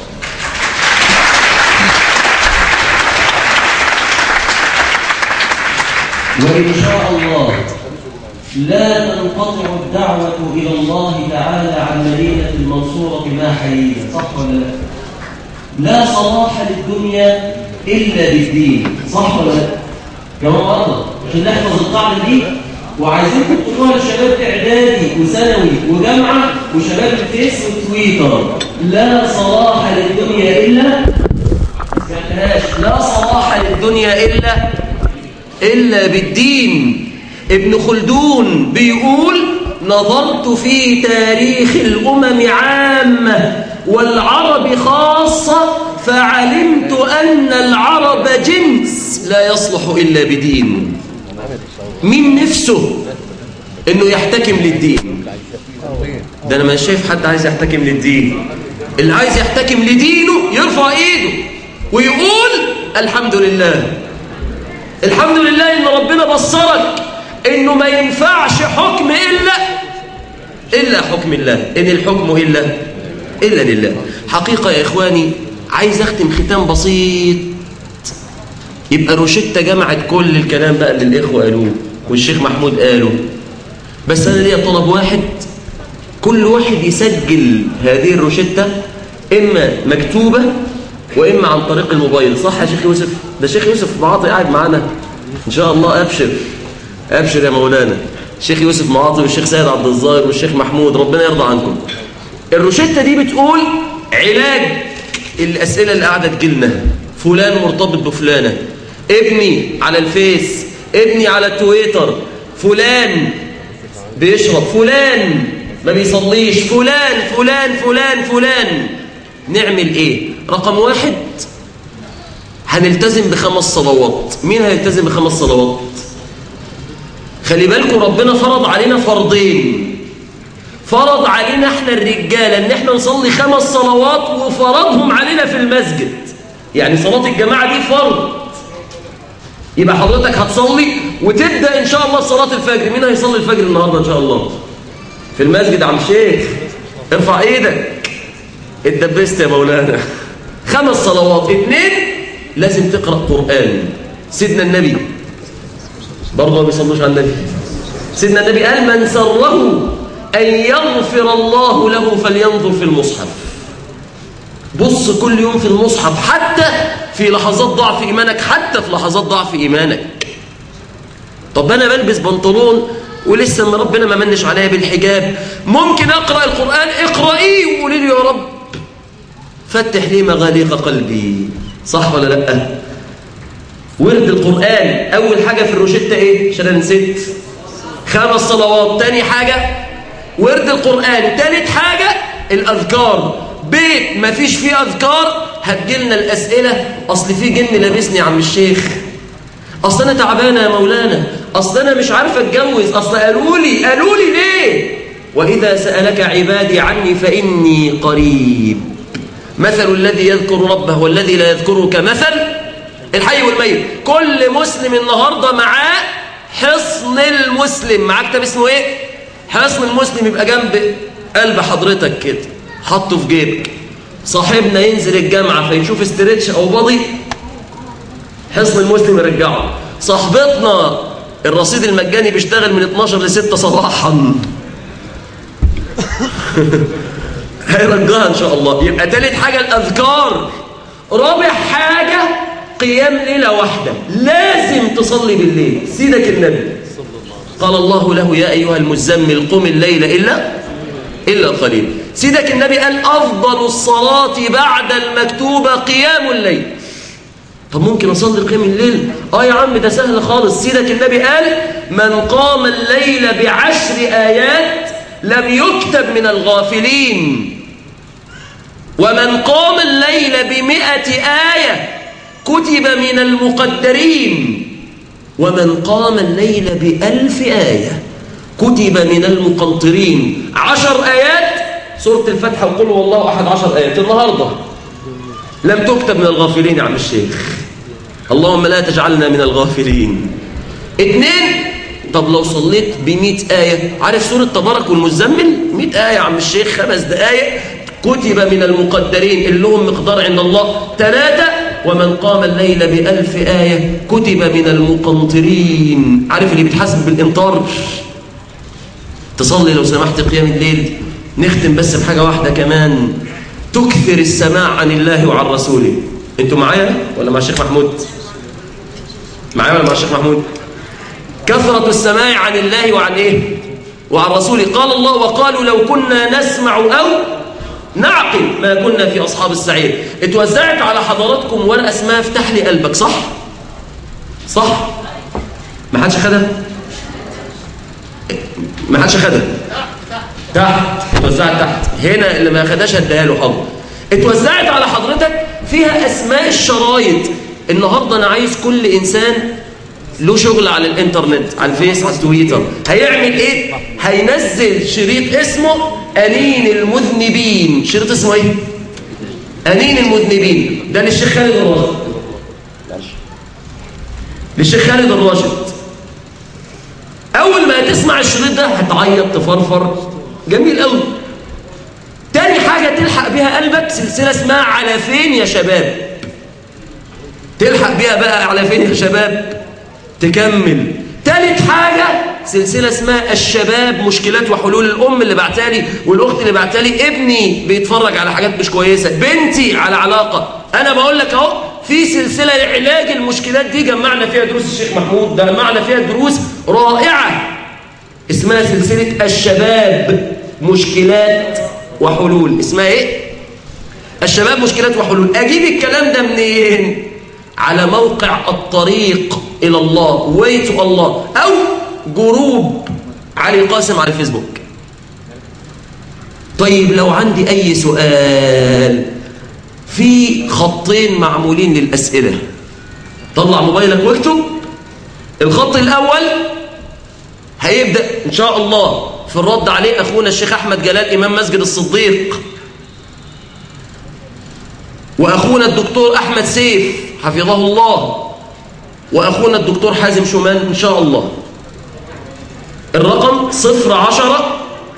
وإن شاء الله لا تنقطع الدعوة إلى الله تعالى عن مدينة المنصورة ما حيينا صح ولا لا؟ لا صلاح للدنيا إلا بالدين صح ولا لا؟ كما مرة عشان نحفظ القاعدة دي وعايزينكم تقولوها لشباب إعدادي وثانوي وجامعة وشباب الفيس وتويتر لا صلاح للدنيا إلا لا صلاح للدنيا إلا إلا بالدين ابن خلدون بيقول نظرت في تاريخ الأمم عامة والعرب خاصة فعلمت أن العرب جنس لا يصلح إلا بدين مين نفسه أنه يحتكم للدين ده أنا ما شايف حد عايز يحتكم للدين اللي عايز يحتكم لدينه يرفع إيده ويقول الحمد لله الحمد لله إن ربنا بصرك إنه ما ينفعش حكم إلا إلا حكم الله إن الحكم إلا إلا لله حقيقة يا إخواني عايز أختم ختام بسيط يبقى روشتة جمعت كل الكلام بقى اللي الإخوة قالوه والشيخ محمود قاله بس أنا ليا طلب واحد كل واحد يسجل هذه الروشتة إما مكتوبة وإما عن طريق الموبايل صح يا شيخ يوسف ده شيخ يوسف معاطي قاعد معانا إن شاء الله أبشر أبشر يا مولانا الشيخ يوسف معاطي والشيخ سيد عبد الظاهر والشيخ محمود ربنا يرضى عنكم الروشتة دي بتقول علاج الأسئلة اللي قاعدة تجيلنا فلان مرتبط بفلانة ابني على الفيس ابني على التويتر فلان بيشرب فلان ما بيصليش فلان فلان فلان فلان نعمل ايه رقم واحد هنلتزم بخمس صلوات مين هيلتزم بخمس صلوات خلي بالكم ربنا فرض علينا فرضين فرض علينا احنا الرجاله ان احنا نصلي خمس صلوات وفرضهم علينا في المسجد يعني صلاه الجماعه دي فرض يبقى حضرتك هتصلي وتبدا ان شاء الله صلاه الفجر مين هيصلي الفجر النهارده ان شاء الله في المسجد عم الشيخ ارفع ايدك اتدبست يا مولانا خمس صلوات اثنين لازم تقرا قران سيدنا النبي برضه ما بيصلوش على النبي سيدنا النبي قال من سره أن يغفر الله له فلينظر في المصحف بص كل يوم في المصحف حتى في لحظات ضعف إيمانك حتى في لحظات ضعف إيمانك طب أنا بلبس بنطلون ولسه ما ربنا ما منش عليا بالحجاب ممكن أقرأ القرآن اقرأيه وقولي لي يا رب فتح لي مغاليق قلبي صح ولا لأ ورد القرآن أول حاجة في الروشتة إيه عشان أنا نسيت خمس صلوات تاني حاجة ورد القرآن تالت حاجة الأذكار بيت ما فيش فيه أذكار هتجيلنا الأسئلة أصل في جن لابسني يا عم الشيخ أصل أنا تعبانة يا مولانا أصل أنا مش عارفة أتجوز أصل قالوا لي قالوا لي ليه وإذا سألك عبادي عني فإني قريب مثل الذي يذكر ربه والذي لا يذكره كمثل الحي والميت كل مسلم النهاردة معاه حصن المسلم معاه كتاب اسمه ايه حصن المسلم يبقى جنب قلب حضرتك كده حطه في جيبك صاحبنا ينزل الجامعة فيشوف استريتش او بضي حصن المسلم يرجعه صاحبتنا الرصيد المجاني بيشتغل من 12 ل 6 صباحا هيرجعها ان شاء الله يبقى تالت حاجة الاذكار رابع حاجة قيام ليلة واحدة لازم تصلي بالليل سيدك النبي قال الله له يا أيها المزمل قم الليل إلا إلا قليل سيدك النبي قال أفضل الصلاة بعد المكتوبة قيام الليل طب ممكن أصلي قيام الليل آه يا عم ده سهل خالص سيدك النبي قال من قام الليل بعشر آيات لم يكتب من الغافلين ومن قام الليل بمئة آية كتب من المقدرين ومن قام الليل بألف آية كتب من المقنطرين عشر آيات سورة الفتحة وقل والله أحد عشر آيات النهاردة لم تكتب من الغافلين يا عم الشيخ اللهم لا تجعلنا من الغافلين اتنين طب لو صليت بمئة آية عارف سورة تبارك والمزمل مئة آية يا عم الشيخ خمس دقايق كتب من المقدرين اللي لهم مقدار عند الله ثلاثة ومن قام الليل بألف آية كتب من المقنطرين عارف اللي بيتحاسب بالإمطار تصلي لو سمحت قيام الليل نختم بس بحاجة واحدة كمان تكثر السماع عن الله وعن رسوله انتوا معايا ولا مع الشيخ محمود معايا ولا مع الشيخ محمود كثرة السماع عن الله وعن ايه وعن رسوله قال الله وقالوا لو كنا نسمع او نعقل ما كنا في اصحاب السعير اتوزعت على حضراتكم ورقه اسمها افتح لي قلبك صح صح ما حدش خدها ما حدش خدها تحت اتوزعت تحت هنا اللي ما خدهاش هديها له حاضر اتوزعت على حضرتك فيها اسماء الشرايط النهارده انا عايز كل انسان له شغل على الانترنت على الفيس على التويتر هيعمل ايه هينزل شريط اسمه انين المذنبين شريط اسمه ايه انين المذنبين ده للشيخ خالد الراشد للشيخ خالد الراشد اول ما تسمع الشريط ده هتعيط تفرفر جميل قوي تاني حاجه تلحق بيها قلبك سلسله اسمها على فين يا شباب تلحق بيها بقى على فين يا شباب تكمل تالت حاجة سلسلة اسمها الشباب مشكلات وحلول الأم اللي بعتالي والأخت اللي بعتالي ابني بيتفرج على حاجات مش كويسة بنتي على علاقة أنا بقول لك أهو في سلسلة لعلاج المشكلات دي جمعنا فيها دروس الشيخ محمود جمعنا فيها دروس رائعة اسمها سلسلة الشباب مشكلات وحلول اسمها ايه؟ الشباب مشكلات وحلول أجيب الكلام ده منين؟ على موقع الطريق إلى الله way to الله أو جروب علي قاسم على الفيسبوك طيب لو عندي أي سؤال في خطين معمولين للأسئلة طلع موبايلك واكتب الخط الأول هيبدأ إن شاء الله في الرد عليه أخونا الشيخ أحمد جلال إمام مسجد الصديق وأخونا الدكتور أحمد سيف حفظه الله وأخونا الدكتور حازم شومان إن شاء الله الرقم صفر عشرة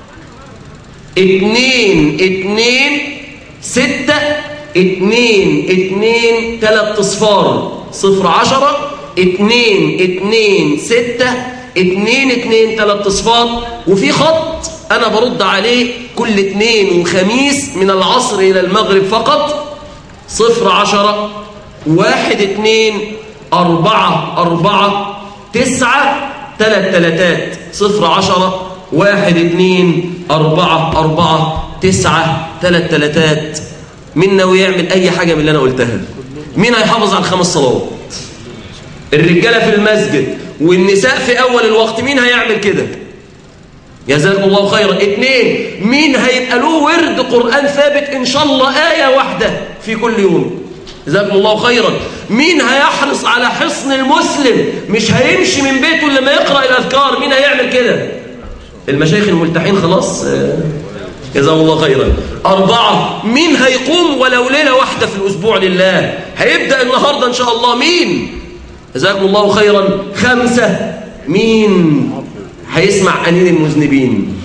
اتنين اتنين ستة اتنين اتنين تلات اصفار صفر عشرة اتنين اتنين ستة اتنين اتنين تلات اصفار وفي خط أنا برد عليه كل اتنين وخميس من العصر إلى المغرب فقط صفر عشرة واحد اتنين أربعة أربعة تسعة تلات تلاتات صفر عشرة واحد اتنين أربعة أربعة تسعة تلات تلاتات مين ناوي يعمل أي حاجة من اللي أنا قلتها مين هيحافظ على الخمس صلوات الرجالة في المسجد والنساء في أول الوقت مين هيعمل كده جزاكم الله خيرا اتنين مين هيبقى له ورد قرآن ثابت إن شاء الله آية واحدة في كل يوم جزاكم الله خيرا مين هيحرص على حصن المسلم مش هيمشي من بيته إلا ما يقرأ الأذكار مين هيعمل كده المشايخ الملتحين خلاص جزاهم الله خيرا أربعة مين هيقوم ولو ليلة واحدة في الأسبوع لله هيبدأ النهاردة إن شاء الله مين جزاكم الله خيرا خمسة مين هيسمع أنين المذنبين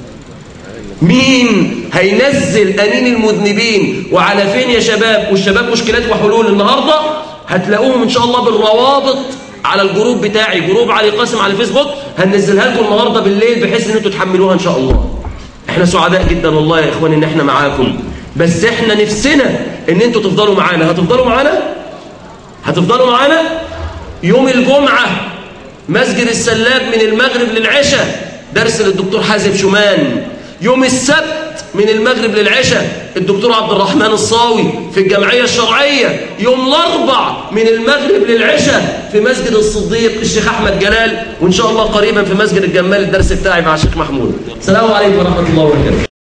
مين هينزل أنين المذنبين وعلى فين يا شباب والشباب مشكلات وحلول النهاردة هتلاقوهم إن شاء الله بالروابط على الجروب بتاعي جروب علي قاسم على الفيسبوك هننزلها لكم النهاردة بالليل بحيث ان انتوا تحملوها ان شاء الله احنا سعداء جدا والله يا اخواني ان احنا معاكم بس احنا نفسنا ان انتوا تفضلوا معانا هتفضلوا معانا هتفضلوا معانا يوم الجمعة مسجد السلاب من المغرب للعشاء درس للدكتور حازم شومان يوم السبت من المغرب للعشاء الدكتور عبد الرحمن الصاوي في الجمعية الشرعية يوم الأربع من المغرب للعشاء في مسجد الصديق الشيخ أحمد جلال وإن شاء الله قريبا في مسجد الجمال الدرس بتاعي مع الشيخ محمود السلام عليكم ورحمة الله وبركاته